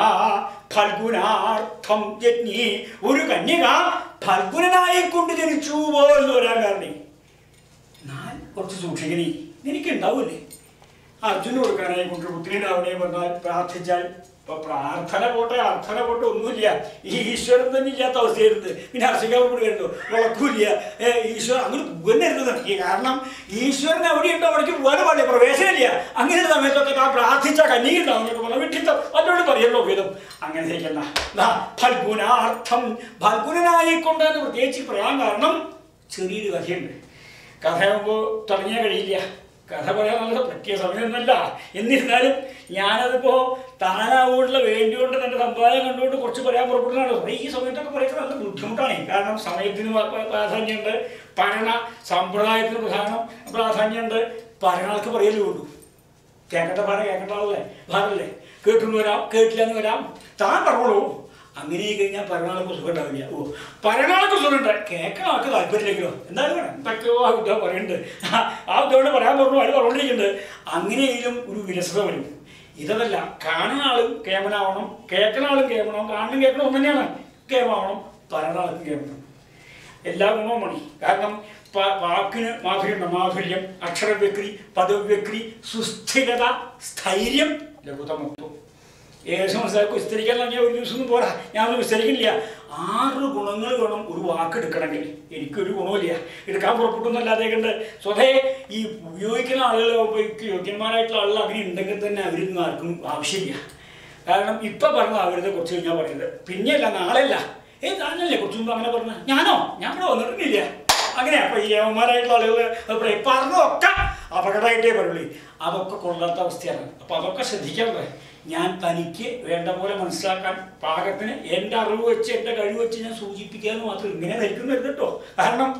ഫൽഗുനാർത്ഥം ജന്നി ഒരു കന്യക ഫൽഗുനായി കൊണ്ട് ജനിച്ചു പോയെന്ന് വരാൻ കാരണം ഞാൻ കുറച്ച് സൂക്ഷിക്കണേ എനിക്കുണ്ടാവൂലേ അർജുന് കൊടുക്കാനായി കൊണ്ട് പുത്രിയുടെ പറഞ്ഞാൽ പ്രാർത്ഥിച്ചാൽ ഇപ്പൊ പ്രാർത്ഥന പോട്ടെ അർത്ഥന പോട്ടെ ഒന്നുമില്ല ഈ ഈശ്വരൻ തന്നെ ഇല്ലാത്ത അവസ്ഥയായിരുന്നു പിന്നെ അർച്ചിക്കാൻ കൊടുക്കണ്ടോ വിളക്കൂല്ല ഏ, ഈശ്വരൻ അങ്ങനെ പോകണ്ടായിരുന്നു നടക്കി കാരണം ഈശ്വരൻ എവിടെയുണ്ടോ അവിടേക്ക് പോകാനും പാടില്ല പ്രവേശനമില്ല അങ്ങനെ ഒരു സമയത്തൊക്കെ താൻ പ്രാർത്ഥിച്ച കന്യകുണ്ടാവും എന്നൊക്കെ പറഞ്ഞാൽ വിട്ടിത്ത അവരോട് പറയല്ലോ വേദം അങ്ങനെ ചെയ്യണ്ട ദാ ഫൽഗുനാർത്ഥം ഫൽഗുനായിക്കൊണ്ടെന്ന് പ്രത്യേകിച്ച് പറയാൻ കാരണം ചെറിയൊരു കഥയുണ്ട് കഥയാകുമ്പോൾ തുടങ്ങിയാൽ കഴിയില്ല കഥ പറയാൻ നല്ല പറ്റിയ സമയമൊന്നുമല്ല എന്നിരുന്നാലും ഞാനതിപ്പോൾ താനാവൂടിലെ വേണ്ടിയോണ്ട് തൻ്റെ സമ്പ്രദായം കണ്ടുകൊണ്ട് കുറച്ച് പറയാൻ പുറപ്പെടുന്നതാണ് അപ്പോൾ ഈ സമയത്തൊക്കെ പറയുന്നത് നല്ല ബുദ്ധിമുട്ടാണ് കാരണം സമയത്തിന് പ- പ- പ്രാധാന്യമുണ്ട് ഭരണ സമ്പ്രദായത്തിന് പ്രധാനം പ്രാധാന്യമുണ്ട് ഭരണാൾക്ക് പറയലേ ഉള്ളൂ കേൾക്കട്ടെ ഭാരം കേൾക്കേണ്ട ആളല്ലേ ഭാരല്ലേ കേട്ടെന്ന് വരാം കേട്ടില്ല എന്ന് വരാം താൻ പറഞ്ഞോളൂ അങ്ങനെ കഴിഞ്ഞാൽ പരനാൾക്ക് സുഖം ഉണ്ടാവില്ല ഓ പരനാൾക്ക് സുഖമുണ്ട് കേൾക്കാൻ ആൾക്ക് താല്പര്യമില്ലെങ്കിലോ എന്തായാലും വേണം എന്തൊക്കെയോ ആ ഉദ്യോഗം പറയുന്നുണ്ട് ആ ഉദ്യോഗം പറയാൻ പറഞ്ഞു അത് പറഞ്ഞിരിക്കുന്നുണ്ട് അങ്ങനെയെങ്കിലും ഒരു വിരസത വരും ഇതല്ല കാണുന്ന ആളും കേമനാവണം കേൾക്കുന്ന ആളും കേമണം കാണുന്ന കേൾക്കണം ഒന്ന് തന്നെയാണ് കേമാവണം പരനാൾക്ക് കേമണം എല്ലാ ഗുണവും മണി കാരണം പ- വാക്കിന് മാധുര്യം മാധുര്യം അക്ഷരവ്യക്തി പദവ്യക്തി സുസ്ഥിരത സ്ഥൈര്യം ലഘുതമത്വം ഏകദേശം മനസ്സിലാക്കി വിസ്തരിക്കാൻ പറഞ്ഞാൽ ഒരു ദിവസം ഒന്നും പോരാ ഞാനൊന്നും വിസ്തരിക്കുന്നില്ല ആറ് ഗുണങ്ങൾ വേണം ഒരു വാക്ക് എടുക്കണമെങ്കിൽ എനിക്കൊരു ഗുണമില്ല എടുക്കാൻ പുറപ്പെട്ടൊന്നുമല്ലാതെ കണ്ട് സ്വതേ ഈ ഉപയോഗിക്കുന്ന ആളുകൾ ഉപയോഗിക്ക് യോഗ്യന്മാരായിട്ടുള്ള ആളുകൾ അങ്ങനെ ഉണ്ടെങ്കിൽ തന്നെ അവരൊന്നും ആർക്കും ആവശ്യമില്ല കാരണം ഇപ്പം പറഞ്ഞ അവരുടെ കുറച്ച് കഴിഞ്ഞാൽ പറയുന്നത് പിന്നെയല്ല നാളെയല്ല ഏ താനല്ലേ കുറച്ച് മുമ്പ് അങ്ങനെ പറഞ്ഞ ഞാനോ ഞാൻ ഇവിടെ വന്നിട്ടില്ല അങ്ങനെ അപ്പൊ ഈ യവന്മാരായിട്ടുള്ള ആളുകൾ പറയും പറഞ്ഞതൊക്കെ അപകടമായിട്ടേ പറയുള്ളൂ അതൊക്കെ കൊള്ളാത്ത അവസ്ഥയാണ് അപ്പൊ അതൊക്കെ ശ്രദ്ധിക്കാറുണ്ട് ഞാൻ തനിക്ക് വേണ്ട പോലെ മനസ്സിലാക്കാൻ പാകത്തിന് എൻ്റെ അറിവ് വെച്ച് എൻ്റെ കഴിവ് വെച്ച് ഞാൻ സൂചിപ്പിക്കാന്ന് മാത്രം ഇങ്ങനെ ധരിക്കുന്നു കേട്ടോ കാരണം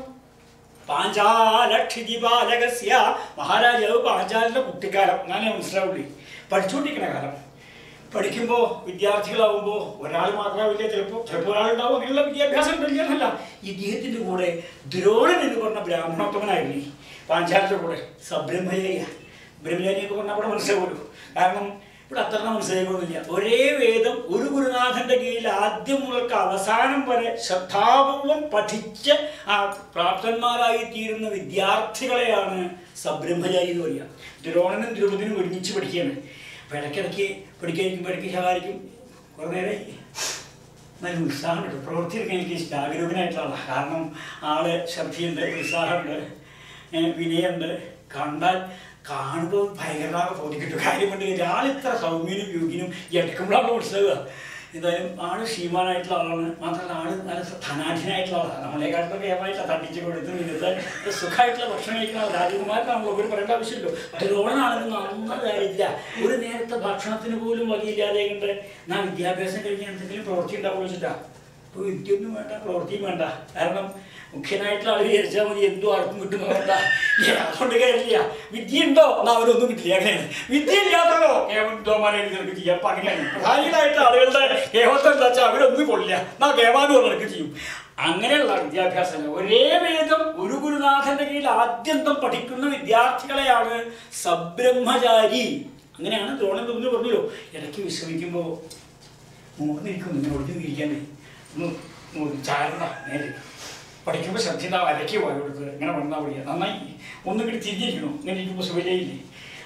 പാഞ്ചാലക്ഷിതിപാലകസ്യ മഹാരാജാവ് പാഞ്ചാലിൻ്റെ കുട്ടിക്കാലം അങ്ങനെ മനസ്സിലാവുള്ളൂ പഠിച്ചുകൊണ്ടിരിക്കുന്ന കാലം പഠിക്കുമ്പോൾ വിദ്യാർത്ഥികളാവുമ്പോൾ ഒരാൾ മാത്രമാവില്ല ചിലപ്പോൾ ചിലപ്പോൾ ഒരാളുണ്ടാവും അങ്ങനെയുള്ള വിദ്യാഭ്യാസം ഇല്ലെന്നല്ല ഇദ്ദേഹത്തിൻ്റെ കൂടെ ദ്രോണൻ എന്ന് പറഞ്ഞ ബ്രാഹ്മണോത്തമനായിരുന്നു പാഞ്ചാലിൻ്റെ കൂടെ സബ്രഹ്മചാരിയ ബ്രഹ്മചാരിയൊക്കെ പറഞ്ഞാൽ അവിടെ മനസ്സിലാവുമല്ലോ കാരണം ഇവിടെ അത്ര മനസ്സിലാക്കൊന്നുമില്ല ഒരേ വേദം ഒരു ഗുരുനാഥന്റെ കീഴിൽ ആദ്യം മുതൽക്ക് അവസാനം വരെ ശ്രദ്ധാപൂർവം പഠിച്ച് ആ പ്രാപ്തന്മാരായി തീരുന്ന വിദ്യാർത്ഥികളെയാണ് സബ്രഹ്മചാരി എന്ന് പറയുക ദ്രോണനും ദ്രൗപദിനും ഒരുമിച്ച് പഠിക്കുകയാണ് അപ്പോൾ ഇടയ്ക്കിടയ്ക്ക് പഠിക്കാതിരിക്കുമ്പോൾ ഇടയ്ക്ക് ശകാരിക്കും കുറേ നേരം നല്ല ഉത്സാഹമുണ്ട് പ്രവൃത്തിയൊക്കെ എനിക്ക് ജാഗരൂകനായിട്ടുള്ള ആളാണ് കാരണം ആള് ശ്രദ്ധയുണ്ട് ഉത്സാഹമുണ്ട് ഏഹ് വിനയമുണ്ട് കണ്ടാൽ കാണുമ്പോൾ ഭയങ്കരமாக തോന്നിക്കിട്ടും കാര്യം കൊണ്ട് ഒരാൾ ഇത്ര സൗമ്യനും യോഗ്യനും എടുക്കുമ്പോഴാണ് മനസ്സിലാവുക എന്തായാലും ആള് ക്ഷീമാനായിട്ടുള്ള ആളാണ് മാത്രമല്ല ആള് നല്ല ധനാഠ്യനായിട്ടുള്ള ആളാണ് നമ്മളെക്കാട്ടിലൊക്കെ ഏമായിട്ടില്ല തട്ടിച്ച് കൊടുത്ത് ഇരുന്ന് സുഖമായിട്ടുള്ള ഭക്ഷണം കഴിക്കുന്ന ആൾ രാജകുമാരനാണല്ലോ ഒരു പറയേണ്ട ആവശ്യമില്ലല്ലോ ദ്രോണനാണെങ്കിലും നന്ന കാര്യമില്ല ഒരു നേരത്തെ ഭക്ഷണത്തിന് പോലും വകയില്ലാതെ കൊണ്ട് ഞാൻ വിദ്യാഭ്യാസം കഴിഞ്ഞ് എന്തെങ്കിലും പ്രവൃത്തി ഉണ്ടാവുക വെച്ചിട്ടാ ഇപ്പോൾ വിദ്യയൊന്നും വേണ്ട പ്രവൃത്തിയും വേണ്ട കാരണം മുഖ്യനായിട്ടുള്ള ആൾ വിചാരിച്ചാൽ മതി എന്തോ ആർക്കും കിട്ടുന്ന വേണ്ട ഏ, അതുകൊണ്ട് കാര്യമില്ല വിദ്യ ഉണ്ടോ എന്നാൽ അവരൊന്നും കിട്ടില്ല അങ്ങനെയാണ് വിദ്യ ഇല്ലാത്തതോ കേവലമാരെ നിനക്ക് ചെയ്യാം അപ്പം അങ്ങനെയാണ് പ്രധാനികളായിട്ട് ആളുകളുടെ കേവലത്തെ എന്താ വെച്ചാൽ അവരൊന്നും കൊള്ളില്ല എന്നാ കേവാന്ന് നിനക്ക് ചെയ്യും അങ്ങനെയുള്ള വിദ്യാഭ്യാസം ഒരേ വേദം ഒരു ഗുരുനാഥന്റെ കീഴിൽ ആദ്യന്തം പഠിക്കുന്ന വിദ്യാർത്ഥികളെയാണ് സബ്രഹ്മചാരി അങ്ങനെയാണ് ദ്രോണം തുറന്ന് പറഞ്ഞല്ലോ ഇടയ്ക്ക് വിശ്രമിക്കുമ്പോൾ മൂന്നിരിക്കും ഇങ്ങനെ ഒളിഞ്ഞു ഇരിക്കാനേ ഒന്ന് ചാരണ നേരെ പഠിക്കുമ്പോൾ ശ്രദ്ധിത അരയ്ക്ക് പോയി കൊടുത്ത് ഇങ്ങനെ വന്നാൽ വഴിയാ നന്നായി ഒന്നും കിട്ടി തിരിഞ്ഞിരിക്കണോ ഇങ്ങനെ ഇരിക്കുമ്പോൾ സുഖയില്ലേ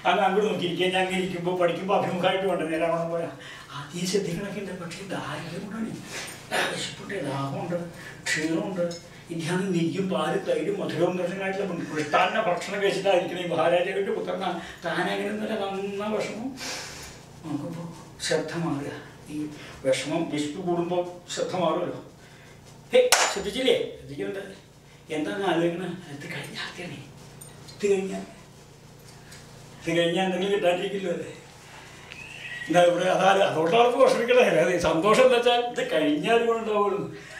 അങ്ങ് അങ്ങോട്ട് നോക്കിയിരിക്കുക ഞാൻ അങ്ങനെ ഇരിക്കുമ്പോൾ പഠിക്കുമ്പോൾ അഭിമുഖമായിട്ട് വേണ്ട നേരെ അവിടെ പോയാൽ ആദ്യം ശ്രദ്ധിക്കണമൊക്കെ ഉണ്ട് പക്ഷേ ദാരിദ്ര്യം കൊണ്ടാണ് വിശപ്പുണ്ട് ദാഹമുണ്ട് ക്ഷീണമുണ്ട് ഇതാണ് നെയ്യും പാല് തൈരും മധുരവും ദർശനമായിട്ടുള്ള മൃഷ്ടാന്ന ഭക്ഷണം കഴിച്ചിട്ടായിരിക്കണം ഈ മഹാരാജാവിൻ്റെ പുത്രനാ താനങ്ങനെ തന്നെ നന്ന വിഷമം നോക്കുമ്പോൾ ശ്രദ്ധ മാറുക ഈ വിഷമം വിശപ്പ് കൂടുമ്പോൾ ശ്രദ്ധ മാറുമല്ലോ ഹേ ശ്രദ്ധിച്ചില്ലേ ശ്രദ്ധിക്കുന്നുണ്ട് എന്താണ് ആലോചിക്കണത് ഇത് കഴിഞ്ഞാൽ തന്നെ ഇത് കഴിഞ്ഞാൽ ഇത് കഴിഞ്ഞാൽ എന്തെങ്കിലും കിട്ടാണ്ടിരിക്കില്ലോ അല്ലേ എന്താ ഇവിടെ അതായത് അതുകൊണ്ട് അവർക്ക് വിഷമിക്കണേ അതായത് സന്തോഷം എന്താ വെച്ചാൽ ഇത് കഴിഞ്ഞാൽ ഗുണമുണ്ടാവുള്ളൂ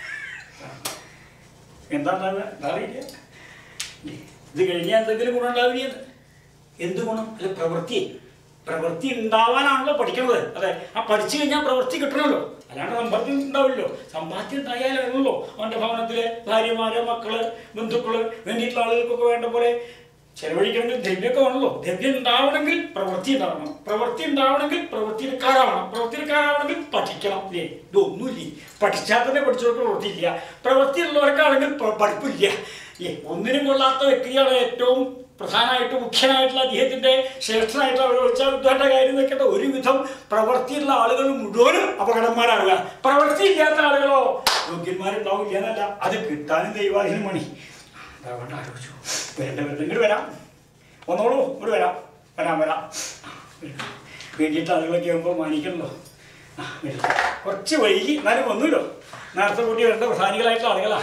എന്താ ഉണ്ടാവുക എന്താ അറിയില്ല ഇത് കഴിഞ്ഞാൽ എന്തെങ്കിലും ഗുണം ഉണ്ടാവില്ല എന്ത് ഗുണം അല്ല പ്രവൃത്തി പ്രവൃത്തി ഉണ്ടാവാനാണല്ലോ പഠിക്കുന്നത് അതെ ആ പഠിച്ചു കഴിഞ്ഞാൽ പ്രവൃത്തി കിട്ടണമല്ലോ അല്ലാണ്ട് സമ്പാദ്യം ഉണ്ടാവില്ലല്ലോ സമ്പാദ്യം ഉണ്ടായാലാണല്ലോ അവൻ്റെ ഭവനത്തിലെ ഭാര്യമാര് മക്കള് ബന്ധുക്കള് വേണ്ടിയിട്ടുള്ള ആളുകൾക്കൊക്കെ വേണ്ട പോലെ ചെലവഴിക്കണമെങ്കിൽ ദ്രവ്യമൊക്കെ വേണമല്ലോ ദ്രവ്യം ഉണ്ടാവണമെങ്കിൽ പ്രവൃത്തി ഉണ്ടാവണം പ്രവൃത്തി ഉണ്ടാവണമെങ്കിൽ പ്രവൃത്തിക്കാരാവണം പ്രവൃത്തിക്കാരാവണമെങ്കിൽ പഠിക്കണം ഇല്ലേ ഇതൊന്നുമില്ലേ പഠിച്ചാൽ തന്നെ പഠിച്ചവർക്ക് പ്രവൃത്തിയില്ല പ്രവൃത്തി ഉള്ളവർക്കാണെങ്കിൽ പ- പഠിപ്പില്ല ഏ ഒന്നിനും കൊള്ളാത്ത വ്യക്തിയാണ് ഏറ്റവും പ്രധാനമായിട്ട് മുഖ്യനായിട്ടുള്ള അദ്ദേഹത്തിന്റെ ശ്രേഷ്ഠനായിട്ടുള്ള വിളിച്ചാൽ വിദ്വാന്റെ കാര്യം വെക്കേണ്ട ഒരുവിധം പ്രവൃത്തിയുള്ള ആളുകൾ മുഴുവനും അപകടന്മാരാകുക പ്രവൃത്തി ഇല്ലാത്ത ആളുകളോ യോഗ്യന്മാരുണ്ടാവില്ല എന്നല്ല അത് കിട്ടാനും ദൈവാധീനം മണി അതുകൊണ്ട് ആലോചിച്ചു വരണ്ട വരണ്ട ഇങ്ങോട്ട് വരാം വന്നോളൂ ഇങ്ങോട്ട് വരാം വരാം വരാം വേണ്ടിയിട്ട് ആളുകളൊക്കെ ആകുമ്പോൾ മാനിക്കണല്ലോ ആ, വരൂ. കുറച്ച് വൈകി എന്നാലും വന്നൂല്ലോ നേരത്തെ കൂട്ടി വരേണ്ട പ്രധാനികളായിട്ടുള്ള ആളുകളാ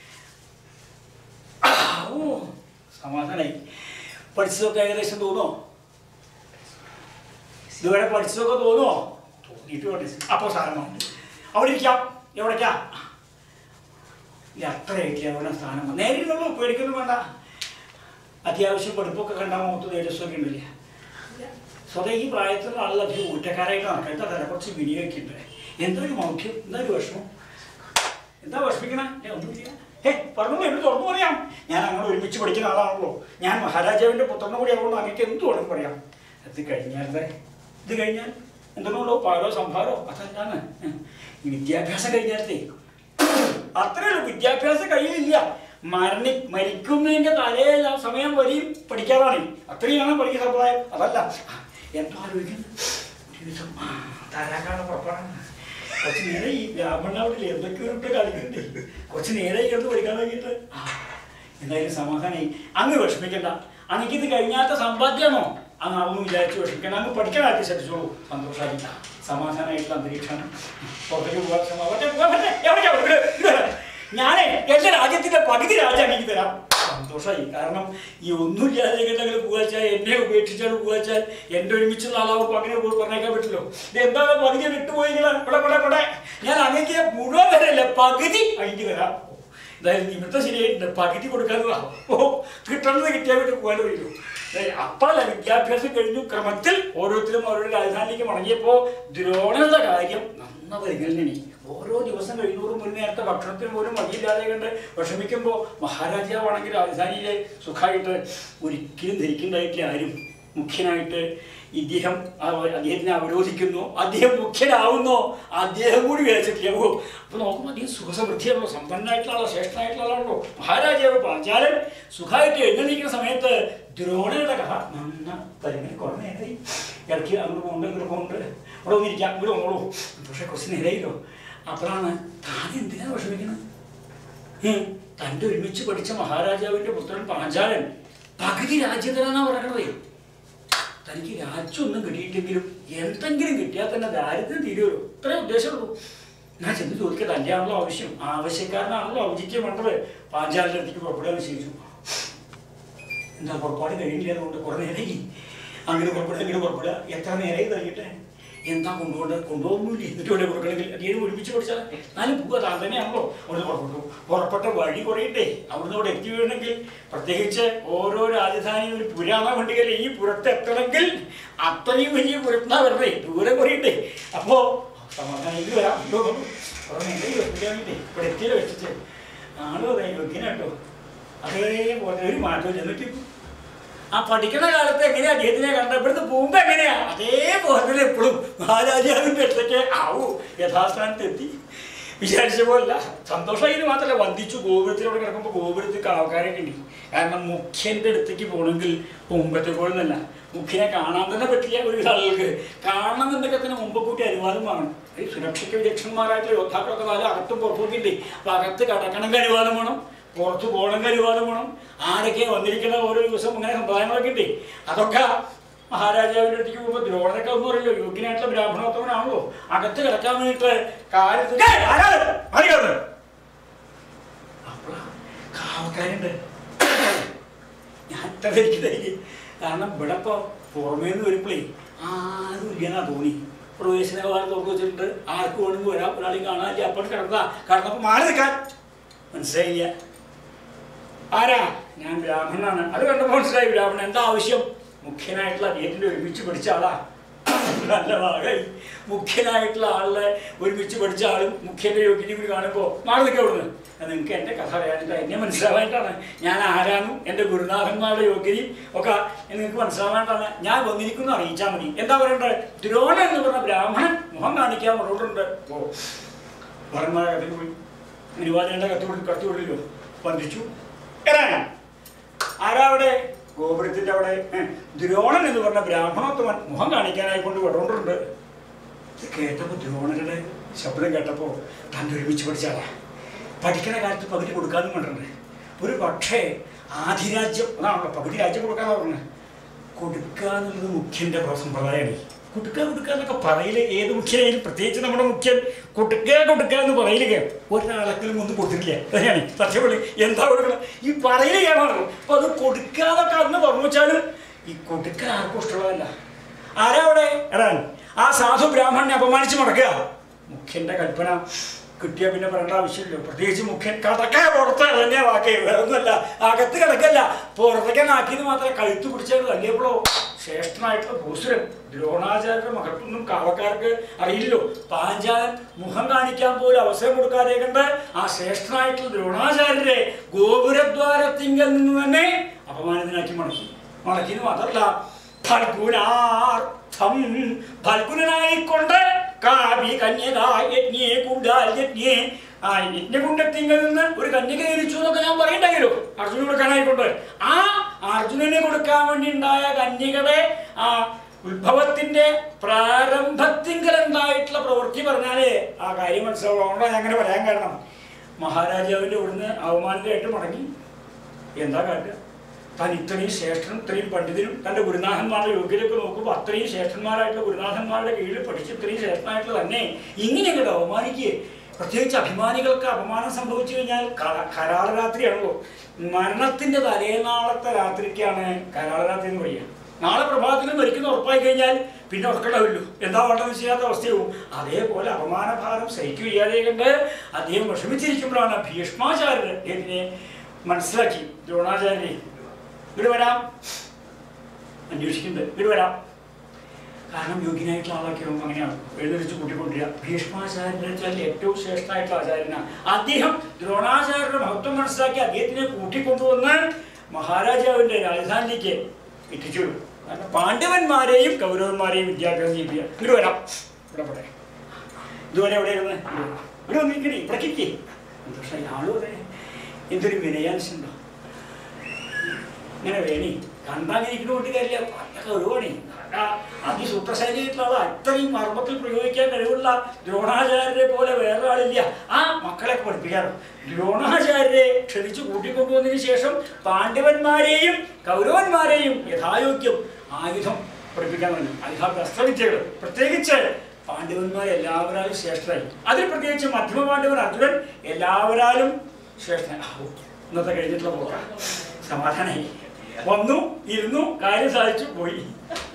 ആ, ഓ സമാധാനായി പഠിച്ചതൊക്കെ ഏകദേശം തോന്നോ ഇതുവരെ പഠിച്ചതൊക്കെ തോന്നുമോ തോന്നിയിട്ട് പഠിച്ചു അപ്പോൾ സാധനം അവിടെ ഇരിക്കാം എവിടേക്കാ ഇല്ല അത്രയായിട്ടില്ല അവിടെ സ്ഥാനം നേരെ ഇരുന്നുള്ളൂ പേടിക്കൊന്നും വേണ്ട അത്യാവശ്യം പഠിപ്പൊക്കെ കണ്ടാൽ മുഖത്ത് തേജസ്വൊക്കെ ഉണ്ടില്ല സ്വതം ഈ പ്രായത്തിലുള്ള ആളുകൾ അധികം ഊറ്റക്കാരായിട്ട് നടക്കാം എന്താ തരാം കുറച്ച് വിനിയോഗിക്കുന്നുണ്ട് എന്താ ഒരു മൗഖ്യം എന്താ ഒരു വിഷമം എന്താ വിഷമിക്കണേ ഏ ഒന്നുമില്ല ഏ പറഞ്ഞു എന്നോട് തുറന്നു പറയാം ഞാൻ അങ്ങനെ ഒരുമിച്ച് പഠിക്കുന്ന ആളാണല്ലോ ഞാൻ മഹാരാജാവിൻ്റെ പുത്രനെ കൂടി ആവുകൊണ്ട് അങ്ങേക്ക് എന്ത് വേണം പറയാം ഇത് കഴിഞ്ഞാൽ ദേ, ഇത് കഴിഞ്ഞാൽ എന്തെങ്കിലുണ്ടോ പാരോ സംഭാരോ അതെന്താണ് ഉം. ഈ വിദ്യാഭ്യാസം കഴിഞ്ഞാലേ അത്രേ ഉള്ളൂ വിദ്യാഭ്യാസം കഴിയില്ല മരണി മരിക്കുന്നതിൻ്റെ തലേ സമയം വരെയും പഠിക്കാതാണ് അത്രയാണ് പഠിക്കുന്ന സമ്പ്രദായം അതല്ല ആ, എന്തോ ആലോചിക്കുന്നു ഒരു ദിവസം ആ, താരാക്കാണ് പുറപ്പെടാൻ കുറച്ച് നേരെ ഈ ബ്രാഹ്മണാവിടില്ലേ എന്തൊക്കെ ഇട്ട് കളിക്കുന്നുണ്ട് കുറച്ച് നേരെ ഇരുന്ന് പഠിക്കാൻ വേണ്ടിയിട്ട് ആ, എന്തായാലും സമാധാനമായി അങ്ങ് വിഷമിക്കണ്ട അങ്ങക്ക് ഇത് കഴിഞ്ഞാത്ത സമ്പാദ്യമാണോ അങ്ങ് അതൊന്നും വിചാരിച്ച് വിഷമിക്കണം അങ്ങ് പഠിക്കാനായിട്ട് ശ്രദ്ധിച്ചോളൂ സന്തോഷമായില്ല സമാധാനമായിട്ടുള്ള അന്തരീക്ഷമാണ് പുറത്തേക്ക് പോകാൻ ശ്രമം പറ്റേ പോകാൻ പറ്റേ എവിടേക്കാ ഇവിടെ ഇവിടെ വരാം. ഞാനേ എന്റെ രാജ്യത്തിന്റെ പകുതി രാജ്യം എനിക്ക് തരാം സന്തോഷമായി കാരണം ഈ ഒന്നുമില്ലാതെ എന്തെങ്കിലും പോവാച്ചാൽ എന്നെ ഉപേക്ഷിച്ചാൽ പോവാച്ചാൽ എന്റെ ഒരുമിച്ചുള്ള ആളാവും അങ്ങനെ പോയി പറഞ്ഞേക്കാൻ പറ്റില്ലോ ഇത് എന്താണ് പകുതി വിട്ടുപോയി ഇവിടെ ഇവിടെ ഇവിടെ ഞാൻ അങ്ങേക്ക് മുഴുവൻ വരല്ല പകുതി എനിക്ക് തരാം എന്തായാലും ഇവിടുത്തെ ശരിയായിട്ടുണ്ട് പകുതി കൊടുക്കാതെ ഓ കിട്ടണത് കിട്ടിയാൽ വിട്ട് പോകാൻ കഴിയൂ അപ്പോഴല്ല വിദ്യാഭ്യാസം കഴിഞ്ഞു ക്രമത്തിൽ ഓരോരുത്തരും അവരുടെ രാജധാനിലേക്ക് മടങ്ങിയപ്പോൾ ദ്രോണയുടെ കാര്യം നന്ന പരിഗണനയാണ് ഓരോ ദിവസം കഴിയുന്നതോറും മുൻ നേരത്തെ ഭക്ഷണത്തിന് പോലും വഴിയില്ലാതെ കണ്ട് വിഷമിക്കുമ്പോൾ മഹാരാജാവാണെങ്കിൽ രാജധാനിയിലെ സുഖമായിട്ട് ഒരിക്കലും ധരിക്കുന്നതായിട്ടില്ല ആരും മുഖ്യനായിട്ട് ഇദ്ദേഹം അവ- അദ്ദേഹത്തിനെ അവരോധിക്കുന്നു അദ്ദേഹം മുഖ്യനാവുന്നോ അദ്ദേഹം കൂടി വിചാരിച്ചിട്ടില്ല ഓ അപ്പൊ നോക്കുമ്പോൾ അദ്ദേഹം സുഖസമൃദ്ധിയാണല്ലോ സമ്പന്നനായിട്ടുള്ള ആളോ ശ്രേഷ്ഠനായിട്ടുള്ള ആളാണല്ലോ മഹാരാജാവ് പാഞ്ചാലൻ സുഖമായിട്ട് എഴുന്നള്ളിക്കുന്ന സമയത്ത് ദ്രോണയുടെ കഥ നന്ന പരിഗണന കുറേ നേരമായി ഇടയ്ക്ക് അങ്ങോട്ട് പോകുന്നുണ്ട് ഇങ്ങോട്ട് പോകുന്നുണ്ട് ഇവിടെ ഒന്നിരിക്കാം ഇവിടെ വന്നോളൂ പക്ഷെ കുറച്ച് നേരമായില്ലോ അപ്പോഴാണ് താൻ എന്തിനാ വിഷമിക്കുന്നത് ഉം. തൻ്റെ ഒരുമിച്ച് പഠിച്ച മഹാരാജാവിന്റെ പുത്രൻ പാഞ്ചാലൻ പകുതി രാജ്യത്തിനാണ് പറയണത് തനിക്ക് രാജ്യമൊന്നും കിട്ടിയിട്ടെങ്കിലും എന്തെങ്കിലും കിട്ടിയാൽ തന്നെ ദാരിദ്ര്യം തീരുമല്ലോ ഇത്രേ ഉദ്ദേശമുള്ളൂ ഞാൻ ചെന്ന് ചോദിക്കുക തൻ്റെ ആണല്ലോ ആവശ്യം ആവശ്യക്കാരനാണല്ലോ ഔചിത്യം വേണ്ടത് പാഞ്ചാലിൻ്റെ അടുത്തേക്ക് പുറപ്പെടാൻ നിശ്ചയിച്ചു എന്താ പുറപ്പാട് കഴിയില്ല അതുകൊണ്ട് കുറേ നേരമായി അങ്ങനെ പുറപ്പെടുക ഇങ്ങനെ പുറപ്പെടുക എത്ര നേരമായി കഴിഞ്ഞിട്ട് എന്താ കൊണ്ടുകൊണ്ട് കൊണ്ടുപോകുന്നില്ല എന്നിട്ട് ഇവിടെ കൊടുക്കണമെങ്കിൽ അദ്ദേഹം ഒരുമിച്ച് പഠിച്ചാൽ എന്നാലും പോവുക താൻ തന്നെയാണല്ലോ അവിടെ പുറപ്പെട്ടു പുറപ്പെട്ട വഴി കുറയട്ടെ അവിടുന്ന് ഇവിടെ എത്തി വീഴണമെങ്കിൽ പ്രത്യേകിച്ച് ഓരോ രാജധാനിയും ഒരു പുരാണ വണ്ടികയിൽ ഈ പുറത്ത് എത്തണമെങ്കിൽ അത്രയും വലിയ പുരത്താ വരണേ ദൂരം കുറയട്ടെ അപ്പോ സമാധാനം ഇത് വരാം ഇതോ വന്നു. കുറേ നേരം വെപ്പിക്കാൻ വേണ്ടി ഇവിടെ എത്തിയത് വെച്ചിട്ട് ആളും അതെ യോഗ്യനാട്ടോ അതേപോലെ ഒരു മാറ്റം എന്നിട്ട് ആ പഠിക്കുന്ന കാലത്ത് എങ്ങനെയാ അദ്ദേഹത്തിനെ കണ്ട ഇവിടുന്ന് പോകുമ്പോ എങ്ങനെയാ അതേപോലെ തന്നെ എപ്പോഴും മഹാരാജാവിന്റെ അടുത്തേക്ക് ആവൂ യഥാസ്ഥാനത്ത് എത്തി വിചാരിച്ച പോലല്ല സന്തോഷമായി മാത്രമല്ല വന്ദിച്ചു ഗോപുരത്തിലൂടെ കിടക്കുമ്പോൾ ഗോപുരത്തിൽ ആൾക്കാരൊക്കെ ഉണ്ട് കാരണം മുഖ്യൻ്റെ അടുത്തേക്ക് പോകണമെങ്കിൽ മുമ്പത്തെ പോലെ തന്നെ മുഖ്യനെ കാണാൻ തന്നെ പറ്റില്ല ഒരു ആളുകൾക്ക് കാണണമെന്നുണ്ടെങ്കിൽ തന്നെ മുമ്പ് കൂട്ടി അനുവാദം വേണം ഈ സുരക്ഷയ്ക്ക് വിദഗ്ധന്മാരായിട്ടുള്ള യോദ്ധാക്കളൊക്കെ നാല് അകത്തും പുറത്തൊക്കെ ഉണ്ട് അപ്പം അകത്ത് കടക്കണമെങ്കിൽ അനുവാദം വേണം പുറത്ത് പോകണമെങ്കിൽ അനുവാദം വേണം ആരൊക്കെ വന്നിരിക്കുന്ന ഓരോ ദിവസം അങ്ങനെ സമ്പ്രദായങ്ങളൊക്കെ ഉണ്ട് അതൊക്കെ മഹാരാജാവിൻ്റെ അടുത്തേക്ക് പോകുമ്പോൾ ദ്രോണനൊക്കെ ഒന്നും അറിയില്ലോ യോഗ്യനായിട്ടുള്ള ബ്രാഹ്മണോത്തമനാണല്ലോ അകത്ത് കിടക്കാൻ വേണ്ടിയിട്ട് കാര്യത്തിൽ കാവക്കാരുണ്ട് ഞാൻ ധരിക്കുന്നത് കാരണം ഇവിടെ ഇപ്പോൾ പുറമേ നിന്ന് വരുമ്പോഴേ ആരും ഇല്ലെന്നാ തോന്നി പ്രവേശന കവാടം തുറന്നു വെച്ചിട്ടുണ്ട് ആർക്ക് വേണമെങ്കിൽ വരാം ഒരാളെയും കാണാനില്ല അപ്പോൾ കിടന്നതാ കിടന്നപ്പോൾ മാറി നിൽക്കാൻ മനസ്സിലായില്ല ആരാ ഞാൻ ബ്രാഹ്മണനാണ് അത് കണ്ടപ്പോൾ മനസ്സിലായി ബ്രാഹ്മണൻ എന്താ ആവശ്യം മുഖ്യനായിട്ടുള്ള അദ്ദേഹത്തിൻ്റെ ഒരുമിച്ച് പഠിച്ച ആളാ നല്ല ഭാഗമായി മുഖ്യനായിട്ടുള്ള ആളിനെ ഒരുമിച്ച് പഠിച്ച ആളും മുഖ്യന്റെ യോഗ്യതയും കൂടി കാണുമ്പോൾ മാറി നിൽക്കുക അവിടുന്ന് അത് നിങ്ങൾക്ക് എൻ്റെ കഥ അറിയാനില്ല എന്നെ മനസ്സിലാവാനായിട്ടാണ് ഞാൻ ആരാനും എൻ്റെ ഗുരുനാഥന്മാരുടെ യോഗ്യതയും ഒക്കെ നിങ്ങൾക്ക് മനസ്സിലാവാനായിട്ടാണ് ഞാൻ വന്നിരിക്കുന്നു അറിയിച്ചാൽ മതി എന്താ പറയണ്ടത് ദ്രോണ എന്ന് പറഞ്ഞ ബ്രാഹ്മണൻ മുഖം കാണിക്കാൻ മുറോട്ടുണ്ട് ഓ ഭരന്മാരെ കഥയിൽ പോയി അനുവാദങ്ങളുടെ കത്ത് കൊടു കത്ത് കൊടുല്ലോ വന്ദിച്ചു എറാൻ ആരാ അവിടെ ഗോപുരത്തിന്റെ അവിടെ ഏ, ദ്രോണൻ എന്ന് പറഞ്ഞ ബ്രാഹ്മണോത്തമൻ മുഖം കാണിക്കാനായി കൊണ്ട് വിടോണ്ടുണ്ട് ഇത് കേട്ടപ്പോൾ ദ്രോണരുടെ ശബ്ദം കേട്ടപ്പോൾ തൻ്റെ ഒരുമിച്ച് പഠിച്ചാളാ പഠിക്കണ കാര്യത്തിൽ പകുതി കൊടുക്കാനും കണ്ടിട്ടുണ്ട് ഒരു പക്ഷേ ആധിരാജ്യം അതാണല്ലോ പകുതി രാജ്യം കൊടുക്കാന്ന് പറഞ്ഞത് കൊടുക്കുക എന്നുള്ളത് മുഖ്യന്റെ സമ്പ്രദായമാണ് കൊടുക്കുക കൊടുക്കുക എന്നൊക്കെ പറയില് ഏത് മുഖ്യനായാലും പ്രത്യേകിച്ച് നമ്മുടെ മുഖ്യൻ കൊടുക്കുക കൊടുക്കുക എന്ന് പറയില്ല ഒരാളെങ്കിലും ഒന്നും കൊടുത്തിട്ടില്ല അതാണ് സത്യപള്ളി എന്താ കൊടുക്കണം ഈ പറയില് കേമാണല്ലോ അപ്പൊ അത് കൊടുക്കാതൊക്കെ അന്ന് പറഞ്ഞു വെച്ചാലും ഈ കൊടുക്കുക ആർക്കും ഇഷ്ടമുള്ളതല്ല ആരാ അവിടെ എടാൻ ആ സാധു ബ്രാഹ്മണനെ അപമാനിച്ച് മടക്കുക മുഖ്യന്റെ കൽപ്പന കിട്ടിയ പിന്നെ പറയേണ്ട ആവശ്യമില്ല പ്രത്യേകിച്ച് മുഖ്യൻ കടക്ക പുറത്ത് തന്നെ വാക്കേ വേറൊന്നുമല്ല അകത്ത് കിടക്കല്ല പുറത്തേക്ക് നാക്കിന്ന് മാത്രമേ കഴുത്ത് പിടിച്ചത് തല്ലിയപ്പോഴോ ശ്രേഷ്ഠനായിട്ടുള്ള ഭൂസുരൻ ദ്രോണാചാര്യരുടെ മഹത്വമൊന്നും കാവക്കാർക്ക് അറിയില്ലല്ലോ പാഞ്ചാലൻ മുഖം കാണിക്കാൻ പോലും അവസരം കൊടുക്കാതെ കണ്ട് ആ ശ്രേഷ്ഠനായിട്ടുള്ള ദ്രോണാചാര്യരെ ഗോപുരദ്വാരത്തിങ്കൽ നിന്ന് തന്നെ അപമാനിതനാക്കി മടക്കി മടക്കിന്ന് മാത്രമല്ല ഫൽഗുനാർത്ഥം ഫൽഗുനായിക്കൊണ്ട് കാവി കന്യകാ യജ്ഞേ കുണ്ടാൽ യജ്ഞേ ആ യജ്ഞകുണ്ടത്തിങ്കിൽ നിന്ന് ഒരു കന്യക ജനിച്ചു എന്നൊക്കെ ഞാൻ പറയണ്ടെങ്കിലോ അർജുന കൊടുക്കാനായിക്കൊണ്ട് ആ അർജുനന് കൊടുക്കാൻ വേണ്ടി ഉണ്ടായ കന്യകയുടെ ആ ഉത്ഭവത്തിന്റെ പ്രാരംഭത്തിങ്കൽ എന്തായിട്ടുള്ള പ്രവൃത്തി പറഞ്ഞാലേ ആ കാര്യം മനസ്സിലാവും അതുകൊണ്ടാണ് ഞാൻ അങ്ങനെ പറയാൻ കാരണം മഹാരാജാവിന്റെ ഇവിടുന്ന് അവമാനിതമായിട്ട് മടങ്ങി എന്താ കാട്ടുക താൻ ഇത്രയും ശ്രേഷ്ഠനും ഇത്രയും പണ്ഡിതനും തൻ്റെ ഗുരുനാഥന്മാരുടെ യോഗ്യതയൊക്കെ നോക്കുമ്പോൾ അത്രയും ശ്രേഷ്ഠന്മാരായിട്ടുള്ള ഗുരുനാഥന്മാരുടെ കീഴിൽ പഠിച്ച് ഇത്രയും ശ്രേഷ്ഠനായിട്ടുള്ള തന്നെ ഇങ്ങനെ ഇങ്ങോട്ട് അവമാനിക്കുക പ്രത്യേകിച്ച് അഭിമാനികൾക്ക് അപമാനം സംഭവിച്ചു കഴിഞ്ഞാൽ ക- കരാള രാത്രിയാണല്ലോ മരണത്തിന്റെ തലേനാളത്തെ രാത്രിക്കാണ് കരാള രാത്രി എന്ന് പറയുക നാളെ പ്രഭാതത്തിൽ മരിക്കുന്ന ഉറപ്പായി കഴിഞ്ഞാൽ പിന്നെ ഉറക്കണ്ടാവില്ലോ എന്താ വേണ്ടത് ചെയ്യാത്ത അവസ്ഥയാവും അതേപോലെ അപമാനഭാരം സഹിക്കു ചെയ്യാതെ കണ്ട് അദ്ദേഹം വിഷമിച്ചിരിക്കുമ്പോഴാണ് ഭീഷ്മാചാര്യർ അദ്ദേഹത്തിനെ മനസ്സിലാക്കി ദ്രോണാചാര്യരെ ഇവിടെ വരാം അന്വേഷിക്കുന്നുണ്ട് ഇവിടെ വരാം കാരണം യോഗ്യനായിട്ടുള്ള ആളൊക്കെ ആകുമ്പോൾ അങ്ങനെയാണ് എഴുന്നേറ്റ് കൂട്ടിക്കൊണ്ടിരിക്കുക ഭീഷ്മാചാര്യച്ചാൽ ഏറ്റവും ശ്രേഷ്ഠമായിട്ടുള്ള ആചാര്യനാണ് അദ്ദേഹം ദ്രോണാചാര്യരുടെ മഹത്വം മനസ്സിലാക്കി അദ്ദേഹത്തിനെ കൂട്ടിക്കൊണ്ടുവന്ന് മഹാരാജാവിന്റെ രാജധാനിലേക്ക് എത്തിച്ചു കാരണം പാണ്ഡവന്മാരെയും കൗരവന്മാരെയും വിദ്യാഭ്യാസം ചെയ്യിപ്പിക്കുക ഇങ്ങോട്ട് വരാം ഇവിടെ പോട്ടെ ഇതുവരെ എവിടെ ഇരുന്ന് ഇവിടെ വന്നിരിക്കണേ ഇവിടെ കിട്ടി പക്ഷേ ആളും അതെ എന്തൊരു വിനയാൻസുണ്ടോ ഇങ്ങനെ വേണി കണ്ടാങ്ങിരിക്കുന്ന കൊണ്ട് കാര്യമില്ല നല്ല കരുവാണി അതിസൂത്രശൈലിയായിട്ടുള്ള ആളാ അത്രയും മർമ്മത്തിൽ പ്രയോഗിക്കാൻ കഴിവുള്ള ദ്രോണാചാര്യരെ പോലെ വേറെ ആളില്ല ആ മക്കളെ പഠിപ്പിക്കാറ് ദ്രോണാചാര്യരെ ക്ഷണിച്ചു കൂട്ടിക്കൊണ്ടുവന്നതിന് ശേഷം പാണ്ഡവന്മാരെയും കൗരവന്മാരെയും യഥായോഗ്യം ആയുധം പഠിപ്പിക്കാൻ വേണ്ടി ആയുധാഭ്യസ്ത്രവിദ്യകൾ പ്രത്യേകിച്ച് പാണ്ഡവന്മാർ എല്ലാവരാലും ശ്രേഷ്ഠരായി അതിൽ പ്രത്യേകിച്ച് മധ്യമ പാണ്ഡവൻ അർജുനൻ എല്ലാവരാലും ശ്രേഷ്ഠനാകും ഇന്നത്തെ കഴിഞ്ഞിട്ടുള്ള പോകാം സമാധാനമായി വന്നു ഇരുന്നു കാര്യം സാധിച്ചു പോയി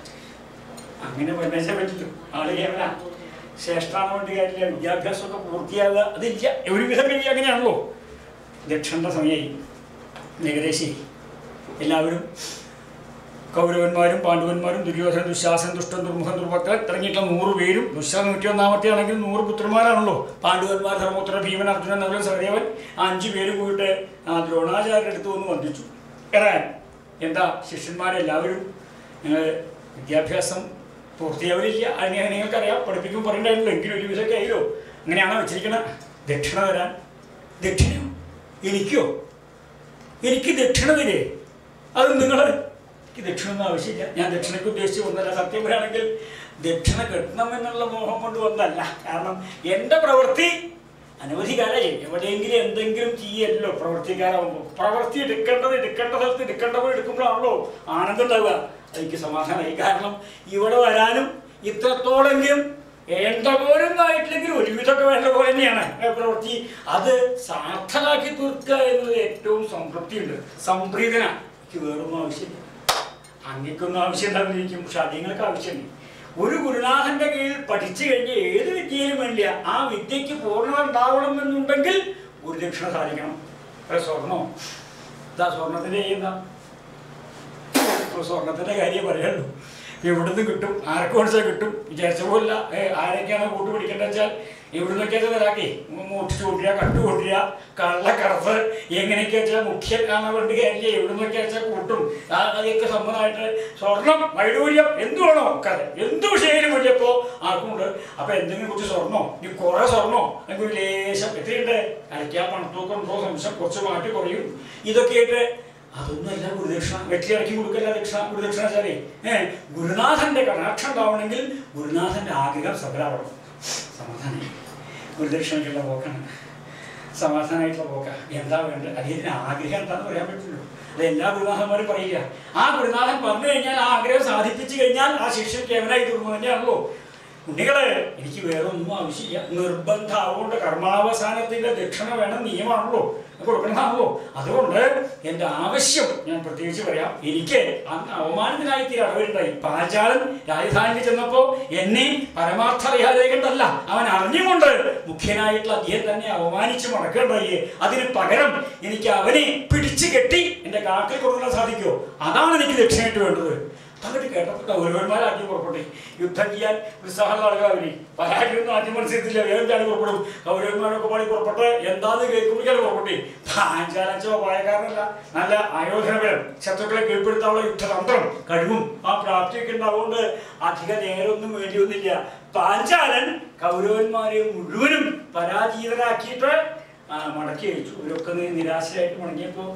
അങ്ങനെ പറഞ്ഞാൽ പറ്റുള്ളൂ ആള് കേവല ശ്രേഷ്ഠാണ് വേണ്ടി കാര്യമില്ല വിദ്യാഭ്യാസമൊക്കെ പൂർത്തിയാകുക അതില്ല ഒരുവിധം കഴിയുക അങ്ങനെയാണല്ലോ ദക്ഷിണ സമയമായി ഏകദേശം എല്ലാവരും കൗരവന്മാരും പാണ്ഡവന്മാരും ദുര്യോധന ദുശാസൻ ദുഷ്ടൻ ദുർമുഖൻ ദുർഭക്തൻ തുടങ്ങിയിട്ടുള്ള നൂറ് പേരും ദുശ നൂറ്റി ഒന്നാമത്തെ ആണെങ്കിൽ നൂറ് പുത്രന്മാരാണല്ലോ പാണ്ഡവന്മാർ ധർമ്മപുത്ര ഭീമൻ അർജുനൻ നവലൻ സഹദേവൻ ആ അഞ്ചു പേര് പോയിട്ട് ആ ദ്രോണാചാര്യരുടെ അടുത്ത് വന്ന് വന്ദിച്ചു എറാൻ എന്താ ശിഷ്യന്മാരെല്ലാവരും നിങ്ങൾ വിദ്യാഭ്യാസം പൂർത്തിയാവില്ല അതിനെ നിങ്ങൾക്കറിയാം പഠിപ്പിക്കും പറയണ്ടായിരുന്നല്ലോ എങ്കിലും ഒരു വിധമൊക്കെ ആയില്ലോ അങ്ങനെയാണോ വെച്ചിരിക്കണത് ദക്ഷിണ തരാൻ ദക്ഷിണയോ എനിക്കോ എനിക്ക് ദക്ഷിണ തരേ അത് നിങ്ങൾ എനിക്ക് ദക്ഷിണ ഒന്നും ആവശ്യമില്ല ഞാൻ ദക്ഷിണയ്ക്ക് ഉദ്ദേശിച്ച് വന്നല്ല സത്യം പറയുകയാണെങ്കിൽ ദക്ഷിണ കെട്ടണമെന്നുള്ള മോഹം കൊണ്ട് വന്നല്ല കാരണം എൻ്റെ പ്രവൃത്തി അനവധി കാലേ എവിടെയെങ്കിലും എന്തെങ്കിലും ചെയ്യല്ലോ പ്രവർത്തിക്കാരാകുമ്പോൾ പ്രവൃത്തി എടുക്കേണ്ടത് എടുക്കേണ്ട സ്ഥലത്ത് എടുക്കേണ്ടപ്പോൾ എടുക്കുമ്പോഴാണല്ലോ ആനന്ദം ഉണ്ടാവുക എനിക്ക് സമാധാനമായി കാരണം ഇവിടെ വരാനും ഇത്രത്തോളെങ്കിലും വേണ്ട പോലും ആയിട്ടില്ലെങ്കിൽ ഒരുവിധമൊക്കെ വേണ്ട പോലെ തന്നെയാണ് ഏ, പ്രവൃത്തി അത് സാർത്ഥമാക്കി തീർക്കുക എന്നത് ഏറ്റവും സംതൃപ്തിയുണ്ട് സംപ്രീതന എനിക്ക് വേറൊന്നും ആവശ്യമില്ല അങ്ങക്കൊന്നും ആവശ്യം ഉണ്ടാവില്ലിരിക്കും പക്ഷെ അതിങ്ങൾക്ക് ആവശ്യമുണ്ട് ഒരു ഗുരുനാഥന്റെ കീഴിൽ പഠിച്ചു കഴിഞ്ഞ് ഏത് വിദ്യയിലും വേണ്ടിയ ആ വിദ്യക്ക് പൂർണ്ണത ഉണ്ടാവണമെന്നുണ്ടെങ്കിൽ ഗുരുദക്ഷിണ സാധിക്കണം അല്ല സ്വർണോ ഇതാ സ്വർണത്തിന്റെ എന്താ ഇപ്പൊ സ്വർണത്തിന്റെ കാര്യം പറയുള്ളൂ എവിടുന്ന് കിട്ടും ആർക്ക് പഠിച്ചാൽ കിട്ടും വിചാരിച്ച പോലില്ല ഏ ആരൊക്കെയാണ് കൂട്ട് പിടിക്കേണ്ടത് വെച്ചാൽ എവിടുന്നൊക്കെയാണ് തരാക്കി മുട്ടിച്ച് കൊണ്ടുവരിക കട്ട് കൊണ്ടുവരിക കള്ളക്കടത്ത് എങ്ങനെയൊക്കെ വെച്ചാൽ മുഖ്യ കാണാൻ വേണ്ടി കാര്യമില്ല എവിടുന്നൊക്കെ വെച്ചാൽ കൂട്ടും ആ അതൊക്കെ സംബന്ധമായിട്ട് സ്വർണം വൈഡൂര്യം എന്ത് വേണോ കഥ എന്ത് വിഷയം വലിയപ്പോ ആർക്കുണ്ട് അപ്പൊ എന്തെങ്കിലും കുറച്ച് സ്വർണ്ണോ ഇനി കുറെ സ്വർണ്ണോ അല്ലെങ്കിൽ ഒരു ലേശം എത്രയുണ്ട് അരയ്ക്കാൻ പണത്തൂക്കം ഉണ്ടോ സംശയം കുറച്ച് മാറ്റി കുറയും ഇതൊക്കെയായിട്ട് അതൊന്നുമല്ല ഗുരുദക്ഷിണ വെട്ടി ഇറക്കി കൊടുക്കല്ല ദക്ഷിണ ഗുരുദക്ഷിണാചാരി ഏഹ് ഗുരുനാഥന്റെ കടാക്ഷം ഉണ്ടാവണമെങ്കിൽ ഗുരുനാഥന്റെ ആഗ്രഹം സഫലമാവണം സമാധാനം ഗുരുദക്ഷിണയ്ക്കുള്ള പോക്കാണ് സമാധാനമായിട്ടുള്ള പോക്ക എന്താ വേണ്ടത് അതിന് ആഗ്രഹം എന്താണെന്ന് പറയാൻ പറ്റുള്ളൂ അത് എല്ലാ ഗുരുനാഥന്മാരും പറയില്ല ആ ഗുരുനാഥൻ പറഞ്ഞു കഴിഞ്ഞാൽ ആ ആഗ്രഹം സാധിപ്പിച്ചു കഴിഞ്ഞാൽ ആ ശിഷ്യൻ കേവനായി തീർന്നു തന്നെയാണല്ലോ കുട്ടികളെ എനിക്ക് വേറെ ഒന്നും ആവശ്യമില്ല നിർബന്ധം അതുകൊണ്ട് കർമാവസാനത്തിന്റെ ദക്ഷിണ വേണം നിയമമാണല്ലോ കൊടുക്കണമാണല്ലോ അതുകൊണ്ട് എൻ്റെ ആവശ്യം ഞാൻ പ്രത്യേകിച്ച് പറയാം എനിക്ക് അന്ന് അവമാനത്തിനായി തീരെ അടവുണ്ടായി പാഞ്ചാലൻ രാജധാനിയിൽ ചെന്നപ്പോ എന്നെ പരമാർത്ഥ അറിയാതേകണ്ടല്ല അവൻ അറിഞ്ഞുകൊണ്ട് മുഖ്യനായിട്ടുള്ള അദ്ദേഹം തന്നെ അവമാനിച്ച് മടക്കേണ്ടായി അതിന് പകരം എനിക്ക് അവനെ പിടിച്ചു കെട്ടി എൻ്റെ കാക്കിൽ കൊടുക്കാൻ സാധിക്കുമോ അതാണ് എനിക്ക് ദക്ഷിണയായിട്ട് വേണ്ടത് തന്നിട്ട് കേട്ടപ്പോൾ കൗരവന്മാരാദ്യം പുറപ്പെട്ടെ യുദ്ധം ചെയ്യാൻ ഉത്സാഹമുള്ള ആളുകാരി പരാജയമൊന്നും ആദ്യം മനസ്സിലത്തില്ല വേഗം ചാടി പുറപ്പെടും കൗരവന്മാരൊക്കെ പാടി പുറപ്പെട്ട് എന്താന്ന് കേൾക്കുമ്പോഴേക്കാണ് പുറപ്പെട്ടെ പാഞ്ചാലച്ചോ പായക്കാരനല്ല നല്ല ആയോധനപരം ശത്രുക്കളെ കീഴ്പ്പെടുത്താനുള്ള യുദ്ധതന്ത്രം കഴിവും ആ പ്രാപ്തിയൊക്കെ ഉണ്ടാവുകൊണ്ട് അധിക നേരമൊന്നും വേണ്ടിയൊന്നുമില്ല പാഞ്ചാലൻ കൗരവന്മാരെ മുഴുവനും പരാജീതരാക്കിയിട്ട് ആ, മടക്കി അയച്ചു ഇവരൊക്കെ നിരാശരായിട്ട് മടങ്ങിയപ്പോൾ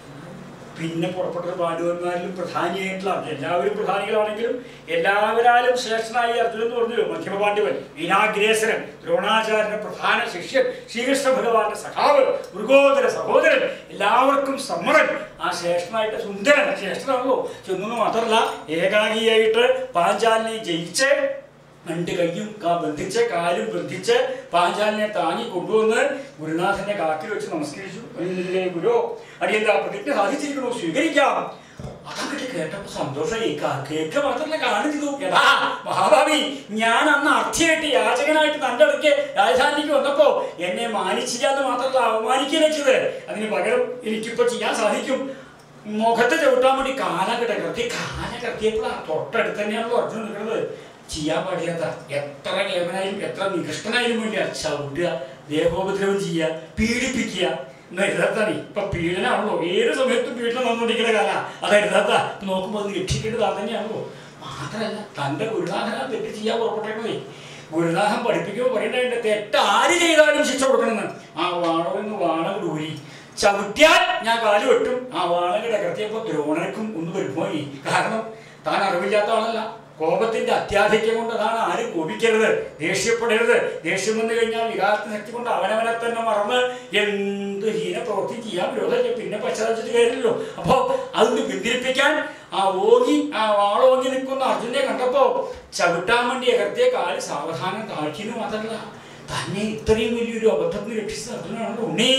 പിന്നെ പുറപ്പെട്ട പാണ്ഡവന്മാരിലും പ്രധാനിയായിട്ടുള്ള എല്ലാവരും പ്രധാനികളാണെങ്കിലും എല്ലാവരാലും ശ്രേഷ്ഠനായി അർജുനൻ എന്ന് പറഞ്ഞല്ലോ മധ്യമ പാണ്ഡവൻ വീണാഗ്രേസരൻ ദ്രോണാചാര്യന്റെ പ്രധാന ശിഷ്യൻ ശ്രീകൃഷ്ണ ഭഗവാന്റെ സഖാവ് മൃഗോദര സഹോദരൻ എല്ലാവർക്കും സമ്മതൻ ആ ശ്രേഷ്ഠനായിട്ട് സുന്ദരൻ ശ്രേഷ്ഠനാണല്ലോ ചെന്നു മാത്രമല്ല ഏകാഗിയായിട്ട് പാഞ്ചാലിനെ ജയിച്ച് രണ്ട് കൈയും കാ ബന്ധിച്ച് കാലും ബന്ധിച്ച് പാഞ്ചാലിനെ താങ്ങി കൊണ്ടുവന്ന് ഗുരുനാഥന്റെ കാക്കിൽ വെച്ച് നമസ്കരിച്ചു "അല്ലേ ഗുരു അടിയന്താ പ്രതിജ്ഞ സാധിച്ചിരിക്കണോ സ്വീകരിക്കാം അതങ്ങോട്ട് കേട്ടപ്പോ സന്തോഷമായി കാ- കേക്ക് മാത്രമല്ല കാണിച്ചു എടാ മഹാഭാവി ഞാൻ അന്ന് അർത്ഥിയായിട്ട് യാചകനായിട്ട് തന്റെ അടുക്കെ രാജധാനിക്ക് വന്നപ്പോ എന്നെ മാനിച്ചില്ല എന്ന് മാത്രമല്ല അവമാനിക്കുക വെച്ചത് അതിന് പകരം എനിക്കിപ്പോ ചെയ്യാൻ സാധിക്കും മുഖത്ത് ചവിട്ടാൻ വേണ്ടി കാലം കിടക്കി കാല കിടത്തിയപ്പോഴാണ് തൊട്ടടുത്ത് തന്നെയാണല്ലോ അർജുൻ നിൽക്കുന്നത് ചെയ്യാൻ പാടില്ലാത്ത എത്ര കേവനായും എത്ര നികൃഷ്ടനായാലും വേണ്ടിയ ചവിട്ടുക ദേഹോപദ്രവം ചെയ്യുക പീഡിപ്പിക്കുക എന്നാ യഥാർത്ഥാണ് ഇപ്പൊ പീഡനാണല്ലോ ഏത് സമയത്തും പീഡനം വന്നുകൊണ്ടിരിക്കുന്ന കാല അത് യഥാർത്ഥ നോക്കുമ്പോൾ അത് രക്ഷിക്കേണ്ടത് അത് തന്നെയാണല്ലോ മാത്രമല്ല തന്റെ ഗുരുനാഥനാ തെറ്റ് ചെയ്യാൻ പുറപ്പെട്ടേ ഗുരുനാഥൻ പഠിപ്പിക്കുമ്പോൾ പറയേണ്ടത് തെറ്റ് ആര് ചെയ്താലും ശിക്ഷ കൊടുക്കണമെന്ന് ആ വാളവെന്ന് വാണം കൂടി ചവിട്ടിയാൽ ഞാൻ കാല് വെട്ടും ആ വാളക കിടത്തിയപ്പോൾ ദ്രോണർക്കും ഒന്ന് വരുമ്പോയി കാരണം താൻ അറിവില്ലാത്ത ആളല്ല കോപത്തിന്റെ അത്യാധിക്യം കൊണ്ട് അതാണ് ആരും കോപിക്കരുത് ദേഷ്യപ്പെടരുത് ദേഷ്യം വന്നു കഴിഞ്ഞാൽ വികാരത്തെ ശക്തി കൊണ്ട് അവനവനെ തന്നെ മറന്ന് എന്ത് ഹീന പ്രവൃത്തി ചെയ്യാൻ വിരോധമില്ല പിന്നെ പശ്ചാത്തലത്തിൽ കാര്യമല്ലോ അപ്പോ അതൊന്ന് പിന്തിരിപ്പിക്കാൻ ആ ഓങ്ങി ആ വാളോങ്ങി നിൽക്കുന്ന അർജുനെ കണ്ടപ്പോ ചവിട്ടാൻ വേണ്ടി അകത്തെ കാല് സാവധാനം താഴ്ചിന് മാത്രമല്ല തന്നെ ഇത്രയും വലിയൊരു അബദ്ധത്തിന് രക്ഷിച്ച അർജുനാണല്ലോ ഉണ്ണീ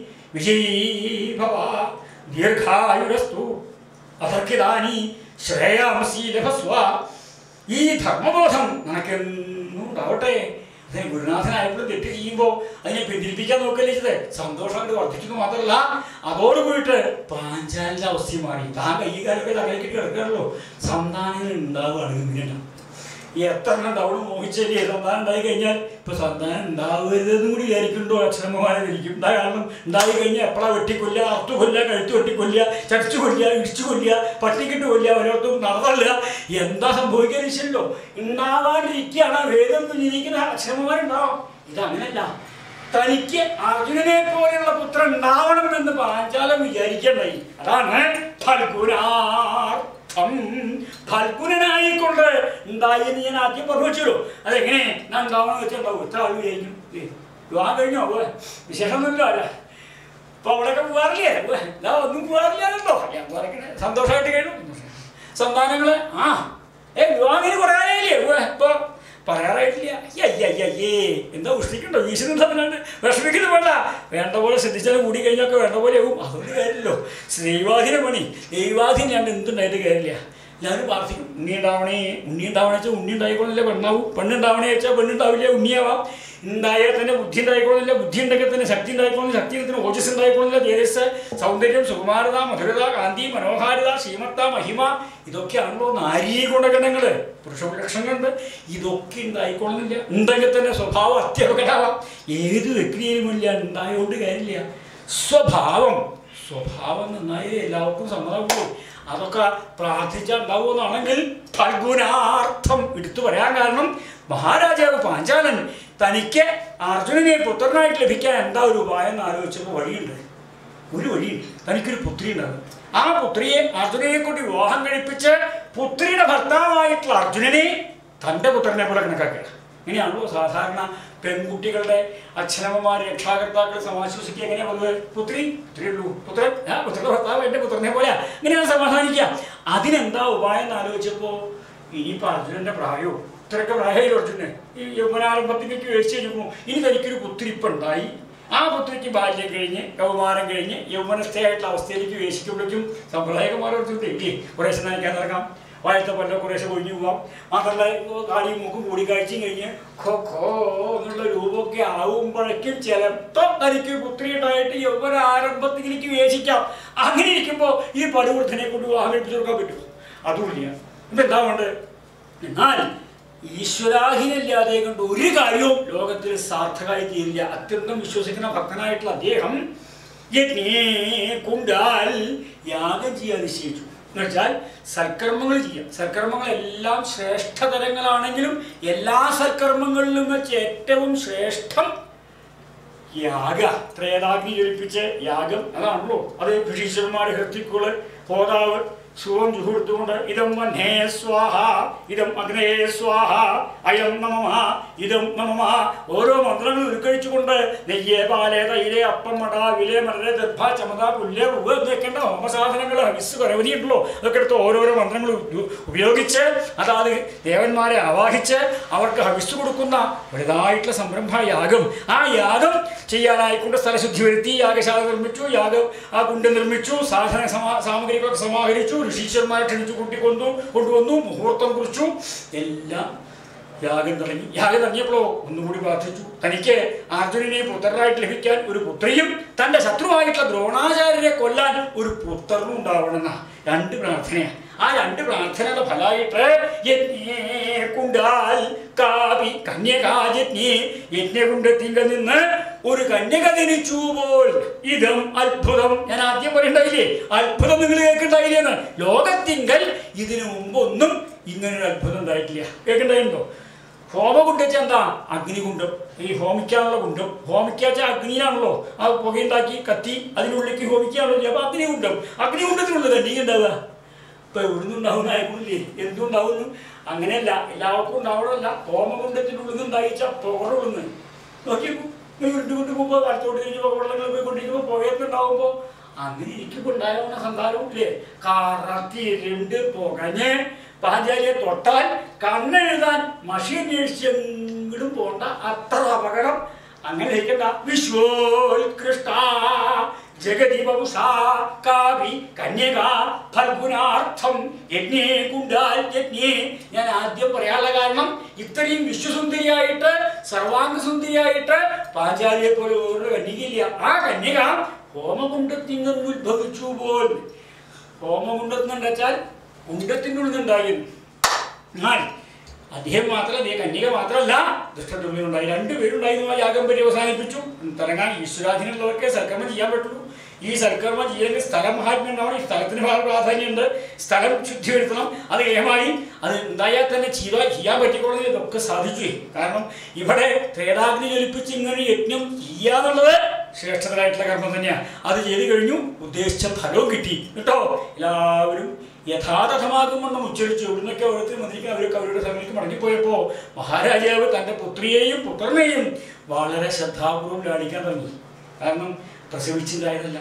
വിജയീഭവ ദീർഘായുരസ്തു അഥർക്കിതാനി ശ്രേയാംസി ലഭസ്വ ഈ ധർമ്മബോധം നിനക്കെന്നും ഉണ്ടാവട്ടെ അതിന് ഗുരുനാഥനായപ്പോഴും തെറ്റ് ചെയ്യുമ്പോൾ അതിനെ പിന്തിരിപ്പിക്കാൻ നോക്കല്ലേ ചെയ്തത് സന്തോഷം കൊണ്ട് വർദ്ധിക്കുന്നു മാത്രമല്ല അതോട് കൂടിയിട്ട് പാഞ്ചാലിന്റെ അവസ്ഥ മാറി താൻ കൈകാലൊക്കെ തലയിലേക്ക് കിടക്കുകയാണല്ലോ സന്താനങ്ങൾ ഉണ്ടാവുകയാണെങ്കിൽ ഇങ്ങനെയാണ് ഈ എത്ര എണ്ണം ഉണ്ടാവും മോഹിച്ചല്ലേ സന്താനം ഉണ്ടായി കഴിഞ്ഞാൽ ഇപ്പൊ സന്താനം ഉണ്ടാവരുതെന്നും കൂടി വിചാരിക്കുന്നുണ്ടോ അക്ഷരമായിരിക്കും എന്താ കാരണം ഉണ്ടായി കഴിഞ്ഞാൽ എപ്പോഴാ വെട്ടിക്കൊല്ലുക അർത്തു കൊല്ലുക കഴുത്ത് വെട്ടിക്കൊല്ലുക ചടിച്ചു കൊല്ലുക ഇടിച്ചു കൊല്ലുക പട്ടിക്കിട്ട് കൊല്ലുക ഓരോരുത്തരും നടന്നല്ല എന്താ സംഭവിക്കാൻ വിഷയമല്ലോ ഉണ്ടാവാണ്ടിരിക്കുകയാണ് വേദം ജീവിക്കുന്ന അക്ഷരമാരുണ്ടാവും ഇതങ്ങനല്ല തനിക്ക് അർജുനനെ പോലെയുള്ള പുത്രൻ ഉണ്ടാവണം എന്ന് പാഞ്ചാലം വിചാരിക്കണ്ടായി അതാണ് ഫൽഗുനാർത്ഥം ഫൽഗുനായിക്കൊണ്ട് ഉണ്ടായി എന്ന് ഞാൻ ആദ്യം പറഞ്ഞു അതെങ്ങനെ ഞാൻ ഉണ്ടാവണം വെച്ചിട്ടുണ്ടാവും എത്ര ആൾ വിചാരിക്കും ഏ, വിവാഹം കഴിഞ്ഞോ ഉവ്വ്. വിശേഷമൊന്നുമില്ല അല്ല അപ്പൊ അവിടെയൊക്കെ പോകാറില്ലേ ഉവ്വ്. ഇതാ ഒന്നും പോകാറില്ലാന്നല്ലോ ഞാൻ പറയണേ സന്തോഷമായിട്ട് കഴിഞ്ഞു സന്താനങ്ങള് ആ ഏ വിവാഹത്തിന് കുറേ ആയില്ലേ ഉവ്വ്. ഇപ്പൊ പറയാറായിട്ടില്ല അയ്യയ്യയ്യേ എന്താ ഉഷ്ണിക്കണ്ടോ ഈശ്വരൻ തമ്മിലാണ് വിഷമിക്കുന്നത് വേണ്ട വേണ്ട പോലെ ശ്രദ്ധിച്ചാലും കൂടി കഴിഞ്ഞൊക്കെ വേണ്ട പോലെ ആവും അതൊന്നും കാര്യമില്ലോ ശ്രീവാദിന പണി ദൈവാധീനം ഞാൻ എന്തുണ്ടായിട്ട് കാര്യമില്ല എല്ലാവരും പ്രാർത്ഥിക്കും ഉണ്ണി ഉണ്ടാവണേ ഉണ്ണി ഉണ്ടാവണേ വെച്ചാൽ ഉണ്ണി ഉണ്ടായിക്കോളില്ല പെണ്ണാവും പെണ്ണുണ്ടാവണേ വെച്ചാൽ പെണ്ണുണ്ടാവില്ല ഉണ്ണിയാവാം ഉണ്ടായാൽ തന്നെ ബുദ്ധി ഉണ്ടായിക്കോളില്ല ബുദ്ധി ഉണ്ടെങ്കിൽ തന്നെ ശക്തി ഉണ്ടായിക്കോളില്ല ശക്തി തന്നെ ഓജസ് ഉണ്ടായിക്കോളില്ല തേജസ് സൗന്ദര്യം സുകുമാരത മധുരത കാന്തി മനോഹാരിത ശ്രീമത്ത മഹിമ ഇതൊക്കെയാണല്ലോ നാരീ ഗുണഗണങ്ങൾ പുരുഷ ലക്ഷണങ്ങളുണ്ട് ഇതൊക്കെ ഉണ്ടായിക്കൊള്ളുന്നില്ല ഉണ്ടെങ്കിൽ തന്നെ സ്വഭാവം അത്യവകരാവാം ഏത് വ്യക്തിയിലുമില്ല ഉണ്ടായതുകൊണ്ട് കാര്യമില്ല സ്വഭാവം സ്വഭാവം നന്നായി എല്ലാവർക്കും സമ്മതമുള്ളൂ അതൊക്കെ പ്രാർത്ഥിച്ചാൽ ഉണ്ടാവുമെന്നാണെങ്കിൽ ഫൽഗുനാർത്ഥം എടുത്തു പറയാൻ കാരണം മഹാരാജാവ് പാഞ്ചാലൻ തനിക്ക് അർജുനനെ പുത്രനായിട്ട് ലഭിക്കാൻ എന്താ ഒരു ഉപായം എന്ന് ആലോചിച്ചപ്പോൾ വഴിയുണ്ട് ഒരു വഴിയുണ്ട് തനിക്കൊരു പുത്രി ഉണ്ടാകും ആ പുത്രിയെ അർജുനനെ കൊണ്ട് വിവാഹം കഴിപ്പിച്ച് പുത്രിയുടെ ഭർത്താവായിട്ടുള്ള അർജുനനെ തൻ്റെ പുത്രനെ പോലെ കണക്കാക്കുക ഇങ്ങനെയാണല്ലോ സാധാരണ പെൺകുട്ടികളുടെ അച്ഛനമ്മമാർ രക്ഷാകർത്താക്കൾ സമാശ്വസിക്കുക എങ്ങനെയാ പൊതുവെ പുത്രി പുത്രിയുള്ളൂ പുത്രൻ ആ പുത്രന്റെ ഭർത്താവ് എൻ്റെ പുത്രനെ പോലെ ഇങ്ങനെയാണ് സമാധാനിക്കുക അതിനെന്താ ഉപായം എന്ന് ആലോചിച്ചപ്പോൾ ഇനിയിപ്പോൾ അർജുനന്റെ പ്രായമോ ഇത്രയൊക്കെ പ്രായമായി അർജുനന് ഈ യൗവനാരംഭത്തിലേക്ക് വേസ്റ്റ് കഴിഞ്ഞപ്പോൾ ഇനി തനിക്കൊരു പുത്രി ഇപ്പം ഉണ്ടായി ആ പുത്രിക്ക് ബാല്യം കഴിഞ്ഞ് കൗമാരം കഴിഞ്ഞ് യൗവനസ്ഥയായിട്ടുള്ള അവസ്ഥയിലേക്ക് വേശിക്കുമ്പോഴേക്കും സമ്പ്രദായകന്മാരോട് ഇല്ലേ കുറേശ്ശെ നനയ്ക്കാൻ നടക്കാം വാഴത്തെ പല്ല കുറേശ്ശെ ഒഴിഞ്ഞു പോവാം മാത്രമല്ല കാലിയും മൂക്കും കൂടിക്കാഴ്ചയും കഴിഞ്ഞ് ഖോ ഖോ എന്നുള്ള രൂപമൊക്കെ ആവുമ്പോഴേക്കും ചിലപ്പോൾ തനിക്ക് പുത്രി ഉണ്ടായിട്ട് യൗവന ആരംഭത്തിലേക്ക് വേശിക്കാം അങ്ങനെ ഇരിക്കുമ്പോൾ ഈ പടുവൃദ്ധനെ കൊണ്ട് വിവാഹം കഴിപ്പിച്ചു കൊടുക്കാൻ പറ്റും അതുമില്ല ഇപ്പം എന്താ വേണ്ടത് എന്നാൽ ഈശ്വരാഹീനല്ലാതെ കൊണ്ട് ഒരു കാര്യവും ലോകത്തിൽ സാർത്ഥകമായി തീരില്ല അത്യന്തം വിശ്വസിക്കുന്ന ഭക്തനായിട്ടുള്ള അദ്ദേഹം യജ്ഞേ കുണ്ടാൽ യാഗം ചെയ്യാൻ നിശ്ചയിച്ചു എന്നുവെച്ചാൽ സൽക്കർമ്മങ്ങൾ ചെയ്യാം സൽക്കർമ്മങ്ങളെല്ലാം ശ്രേഷ്ഠതരങ്ങളാണെങ്കിലും എല്ലാ സൽക്കർമ്മങ്ങളിലും വെച്ച് ഏറ്റവും ശ്രേഷ്ഠം യാഗ ത്രേതാഗ്നി ജ്വലിപ്പിച്ച് യാഗം അതാണല്ലോ അത് ഋഷീശ്വരന്മാർ ഹൃത്തിക്കുള് ഹോതാവ് ശുഭം ചുഹൃത്തുകൊണ്ട് ഇതം വഹ്നേ സ്വാഹ ഇതം അഗ്നേ സ്വാഹ അയം നമമ ഇതം നമമ ഓരോ മന്ത്രങ്ങൾ ഉരുക്കഴിച്ചുകൊണ്ട് നെയ്യേ പാലേ തൈലേ അപ്പം മട വിലേ മടലേ ദർഭ ചമത പുല്ല് ഉവ്വ് എന്നൊക്കെയുണ്ട് ഹോമസാധനങ്ങൾ ഹവിസ് പരവധി ഉണ്ടല്ലോ അതൊക്കെ എടുത്ത് ഓരോരോ മന്ത്രങ്ങൾ ഉപ- ഉപയോഗിച്ച് അതാത് ദേവന്മാരെ ആവാഹിച്ച് അവർക്ക് ഹവിസ് കൊടുക്കുന്ന വലുതായിട്ടുള്ള സംരംഭ യാഗം ആ യാഗം ചെയ്യാനായിക്കൊണ്ട് സ്ഥലശുദ്ധി വരുത്തി യാഗശാല നിർമ്മിച്ചു യാഗം ആ കുണ്ട് നിർമ്മിച്ചു സാധന സമാ സാമഗ്രികളൊക്കെ സമാഹരിച്ചു ഋഷീശ്വരന്മാരെ ക്ഷണിച്ചു കൂട്ടിക്കൊണ്ടു കൊണ്ടുവന്നു മുഹൂർത്തം കുറിച്ചു എല്ലാം യാഗം തുടങ്ങി യാഗം തുടങ്ങിയപ്പോഴോ ഒന്നുകൂടി പ്രാർത്ഥിച്ചു തനിക്ക് അർജുനനെ പുത്രനായിട്ട് ലഭിക്കാൻ ഒരു പുത്രിയും തന്റെ ശത്രുവായിട്ടുള്ള ദ്രോണാചാര്യരെ കൊല്ലാൻ ഒരു പുത്രനും ഉണ്ടാവണമെന്ന രണ്ട് പ്രാർത്ഥനയാണ് ആ രണ്ട് പ്രാർത്ഥനയുടെ ഫലമായിട്ട് യജ്ഞേ കുണ്ടാൽ കാവി കന്യകാജജ്ഞേ യജ്ഞകുണ്ടത്തിങ്കൽ നിന്ന് ഒരു കന്യക ജനിച്ചു പോൽ ഇതം അത്ഭുതം ഞാൻ ആദ്യം പറയണ്ടായില്ലേ അത്ഭുതം നിങ്ങൾ കേൾക്കണ്ടായില്ലേന്ന് ലോകത്തിങ്കൽ ഇതിനു മുമ്പൊന്നും ഇങ്ങനൊരു അത്ഭുതം ഉണ്ടായിട്ടില്ല കേൾക്കണ്ടായിട്ടുണ്ടോ ഹോമകുണ്ടം വെച്ചാൽ എന്താ അഗ്നികുണ്ടം ഈ ഹോമിക്കാനുള്ള കുണ്ടം ഹോമിക്കാച്ച അഗ്നിയിലാണല്ലോ ആ പുകയുണ്ടാക്കി കത്തി അതിനുള്ളിലേക്ക് ഹോമിക്കാണല്ലോ ചെയ്യുക. അപ്പൊ അഗ്നികുണ്ടം അഗ്നികുണ്ടത്തിനുള്ളത് നീ ഉണ്ടാവുക ഇപ്പൊ എവിടുന്ന് ഉണ്ടാവുന്ന ആയിക്കൂടില്ലേ എന്തുണ്ടാവുന്നു അങ്ങനെയല്ല എല്ലാവർക്കും ഉണ്ടാവണമല്ല ഹോമകുണ്ടത്തിൻ്റെ ഉള്ളിൽ നിന്ന് ഉണ്ടായിച്ച പുകയുടെ ഉള്ളിൽ നിന്ന് നോക്കിയപ്പോ ഉരുണ്ട് കൊണ്ട് പോകുമ്പോൾ വലത്തോട്ട് കഴിഞ്ഞ് വെള്ളങ്ങൾ പോയി കൊണ്ടിരിക്കുമ്പോൾ പുകയൊക്കെ ഉണ്ടാവുമ്പോൾ അങ്ങനെ ഇരിക്കുമ്പോൾ ഉണ്ടാവുന്ന സന്താനവും ഇല്ലേ കറത്തി രണ്ട് പുകഞ്ഞ് പാഞ്ചാലിയെ തൊട്ടാൽ കണ്ണെഴുതാൻ മഷി അന്വേഷിച്ച് എങ്ങോട്ടും പോണ്ട അത്ര അപകടം അങ്ങനെ ഇരിക്കണ്ട വിശ്വോത്കൃഷ്ട ജഗതി വംശാ കാവി കന്യക ഫൽഗുനാർത്ഥം യജ്ഞേ കുണ്ടാൽ യജ്ഞേ ഞാൻ ആദ്യം പറയാനുള്ള കാരണം ഇത്രയും വിശ്വസുന്ദരിയായിട്ട് സർവാംഗ സുന്ദരിയായിട്ട് പാഞ്ചാലിയെ പോലെ ഒരു കന്യകയില്ല ആ കന്യക ഹോമകുണ്ടത്തിൽ നിന്ന് ഉത്ഭവിച്ചു പോൽ ഹോമകുണ്ടത്തിൽ നിന്ന് വെച്ചാൽ കുണ്ടത്തിൻ്റെ ഉള്ളിൽ നിന്നുണ്ടായിരുന്നു എന്നാൽ അദ്ദേഹം മാത്രമല്ല ദേ കന്യക മാത്രമല്ല ദുഷ്ടദ്രവ്യനുണ്ടായി രണ്ടുപേരുണ്ടായിരുന്നു ആ യാഗം പരി അവസാനിപ്പിച്ചു തുടങ്ങാൻ ഈശ്വരാധീനമുള്ളവർക്കേ സൽക്കർമ്മം ചെയ്യാൻ പറ്റുള്ളൂ ഈ സൽക്കർമ്മം ചെയ്യണമെങ്കിൽ സ്ഥലം മഹാത്മ്യം ഉണ്ടാവണം ഈ സ്ഥലത്തിന് വളരെ പ്രാധാന്യമുണ്ട് സ്ഥലം ശുദ്ധി വരുത്തണം അത് ഏമായി അത് ഉണ്ടായാൽ തന്നെ ചെയ്താൽ ചെയ്യാൻ പറ്റിക്കോളുന്നത് ഇതൊക്കെ സാധിച്ചു കാരണം ഇവിടെ ത്രേതാഗ്നി ജ്വലിപ്പിച്ച് ഇങ്ങനെ യജ്ഞം ചെയ്യാന്നുള്ളത് ശ്രേഷ്ഠതരായിട്ടുള്ള കർമ്മം തന്നെയാണ് അത് ചെയ്തു കഴിഞ്ഞു ഉദ്ദേശിച്ച ഫലവും കിട്ടി കേട്ടോ എല്ലാവരും യഥാതഥമാകുമെന്ന് ഉച്ചരിച്ചു ഇവിടുന്നൊക്കെ ഓരോരുത്തർ മന്ത്രിക്ക് അവരൊക്കെ അവരുടെ സമയത്ത് മടങ്ങിപ്പോയപ്പോൾ മഹാരാജാവ് തൻ്റെ പുത്രിയെയും പുത്രനെയും വളരെ ശ്രദ്ധാപൂർവം ലാളിക്കാൻ തുടങ്ങി കാരണം പ്രസവിച്ചുണ്ടായതല്ല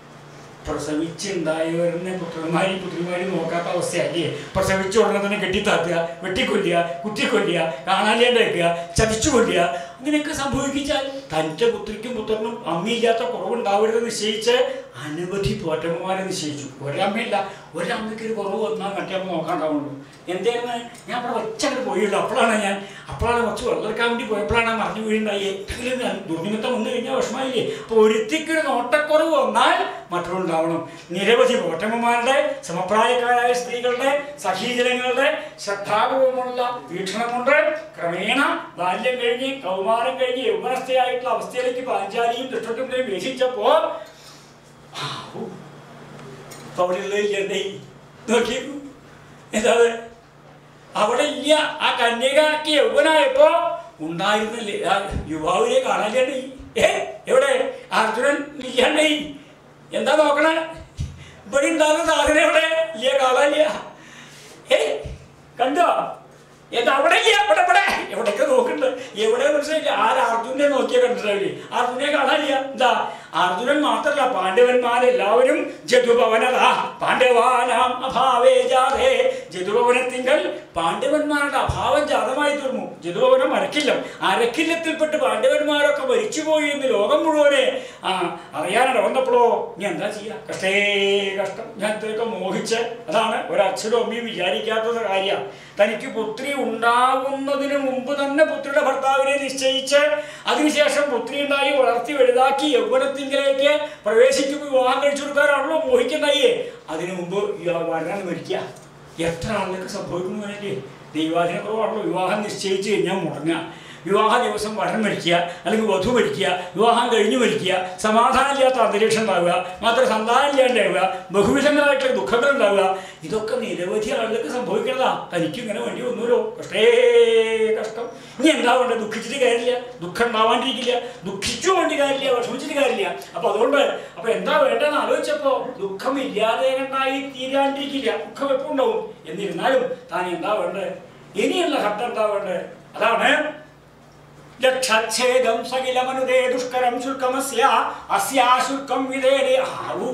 പ്രസവിച്ചുണ്ടായവരുടെ പുത്രന്മാരെയും പുത്രിമാരെയും നോക്കാത്ത അവസ്ഥയല്ലേ പ്രസവിച്ച ഉടനെ തന്നെ കെട്ടിത്താത്തുക വെട്ടിക്കൊല്ലുക കുത്തിക്കൊല്ലുക കാണാനില്ലാണ്ടാക്കുക ചതിച്ചു കൊല്ലുക അങ്ങനെയൊക്കെ സംഭവിപ്പിച്ചാൽ തൻ്റെ പുത്രിക്കും പുത്രനും അമ്മയില്ലാത്ത കുറവുണ്ടാവരുതെന്ന് നിശ്ചയിച്ച് അനവധി പോറ്റമ്മമാരെ നിശ്ചയിച്ചു ഒരമ്മയില്ല ഒരമ്മയ്ക്ക് ഒരു കുറവ് വന്നാൽ മറ്റേ അമ്മ നോക്കാണ്ടാവുള്ളൂ എന്തായിരുന്നു ഞാൻ അവിടെ വെച്ചങ്ങോട്ട് പോയുള്ളൂ അപ്പോഴാണ് ഞാൻ അപ്പോഴാണ് കുറച്ച് വെള്ളമെടുക്കാൻ വേണ്ടി പോയപ്പോഴാണ് ആ മറിഞ്ഞു വീഴുണ്ടായി എന്തെങ്കിലും ഞാൻ ദുർനിമിത്തം വന്നു കഴിഞ്ഞാൽ വിഷമമില്ലേ അപ്പോൾ ഒരുത്തിക്കൊരു നോട്ടക്കുറവ് വന്നാൽ മറ്റുണ്ടാവണം നിരവധി പോറ്റമ്മമാരുടെ സമപ്രായക്കാരായ സ്ത്രീകളുടെ സഹീജനങ്ങളുടെ ശ്രദ്ധാപൂർവമുള്ള വീക്ഷണം കൊണ്ട് ക്രമേണ ബാല്യം കഴിഞ്ഞ് കൗമാരം കഴിഞ്ഞ് യൗവനസ്ഥയായിട്ടുള്ള അവസ്ഥയിലേക്ക് പാഞ്ചാലിയും ദൃഷ്ടത്തിൻ്റെയും വീക്ഷിച്ചപ്പോ ആവൂ, ഇപ്പൊ അവിടെ ഉള്ളതില്ലേ നോക്കിയേക്കൂ എന്താണ് അവിടെ ഇല്ല ആ കന്യകാക്ക് യൗവനായപ്പോ ഉണ്ടായിരുന്നില്ലേ ആ യുവാവിനെ കാണാനില്ലേ ഏ എവിടെ അർജുനൻ ഇല്ലാണ്ടേ എന്താ നോക്കണേ ഇവിടെ ഉണ്ടാകുന്ന സാധനം എവിടെ ഇല്ല കാണാനില്ല ഏ കണ്ടോ എന്താ അവിടെ ഇല്ല ഇവിടെ ഇവിടെ എവിടെയൊക്കെ നോക്കുന്നുണ്ട് എവിടെ മനസ്സിലായില്ല ആര് അർജുനെ നോക്കിയാൽ കണ്ടിട്ടില്ലേ അർജുനെ കാണാനില്ല എന്താ അർജുനൻ മാത്രല്ല പാണ്ഡവന്മാരെല്ലാവരും ജതുഭവനതാ പാണ്ഡവാനാം അഭാവേ ജാതേ ജതുഭവനത്തിങ്കൽ പാണ്ഡവന്മാരുടെ അഭാവം ജാതമായി തീർന്നു ജതുഭവനം അരക്കില്ലം അരക്കില്ലത്തിൽപ്പെട്ട് പാണ്ഡവന്മാരൊക്കെ മരിച്ചുപോയി എന്ന് ലോകം മുഴുവനെ ആ അറിയാനാണ് വന്നപ്പോഴോ ഞാൻ എന്താ ചെയ്യാ കഷ്ടേ കഷ്ടം ഞാൻ ഇത്രയൊക്കെ മോഹിച്ച് അതാണ് ഒരച്ഛനും അമ്മയും വിചാരിക്കാത്തത് കാര്യമാണ് തനിക്ക് പുത്രി ഉണ്ടാകുന്നതിന് മുമ്പ് തന്നെ പുത്രിയുടെ ഭർത്താവിനെ നിശ്ചയിച്ച് അതിനുശേഷം പുത്രി ഉണ്ടായി വളർത്തി വലുതാക്കി യൗവനത്തിങ്കിലേക്ക് പ്രവേശിക്കുമ്പോൾ വിവാഹം കഴിച്ചു കൊടുക്കാനാണല്ലോ മോഹിക്കുന്നായേ അതിനു മുമ്പ് വരാൻ മരിക്കുക എത്ര ആളുകൾക്ക് സംഭവിക്കുന്നു വേണ്ടി ദൈവാധീന കുറവാണല്ലോ വിവാഹം നിശ്ചയിച്ച് കഴിഞ്ഞാൽ മുടങ്ങുക വിവാഹ ദിവസം വരൻ മരിക്കുക അല്ലെങ്കിൽ വധു മരിക്കുക വിവാഹം കഴിഞ്ഞു മരിക്കുക സമാധാനമില്ലാത്ത അന്തരീക്ഷം ഉണ്ടാവുക മാത്രം സന്താനം ഇല്ലാണ്ടാവുക ബഹുവിധങ്ങളായിട്ടുള്ള ദുഃഖങ്ങൾ ഉണ്ടാവുക ഇതൊക്കെ നിരവധി ആളുകൾക്ക് സംഭവിക്കുന്നതാ തനിക്ക് ഇങ്ങനെ വേണ്ടി വന്നൂലോ കഷ്ടേ കഷ്ടം ഇനി എന്താ വേണ്ടത് ദുഃഖിച്ചിട്ട് കാര്യമില്ല ദുഃഖം ഉണ്ടാവാണ്ടിരിക്കില്ല ദുഃഖിച്ചു വേണ്ടി കാര്യമില്ല വിഷമിച്ചിട്ട് കാര്യമില്ല അപ്പൊ അതുകൊണ്ട് അപ്പൊ എന്താ വേണ്ടതെന്ന് ആലോചിച്ചപ്പോ ദുഃഖം ഇല്ലാതെ കണ്ടായി തീരാണ്ടിരിക്കില്ല ദുഃഖം എപ്പോൾ ഉണ്ടാവും എന്നിരുന്നാലും താൻ എന്താ വേണ്ടത് ഇനിയുള്ള ഘട്ടം എന്താ വേണ്ടത് അതാണ് ലക്ഷച്ഛേദം സകിലമനുദേ ദുഷ്കരം ശുൽക്കമസ്യ അസ്യാശുൽക്കം വിധേരേ ആവൂ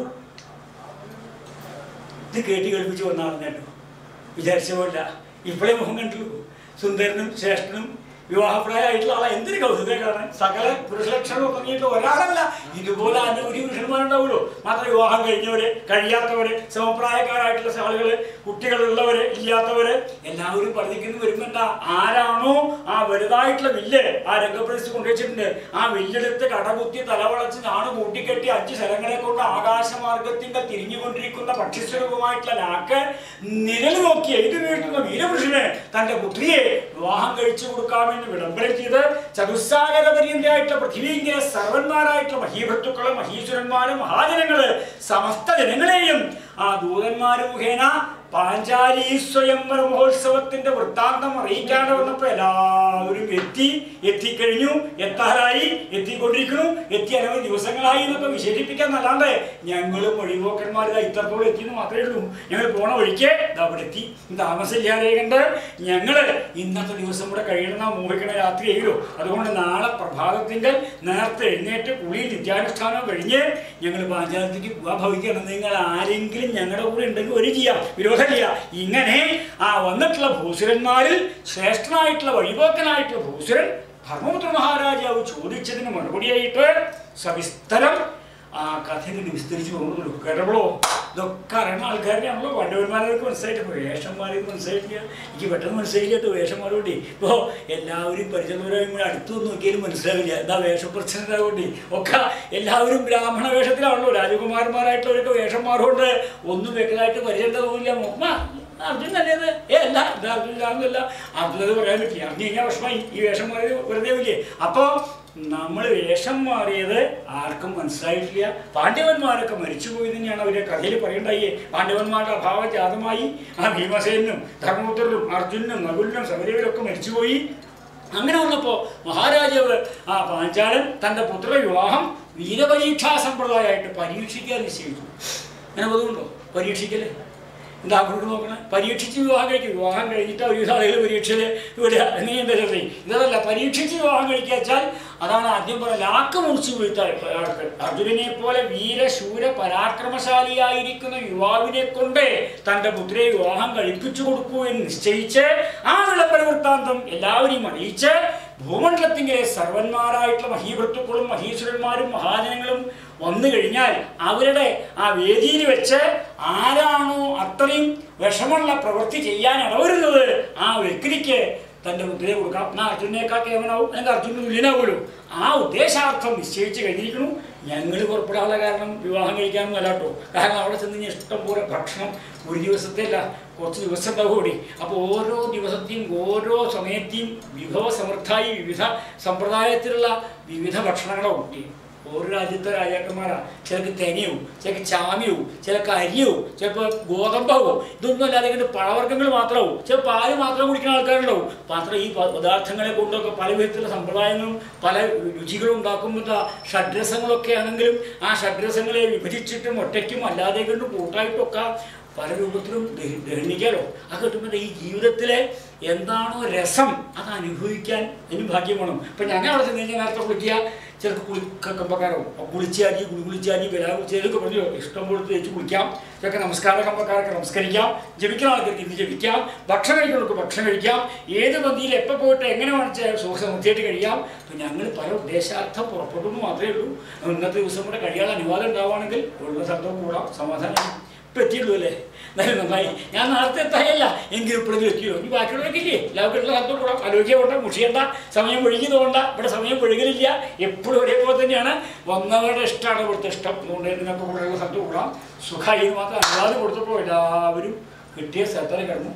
ഇത് കേട്ട് കേൾപ്പിച്ച് വന്നാണ് കേട്ടോ വിചാരിച്ച പോലെ ഇപ്പോഴേ മുഖം കണ്ടുള്ളൂ സുന്ദരനും ശ്രേഷ്ഠനും വിവാഹപ്രായമായിട്ടുള്ള ആളെ എന്തൊരു കൗതുകമാണ് സകല പുരുഷലക്ഷണം തുടങ്ങിയിട്ട് ഒരാളല്ല ഇതുപോലെ അനവധി പുരുഷന്മാരുണ്ടാവുമല്ലോ മാത്രം വിവാഹം കഴിഞ്ഞവര് കഴിയാത്തവര് സമപ്രായക്കാരായിട്ടുള്ള ആളുകള് കുട്ടികളുള്ളവര് ഇല്ലാത്തവര് എല്ലാവരും പഠിക്കുന്നു വരുമ്പോ എന്താ ആരാണോ ആ വലുതായിട്ടുള്ള വില്ല് ആ രംഗപ്രദേശത്ത് കൊണ്ടുവച്ചിട്ടുണ്ട് ആ വില്ലെടുത്ത് കടകുത്തി തലവളച്ച് നാണ് കൂട്ടിക്കെട്ടി അഞ്ച് സ്ഥലങ്ങളെ കൊണ്ട് ആകാശമാർഗത്തിന്റെ തിരിഞ്ഞുകൊണ്ടിരിക്കുന്ന പക്ഷിസ്വരൂപമായിട്ടുള്ള നാക്ക് നിഴൽ നോക്കി എഴുതി വീഴ്ത്തുന്ന വീരപുരുഷന് തന്റെ പുത്രിയെ വിവാഹം കഴിച്ചു കൊടുക്കാമെന്ന് വിളംബരം ചെയ്ത് ചതുസ്സാഗര പര്യന്തമായിട്ടുള്ള പൃഥ്വിയിലെ സർവന്മാരായിട്ടുള്ള മഹീഭത്തുക്കളും മഹീശ്വരന്മാരും മഹാജനങ്ങള് സമസ്ത ജനങ്ങളെയും ആ ദൂതന്മാര് മുഖേന പാഞ്ചാലി സ്വയംവര മഹോത്സവത്തിന്റെ വൃത്താന്തം അറിയിക്കാണ്ട് വന്നപ്പോ എല്ലാവരും എത്തി എത്തിക്കഴിഞ്ഞു എത്താറായി എത്തിക്കൊണ്ടിരിക്കുന്നു എത്തി അനവധി ദിവസങ്ങളായി എന്നൊക്കെ വിശേഷിപ്പിക്കാൻ നല്ലാണ്ട് ഞങ്ങളും വഴിപോക്കന്മാർ ഇതാ ഇത്രത്തോളം എത്തിയെന്ന് മാത്രമേ ഉള്ളൂ ഞങ്ങൾ പോണ വഴിക്ക് ഇതാ അവിടെ എത്തി താമസമില്ലാതെ കണ്ട് ഞങ്ങള് ഇന്നത്തെ ദിവസം കൂടെ കഴിയണമെന്നാ മോഹിക്കണ രാത്രിയായില്ലോ അതുകൊണ്ട് നാളെ പ്രഭാതത്തിന്റെ നേരത്തെ എഴുന്നേറ്റ് കുളി നിത്യാനുഷ്ഠാനം കഴിഞ്ഞ് ഞങ്ങൾ പാഞ്ചാലത്തേക്ക് പോകാൻ ഭവിക്കണം നിങ്ങൾ ആരെങ്കിലും ഞങ്ങളുടെ കൂടെ ഉണ്ടെങ്കിൽ ഒരു ചെയ്യാം വിരോധമില്ല ഇങ്ങനെ ആ വന്നിട്ടുള്ള ഭൂസുരന്മാരിൽ ശ്രേഷ്ഠനായിട്ടുള്ള വഴിപോക്കനായിട്ടുള്ള ഭൂസുരൻ ധർമ്മപുത്ര മഹാരാജാവ് ചോദിച്ചതിന് മറുപടിയായിട്ട് സവിസ്തരം ആ കഥ ഇങ്ങനെ വിസ്തരിച്ച് പോകുന്നുള്ളൂ കേട്ടപ്പോഴോ ഇതൊക്കെ അറിയുന്ന ആൾക്കാരെയാണല്ലോ പണ്ഡവന്മാരൊക്കെ മനസ്സിലായിട്ട് ഇപ്പോൾ വേഷന്മാർക്ക് മനസ്സിലായിട്ടില്ല എനിക്ക് പെട്ടെന്ന് മനസ്സിലായില്ല കേട്ടോ വേഷന്മാരോണ്ടി ഇപ്പോൾ എല്ലാവരും പരിചയപരമായും കൂടെ അടുത്ത് വന്ന് നോക്കിയാലും മനസ്സിലാവില്ല എന്താ വേഷപ്രശ്നരാകൊണ്ട് ഒക്കെ എല്ലാവരും ബ്രാഹ്മണ വേഷത്തിലാണല്ലോ രാജകുമാരന്മാരായിട്ടുള്ളവരൊക്കെ വേഷന്മാരുകൊണ്ട് ഒന്നും വ്യക്തമായിട്ട് പരിചയം തോന്നില്ല മുഹമ്മ അർജുൻ തന്നെയത് ഏ അല്ല ഇത് അർജുൻ ഇല്ലാന്നല്ല അർജുൻ അത് പറയാൻ പറ്റില്ല അറിഞ്ഞു കഴിഞ്ഞാൽ വിഷമായി ഈ വേഷന്മാർ വെറുതെ ഇല്ലേ അപ്പോൾ നമ്മൾ വേഷം മാറിയത് ആർക്കും മനസ്സിലായിട്ടില്ല പാണ്ഡവന്മാരൊക്കെ മരിച്ചുപോയി തന്നെയാണ് അവരുടെ കഥയിൽ പറയണ്ടായി പാണ്ഡവന്മാരുടെ അഭാവ ജാതമായി ആ ഭീമസേനും ധർമ്മപുത്രനും അർജുനും നകുലിനും സഹദേവരൊക്കെ മരിച്ചുപോയി അങ്ങനെ വന്നപ്പോൾ മഹാരാജാവ് ആ പാഞ്ചാലൻ തൻ്റെ പുത്ര വിവാഹം വീരപരീക്ഷാ സമ്പ്രദായമായിട്ട് പരീക്ഷിക്കാൻ നിശ്ചയിച്ചു അങ്ങനെ അതുകൊണ്ടോ പരീക്ഷിക്കല് എന്താ അങ്ങോട്ട് നോക്കണേ പരീക്ഷിച്ച് വിവാഹം കഴിക്കും വിവാഹം കഴിഞ്ഞിട്ട് ഒരു ആളുകൾ പരീക്ഷയിൽ വിടുക എങ്ങനെയുണ്ട് ചെറിയ ഇതല്ല പരീക്ഷിച്ച് വിവാഹം കഴിക്കുക വെച്ചാൽ അതാണ് ആദ്യം പറഞ്ഞ ലാക്ക് മുറിച്ച് വീഴ്ത്ത ആൾക്ക് അർജുനനെ പോലെ വീരശൂര പരാക്രമശാലിയായിരിക്കുന്ന യുവാവിനെ കൊണ്ട് തൻ്റെ പുത്രിയെ വിവാഹം കഴിപ്പിച്ചു കൊടുക്കൂ എന്ന് നിശ്ചയിച്ച് ആ വിളംബര വൃത്താന്തം എല്ലാവരെയും അറിയിച്ച് ഭൂമണ്ഡലത്തിലെ സർവന്മാരായിട്ടുള്ള മഹീഭൃത്തുക്കളും മഹീശ്വരന്മാരും മഹാജനങ്ങളും വന്നു കഴിഞ്ഞാൽ അവരുടെ ആ വേദിയിൽ വെച്ച് ആരാണോ അത്രയും വിഷമുള്ള പ്രവൃത്തി ചെയ്യാൻ ഇടവരുന്നത് ആ വ്യക്തിക്ക് തൻ്റെ മുദ്രയെ കൊടുക്കാം എന്നാൽ അർജുനേക്കാൾ കേവനാവും അല്ലെങ്കിൽ അർജുന തുല്യനാവുമല്ലോ ആ ഉദ്ദേശാർത്ഥം നിശ്ചയിച്ച് കഴിഞ്ഞിരിക്കുന്നു ഞങ്ങൾ പുറപ്പെടാനുള്ള കാരണം വിവാഹം കഴിക്കാനൊന്നും അല്ല കേട്ടോ കാരണം അവിടെ ചെന്ന് കഴിഞ്ഞാൽ ഇഷ്ടം പോലെ ഭക്ഷണം ഒരു ദിവസത്തെ അല്ല കുറച്ച് ദിവസം ഉണ്ടാവും കൂടി അപ്പോൾ ഓരോ ദിവസത്തെയും ഓരോ സമയത്തെയും വിഭവസമൃദ്ധായി വിവിധ സമ്പ്രദായത്തിലുള്ള വിവിധ ഭക്ഷണങ്ങളാവും ഈ ഓരോ രാജ്യത്തെ രാജാക്കന്മാരാ ചിലക്ക് തെനയും ചിലക്ക് ചാമിയവും ചിലക്ക് അരിയവും ചിലപ്പോൾ ഗോതമ്പാവും ഇതൊന്നും അല്ലാതെ ഇങ്ങനെ പഴവർഗ്ഗങ്ങൾ മാത്രമാവും ചില പാല് മാത്രം കുടിക്കുന്ന ആൾക്കാരുണ്ടാവും മാത്രം ഈ പ- പദാർത്ഥങ്ങളെ കൊണ്ടൊക്കെ പല വിധത്തിലുള്ള സമ്പ്രദായങ്ങളും പല രുചികളും ഉണ്ടാക്കുമ്പോൾ ദാ ഷഡ്രസങ്ങളൊക്കെ ആണെങ്കിലും ആ ഷഡ്രസങ്ങളെ വിഭജിച്ചിട്ടും ഒറ്റയ്ക്കും അല്ലാതെ കൊണ്ടും കൂട്ടായിട്ടൊക്കെ പല രൂപത്തിലും ദഹി- ദഹിക്കാലോ അത് കിട്ടുമ്പോൾ ഈ ജീവിതത്തിലെ എന്താണോ രസം അത് അനുഭവിക്കാൻ ഇനി ഭാഗ്യം വേണം ഇപ്പം ഞങ്ങൾ അവിടെ ചെന്ന് കഴിഞ്ഞാൽ നേരത്തെ കുളിക്കുക ചിലർക്ക് കുളി കമ്പക്കാരോ കുളിച്ചാരി കുളി കുളിച്ചാരി വില കുളിച്ചതൊക്കെ പറഞ്ഞു ഇഷ്ടം പോലെ തേച്ച് കുളിക്കാം ചിലക്ക് നമസ്കാര കമ്പക്കാരൊക്കെ നമസ്കരിക്കാം ജപിക്കുന്ന ആൾക്കാർക്ക് ഇന്ന് ജപിക്കാം ഭക്ഷണം കഴിക്കുന്നവർക്ക് ഭക്ഷണം കഴിക്കാം ഏത് പന്തിയിൽ എപ്പോൾ പോയിട്ട് എങ്ങനെ വേണിച്ചാൽ സുഖസമൃദ്ധിയായിട്ട് കഴിയാം അപ്പം ഞങ്ങൾ പല ഉദ്ദേശാർത്ഥം പുറപ്പെട്ടു മാത്രമേ ഉള്ളൂ ഇന്നത്തെ ദിവസം കൂടെ കഴിയാൻ അനുവാദം ഉണ്ടാവുകയാണെങ്കിൽ ഉള്ള സ്ഥലത്തും കൂടാം സമാധാനം ഇപ്പം എത്തിയുള്ളൂ അല്ലേ എന്നാലും നന്നായി ഞാൻ നേരത്തെ എത്തായല്ല എങ്കിലും ഇപ്പോഴെങ്കിലും എത്തിയോ ഇനി ബാക്കിയുള്ളവരൊക്കെ ഇല്ലേ എല്ലാവർക്കും ഉള്ള സ്ഥലത്തോട് കൂടാം ആലോചിക്കുക വേണ്ട മുഷിയണ്ട സമയം ഒഴുകി തോണ്ട ഇവിടെ സമയം ഒഴുകലില്ല എപ്പോഴും ഒരേപോലെ തന്നെയാണ് വന്നവരുടെ ഇഷ്ടമാണ് ഇവിടുത്തെ ഇഷ്ടം അതുകൊണ്ട് ഇതിനൊക്കെ കൂടെയുള്ള സ്ഥലത്ത് കൂടാം സുഖമായി എന്ന് മാത്രം അനുവാദം കൊടുത്തപ്പോൾ എല്ലാവരും കിട്ടിയ സ്ഥലത്തേക്ക് കിടന്നു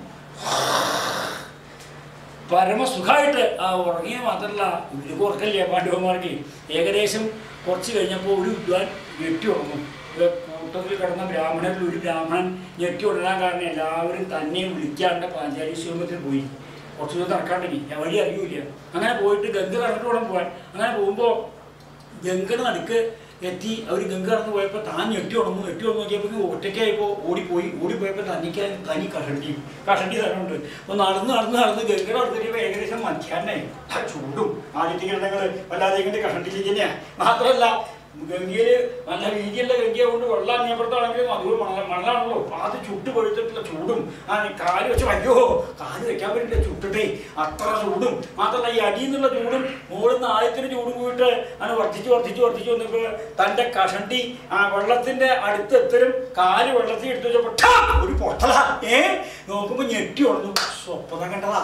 പരമസുഖമായിട്ട് ആ ഉറങ്ങിയ മാത്രമല്ല ഇവർക്ക് ഉറക്കല്ലേ പാണ്ഡവന്മാർക്ക് ഏകദേശം കുറച്ച് കഴിഞ്ഞപ്പോൾ ഒരു വിദ്വാൻ ഞെട്ടി ഉറങ്ങും ഇവിടെ കൂട്ടത്തിൽ കിടന്ന ബ്രാഹ്മണരിൽ ഒരു ബ്രാഹ്മണൻ ഞെട്ടി ഉടരാൻ കാരണം എല്ലാവരും തന്നെ വിളിക്കാണ്ട് പാഞ്ചാലി സ്വയംഭത്തിൽ പോയി കുറച്ച് ദൂരം നടക്കാണ്ടിനി ഞാൻ വഴി അറിയൂല അങ്ങനെ പോയിട്ട് ഗംഗ കടന്നിട്ട് വേണം പോകാൻ അങ്ങനെ പോകുമ്പോൾ ഗംഗയുടെ നടുക്ക് എത്തി അവർ ഗംഗ കടന്ന് പോയപ്പോൾ താൻ ഞെട്ടി ഉണങ്ങും ഞെട്ടി ഉണങ്ങി നോക്കിയപ്പോൾ ഒറ്റയ്ക്കായപ്പോൾ ഓടിപ്പോയി ഓടിപ്പോയപ്പോൾ തനിക്ക് തനി കഷണ്ടി കഷണ്ടി തരമുണ്ട് അപ്പോൾ നടന്ന് നടന്ന് നടന്ന് ഗംഗയുടെ അടുത്തേക്ക് ഏകദേശം മധ്യാഹ്നമായി ആ ചൂടും ആദ്യത്തെ കിരണങ്ങൾ വല്ലാതെ ഇങ്ങനെ കഷണ്ടിലേക്ക് തന്നെയാണ് മാത്രമല്ല ഗംഗയിൽ നല്ല വീതിയുള്ള ഗംഗ കൊണ്ട് വെള്ളം അന്യപ്പെടുത്താണെങ്കിലും അതുകൊണ്ട് മണ മണലാണല്ലോ അപ്പൊ അത് ചുട്ട് പൊഴുത്തിട്ടുള്ള ചൂടും ആ കാല് വെച്ച് അയ്യോ കാല് വെക്കാൻ പറ്റില്ല ചുട്ടിട്ടേ അത്ര ചൂടും മാത്രമല്ല ഈ അടിയിൽ നിന്നുള്ള ചൂടും മുകളിൽ നിന്ന് ആദ്യത്തിന് ചൂടും പോയിട്ട് അങ്ങനെ വർദ്ധിച്ച് വർദ്ധിച്ച് വർദ്ധിച്ച് വന്നപ്പോൾ തൻ്റെ കഷണ്ടി ആ വെള്ളത്തിന്റെ അടുത്ത് എത്തരും കാല് വെള്ളത്തിൽ എടുത്തു വെച്ചപ്പോൾ ഠാ! ഒരു പൊട്ടല ഏ നോക്കുമ്പോൾ ഞെട്ടി ഉണർന്നു സ്വപ്നം കണ്ടതാ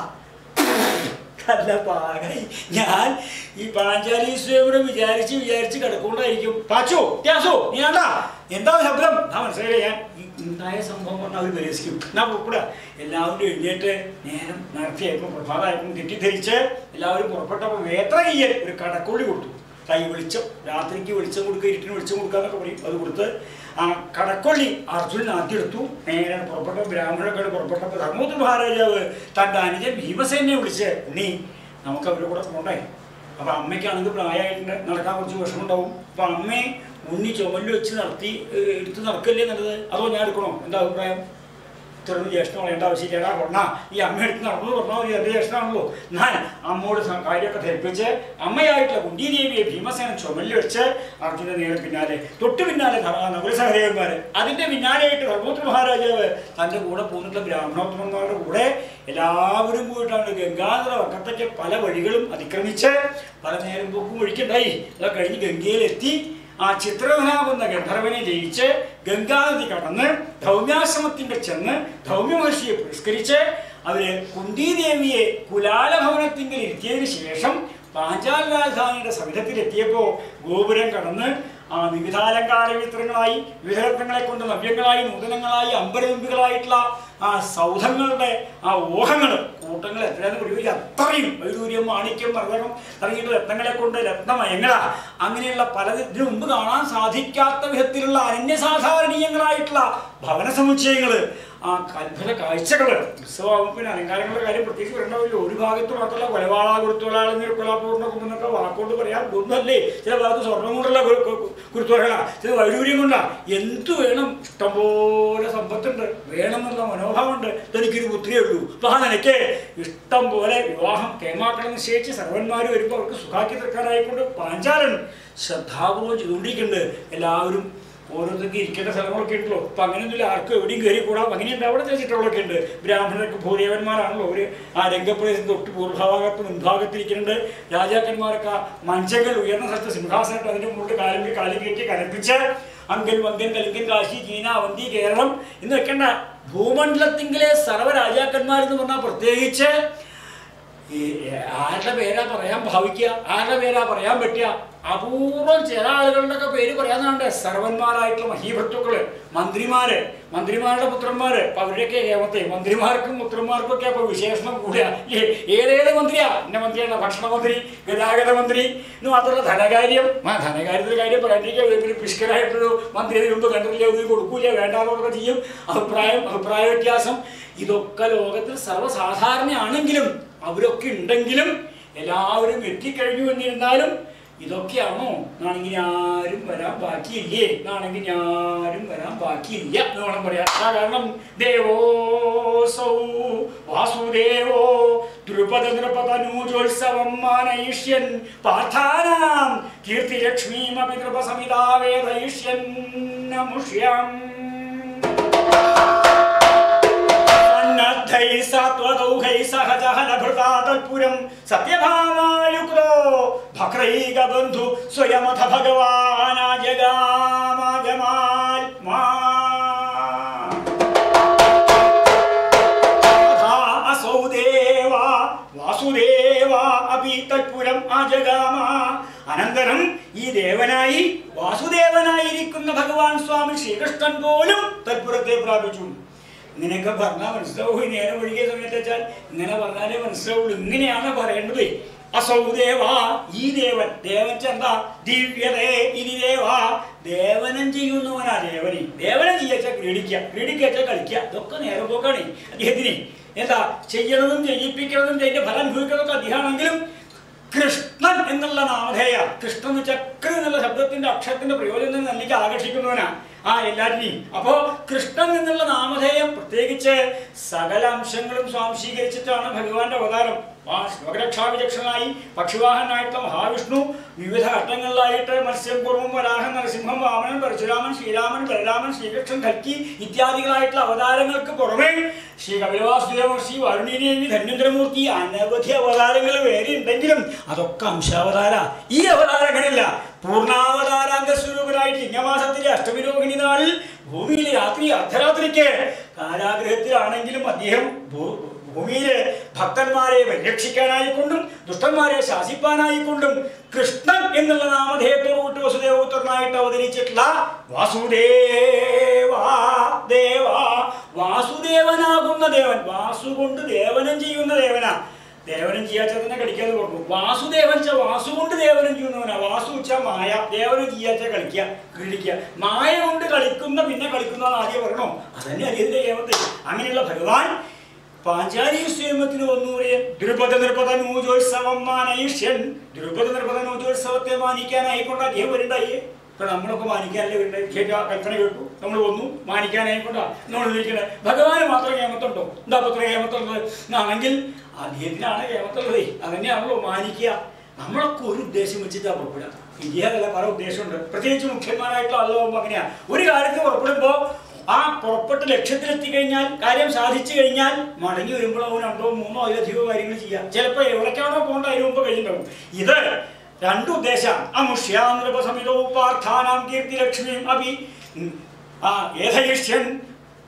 നല്ല പാകായി ഞാൻ ഈ പാഞ്ചാലി സ്വയംവരം വിചാരിച്ച് വിചാരിച്ച് കിടക്കൊണ്ടായിരിക്കും പാച്ചോ ത്യാസോ നീ ആണ്ടാ എന്താ ശബ്ദം ഞാൻ മനസ്സിലായില്ല ഞാൻ ഈ ഉണ്ടായ സംഭവം പറഞ്ഞാൽ അവർ പരിഹസിക്കും ഞാൻ പുറപ്പെടുക എല്ലാവരും എഴുന്നേറ്റ് നേരം നടത്തിയായപ്പോൾ പ്രഭാതമായപ്പോൾ തെറ്റിദ്ധരിച്ച് എല്ലാവരും പുറപ്പെട്ടപ്പോൾ വേത്ര കയ്യൽ ഒരു കടക്കൊള്ളി കൊടുത്തു കൈ വെളിച്ചം രാത്രിക്ക് വെളിച്ചം കൊടുക്കുക ഇരുട്ടിന് വെളിച്ചം കൊടുക്കുക എന്നൊക്കെ പറയും അത് കൊടുത്ത് ആ കടക്കൊള്ളി അർജുനൻ ആദ്യം എടുത്തു നേരെ പുറപ്പെട്ട ബ്രാഹ്മണൊക്കെ പുറപ്പെട്ടപ്പോൾ ധർമ്മപുത്ര മഹാരാജാവ് തൻ്റെ അനുജൻ ഭീമസേനെ വിളിച്ച് നീ നമുക്ക് അവരുടെ കൂടെ പോണ്ടേ അപ്പം അമ്മയ്ക്കാണെങ്കിൽ പ്രായമായിട്ടുണ്ട് നടക്കാൻ കുറച്ച് വിഷമമുണ്ടാവും അപ്പം അമ്മയെ മുന്നിൽ ചുമലിൽ വെച്ച് നടത്തി ഏഹ്, എടുത്ത് നടക്കല്ലേ നല്ലത് അതോ ഞാൻ എടുക്കണോ എന്താ അഭിപ്രായം ഇത്രയൊന്നും ജ്യേഷ്ഠം പറയേണ്ട ആവശ്യമില്ല കൊണ്ണ ഈ അമ്മ എടുത്ത് നടന്നു പറഞ്ഞാൽ മതി എൻ്റെ ജ്യേഷ്ഠനാണല്ലോ ഞാൻ അമ്മോട് സം- കാര്യമൊക്കെ ധരിപ്പിച്ച് അമ്മയായിട്ടുള്ള കുന്തിദേവിയെ ഭീമസേന ചുമലിൽ വെച്ച് അർജുന നേരെ പിന്നാലെ തൊട്ടു പിന്നാലെ നകുലസഹദേവന്മാർ അതിൻ്റെ പിന്നാലെയായിട്ട് ധർമ്മപുത്ര മഹാരാജാവ് തൻ്റെ കൂടെ പോന്നിട്ടുള്ള ബ്രാഹ്മണോത്തമന്മാരുടെ കൂടെ എല്ലാവരും പോയിട്ടാണ് ഗംഗാധര വക്കത്തേക്ക് പല വഴികളും അതിക്രമിച്ച് പല നേരം പോക്കും വഴിക്കുണ്ടായി അത് കഴിഞ്ഞ് ഗംഗയിലെത്തി ആ ചിത്രധനാകുന്ന ഗന്ധർവനെ ജയിച്ച് ഗംഗാനദി കടന്ന് ധൗമ്യാശ്രമത്തിൻ്റെ ചെന്ന് ധൗമ്യ മഹർഷിയെ പുരസ്കരിച്ച് അവര് കുന്തിദേവിയെ കുലാലഭവനത്തിങ്കിൽ ഇരുത്തിയതിനു ശേഷം പാഞ്ചാല രാജധാനിയുടെ സവിധത്തിലെത്തിയപ്പോൾ ഗോപുരം കടന്ന് ആ വിവിധാലങ്കാര ചിത്രങ്ങളായി വിവിധ രത്നങ്ങളെ കൊണ്ട് നവ്യങ്ങളായി നൂതനങ്ങളായി അമ്പരതുമ്പികളായിട്ടുള്ള ആ സൗധങ്ങളുടെ ആ ഊഹങ്ങൾ കൂട്ടങ്ങൾ എത്രയാന്ന് പറയുക അത്രയും വൈഡൂര്യം മാണിക്യം മർദ്ദകം തുടങ്ങിയിട്ട് രത്നങ്ങളെ കൊണ്ട് രത്നമയങ്ങള അങ്ങനെയുള്ള പലത് ഇതിനു മുമ്പ് കാണാൻ സാധിക്കാത്ത വിധത്തിലുള്ള അനന്യസാധാരണീയങ്ങളായിട്ടുള്ള ഭവന സമുച്ചയങ്ങൾ ആ അത്ഭുത കാഴ്ചകൾ ഉത്സവമാകുമ്പോൾ പിന്നെ അലങ്കാരങ്ങളുടെ കാര്യം പ്രത്യേകിച്ച് പറയണ്ടാവില്ല ഒരു ഭാഗത്ത് മാത്രമല്ല കൊലവാള കുരുത്തോളാളെങ്കിൽ കൊലാപൂർണ്ണ കുമ്പെന്നൊക്കെ വാക്കുകൊണ്ട് പറയാം ഒന്നല്ലേ ചില ഭാഗത്ത് സ്വർണ്ണം കൊണ്ടുള്ള കുരുത്തോള ചില വൈഡൂര്യം കൊണ്ടാ എന്തു വേണം ഇഷ്ടംപോലെ സമ്പത്തുണ്ട് വേണമെന്നുള്ള മനോഭാവമുണ്ട് തനിക്കൊരു പുത്രിയേ ഉള്ളൂ അപ്പൊ ആ നിനക്ക് ഇഷ്ടം പോലെ വിവാഹം കേമാക്കണം നിശ്ചയിച്ച് സർവന്മാർ വരുമ്പോൾ അവർക്ക് സുഖാക്കി തീർക്കാനായിക്കൊണ്ട് പാഞ്ചാലൻ ശ്രദ്ധാപൂർവം ചെയ്തുകൊണ്ടിരിക്കുന്നുണ്ട് എല്ലാവരും ഓരോരുത്തർക്ക് ഇരിക്കേണ്ട സ്ഥലങ്ങളൊക്കെ ഉണ്ടല്ലോ അപ്പൊ അങ്ങനെയൊന്നുമില്ല ആർക്കും എവിടെയും കയറി കൂടാം അങ്ങനെയുണ്ട് അവിടെ ചിത്രങ്ങളൊക്കെ ഉണ്ട് ബ്രാഹ്മണർക്ക് ഭൂദേവന്മാരാണല്ലോ ഒരു ആ രംഗപ്രദേശത്ത് തൊട്ട് പൂർവഭാഗത്ത് മുൻഭാഗത്തിരിക്കുന്നുണ്ട് രാജാക്കന്മാരൊക്കെ മഞ്ചകൾ ഉയർന്ന സ്ഥലത്ത് സിംഹാസനത്ത് അതിന്റെ മുകളിൽ കാലം കാലം കയറ്റി കലപ്പിച്ച് അങ്കൻ വങ്കൻ കലിങ്കൻ കാശി ചീന അവന്തി കേരളം എന്ന് വെക്കേണ്ട ഭൂമണ്ഡലത്തിങ്കിലെ സർവ്വ രാജാക്കന്മാരെന്ന് പറഞ്ഞാൽ പ്രത്യേകിച്ച് ഈ ആരുടെ പേരാ പറയാൻ ഭാവിക്കുക ആരുടെ പേരാ പറയാൻ പറ്റുക അപൂർവം ചില ആളുകളുടെയൊക്കെ പേര് പറയാന്നുണ്ട് സർവന്മാരായിട്ടുള്ള മഹീഭത്തുക്കള് മന്ത്രിമാര് മന്ത്രിമാരുടെ പുത്രന്മാര് അപ്പൊ അവരുടെയൊക്കെ ഏമത്തെ മന്ത്രിമാർക്കും പുത്രന്മാർക്കും ഒക്കെ അപ്പൊ വിശേഷണം കൂടുക ഏ- ഏതേത് മന്ത്രിയാ എന്റെ മന്ത്രിയാണ് ഭക്ഷണമന്ത്രി ഗതാഗത മന്ത്രി എന്ന് മാത്രമല്ല ധനകാര്യം ആ ധനകാര്യത്തിന്റെ കാര്യം പറയാണ്ടിരിക്കുക ഒരു പിഷ്കരായിട്ടൊരു മന്ത്രി അതിന് മുമ്പ് കണ്ടില്ല ഒന്നും കൊടുക്കൂല വേണ്ടാന്നൊക്കെ ചെയ്യും അഭിപ്രായം അഭിപ്രായ വ്യത്യാസം ഇതൊക്കെ ലോകത്തിൽ സർവ്വസാധാരണയാണെങ്കിലും അവരൊക്കെ ഉണ്ടെങ്കിലും എല്ലാവരും എത്തിക്കഴിഞ്ഞു എന്നിരുന്നാലും ഇതൊക്കെയാണോ എന്നാണെങ്കിൽ ആരും വരാൻ ബാക്കിയില്ലേ എന്നാണെങ്കിൽ ആരും വരാൻ ബാക്കിയില്ല എന്ന് വേണം പറയാൻ അതാ കാരണം ദേവോസൗ വാസുദേവോ ദ്രുപദ നൃപതനൂജോത്സവം മാനയിഷ്യൻ പാർത്ഥാനാം കീർത്തിലക്ഷ്മീമപി നൃപസമിതാവേദയിഷ്യൻ നമുഷ്യം സന്നദ്ധൈ സാത്വദൗഹൈ സഹജഹനഭൃതാ തൽപുരം സത്യഭാമായുക്തോ ഭക്രൈകബന്ധു സ്വയമഥ ഭഗവാനാജഗാമാഗമാത്മാ തഥാ അസൗ ദേവ വാസുദേവ അപി തൽപുരം ആജഗാമ അനന്തരം ഈ ദേവനായി വാസുദേവനായിരിക്കുന്ന ഭഗവാൻ സ്വാമി ശ്രീകൃഷ്ണൻ പോലും തൽപുരത്തെ പ്രാപിച്ചു നിനക്ക് പറഞ്ഞാൽ മനസ്സിലാവും ഈ നേരം ഒഴുകിയ സമയത്ത് വെച്ചാൽ ഇങ്ങനെ പറഞ്ഞാലേ മനസ്സിലാവുള്ളൂ ഇങ്ങനെയാണ് പറയേണ്ടത് അസൗ ദേവ ഈ ദേവൻ ദേവൻ ചെന്താ ദിവ്യതേ ഇനി ദേവ ദേവനം ചെയ്യുന്നവനാ ദേവനി ദേവനം ചെയ്യാച്ചാൽ ക്രീഡിക്കുക ക്രീഡിക്കാച്ചാൽ കളിക്കുക ഇതൊക്കെ നേരം പോക്കാണ് അദ്ദേഹത്തിന് എന്താ ചെയ്യണതും ചെയ്യിപ്പിക്കണതും ചെയ്തിന്റെ ഫലം അനുഭവിക്കുന്നതൊക്കെ അദ്ദേഹമാണെങ്കിലും കൃഷ്ണൻ എന്നുള്ള നാമധേയ കൃഷ്ണൻ എന്ന് വെച്ചാൽ കൃ എന്നുള്ള ശബ്ദത്തിന്റെ അക്ഷരത്തിന്റെ പ്രയോജനം നൽകി ആകർഷിക്കുന്നവനാ ആ എല്ലാറ്റിനെയും അപ്പോ കൃഷ്ണൻ എന്നുള്ള നാമധേയം പ്രത്യേകിച്ച് സകല അംശങ്ങളും സ്വാംശീകരിച്ചിട്ടാണ് ഭഗവാന്റെ അവതാരം ആ ലോകരക്ഷാവിചക്ഷനായി പക്ഷിവാഹനായിട്ടുള്ള മഹാവിഷ്ണു വിവിധ ഘട്ടങ്ങളിലായിട്ട് മത്സ്യം കുർമ്മം വരാഹൻ നരസിംഹം വാമനൻ പരശുരാമൻ ശ്രീരാമൻ ബലരാമൻ ശ്രീകൃഷ്ണൻ കൽക്കി ഇത്യാദികളായിട്ടുള്ള അവതാരങ്ങൾക്ക് പുറമെ ശ്രീ കപിലവാസുദേവ ശ്രീ വാരുണീദേവി ധന്യന്ദ്രമൂർത്തി അനവധി അവതാരങ്ങൾ വേറെ ഉണ്ടെങ്കിലും അതൊക്കെ അംശാവതാര ഈ അവതാരങ്ങളില്ല പൂർണ്ണാവതാരാംഗ സ്വരൂപരായിട്ട് ചിങ്ങമാസത്തിലെ അഷ്ടമിരോഹിണി നാളിൽ ഭൂമിയിലെ രാത്രി അർദ്ധരാത്രിക്ക് കാരാഗ്രഹത്തിലാണെങ്കിലും അദ്ദേഹം ഭൂ- ഭൂമിയിലെ ഭക്തന്മാരെ പരിരക്ഷിക്കാനായിക്കൊണ്ടും ദുഷ്ടന്മാരെ ശാസിപ്പാനായിക്കൊണ്ടും കൃഷ്ണൻ എന്നുള്ള നാമധേയത്തോടുകൂട്ടി വസുദേവപുത്രനായിട്ട് അവതരിച്ചിട്ടുള്ള വാസുദേവ ദേവ വാസുദേവനാകുന്ന ദേവൻ വാസു കൊണ്ട് ദേവനം ചെയ്യുന്ന ദേവനാ ദേവനം ചെയ്യാച്ച തന്നെ കടിക്കാതെ പറഞ്ഞു വാസുദേവൻ വെച്ചാൽ വാസു കൊണ്ട് ദേവനം ചെയ്യുന്നവനാ വാസു വെച്ചാൽ മായ ദേവനം ചെയ്യാച്ച കളിക്കുക ക്രീഡിക്കുക മായ കൊണ്ട് കളിക്കുന്ന പിന്നെ കളിക്കുന്ന ആദ്യം പറയണോ അതന്നെ അധികത്തിന്റെ കേമത്തെ അങ്ങനെയുള്ള ഭഗവാൻ പാഞ്ചാലി സ്വയംവത്തിന് വന്നൂരെ ദ്രുപദ നൃപദ നൂജോത്സവം മാനയിഷ്യൻ ദ്രുപദ നൃപദ നൂജോത്സവത്തെ മാനിക്കാനായിക്കൊണ്ട് അദ്ദേഹം വരണ്ടായി ഇപ്പൊ നമ്മളൊക്കെ മാനിക്കാനല്ലേ വരണ്ടായി കേട്ട കൽപ്പന കേട്ടു നമ്മൾ വന്നു മാനിക്കാനായിക്കൊണ്ടാ നമ്മൾ ഇരിക്കണേ ഭഗവാന് മാത്രം കേമത്തുണ്ടോ എന്താ പത്ര കേമത്തുള്ളത് എന്നാണെങ്കിൽ അദ്ദേഹത്തിനാണ് കേമത്തുള്ളത് അതന്നെയാണല്ലോ മാനിക്കുക നമ്മളൊക്കെ ഒരു ഉദ്ദേശം വെച്ചിട്ടാ പുറപ്പെടുക ഇന്ത്യയിലല്ല പല ഉദ്ദേശമുണ്ട് പ്രത്യേകിച്ച് മുഖ്യന്മാരായിട്ടുള്ള ആളുകളാകുമ്പോൾ അങ്ങനെയാ ഒരു കാര്യത്തിന് പുറപ്പെടുമ്പോൾ ആ പുറപ്പെട്ട് ലക്ഷ്യത്തിലെത്തി കഴിഞ്ഞാൽ കാര്യം സാധിച്ചു കഴിഞ്ഞാൽ മടങ്ങി വരുമ്പോൾ അവൻ രണ്ടോ മൂന്നോ അതിലധികമോ കാര്യങ്ങൾ ചെയ്യാം ചിലപ്പോൾ എവിടേക്കാണോ പോകേണ്ട അതിന് മുമ്പ് കഴിയുണ്ടാവും ഇത് രണ്ടു ഉദ്ദേശം അമുഷ്യാനൃപസമിതോ പാർത്ഥാനാം കീർത്തി ലക്ഷ്മിയും അഭി ഉം, ആ ഏധയിഷ്യൻ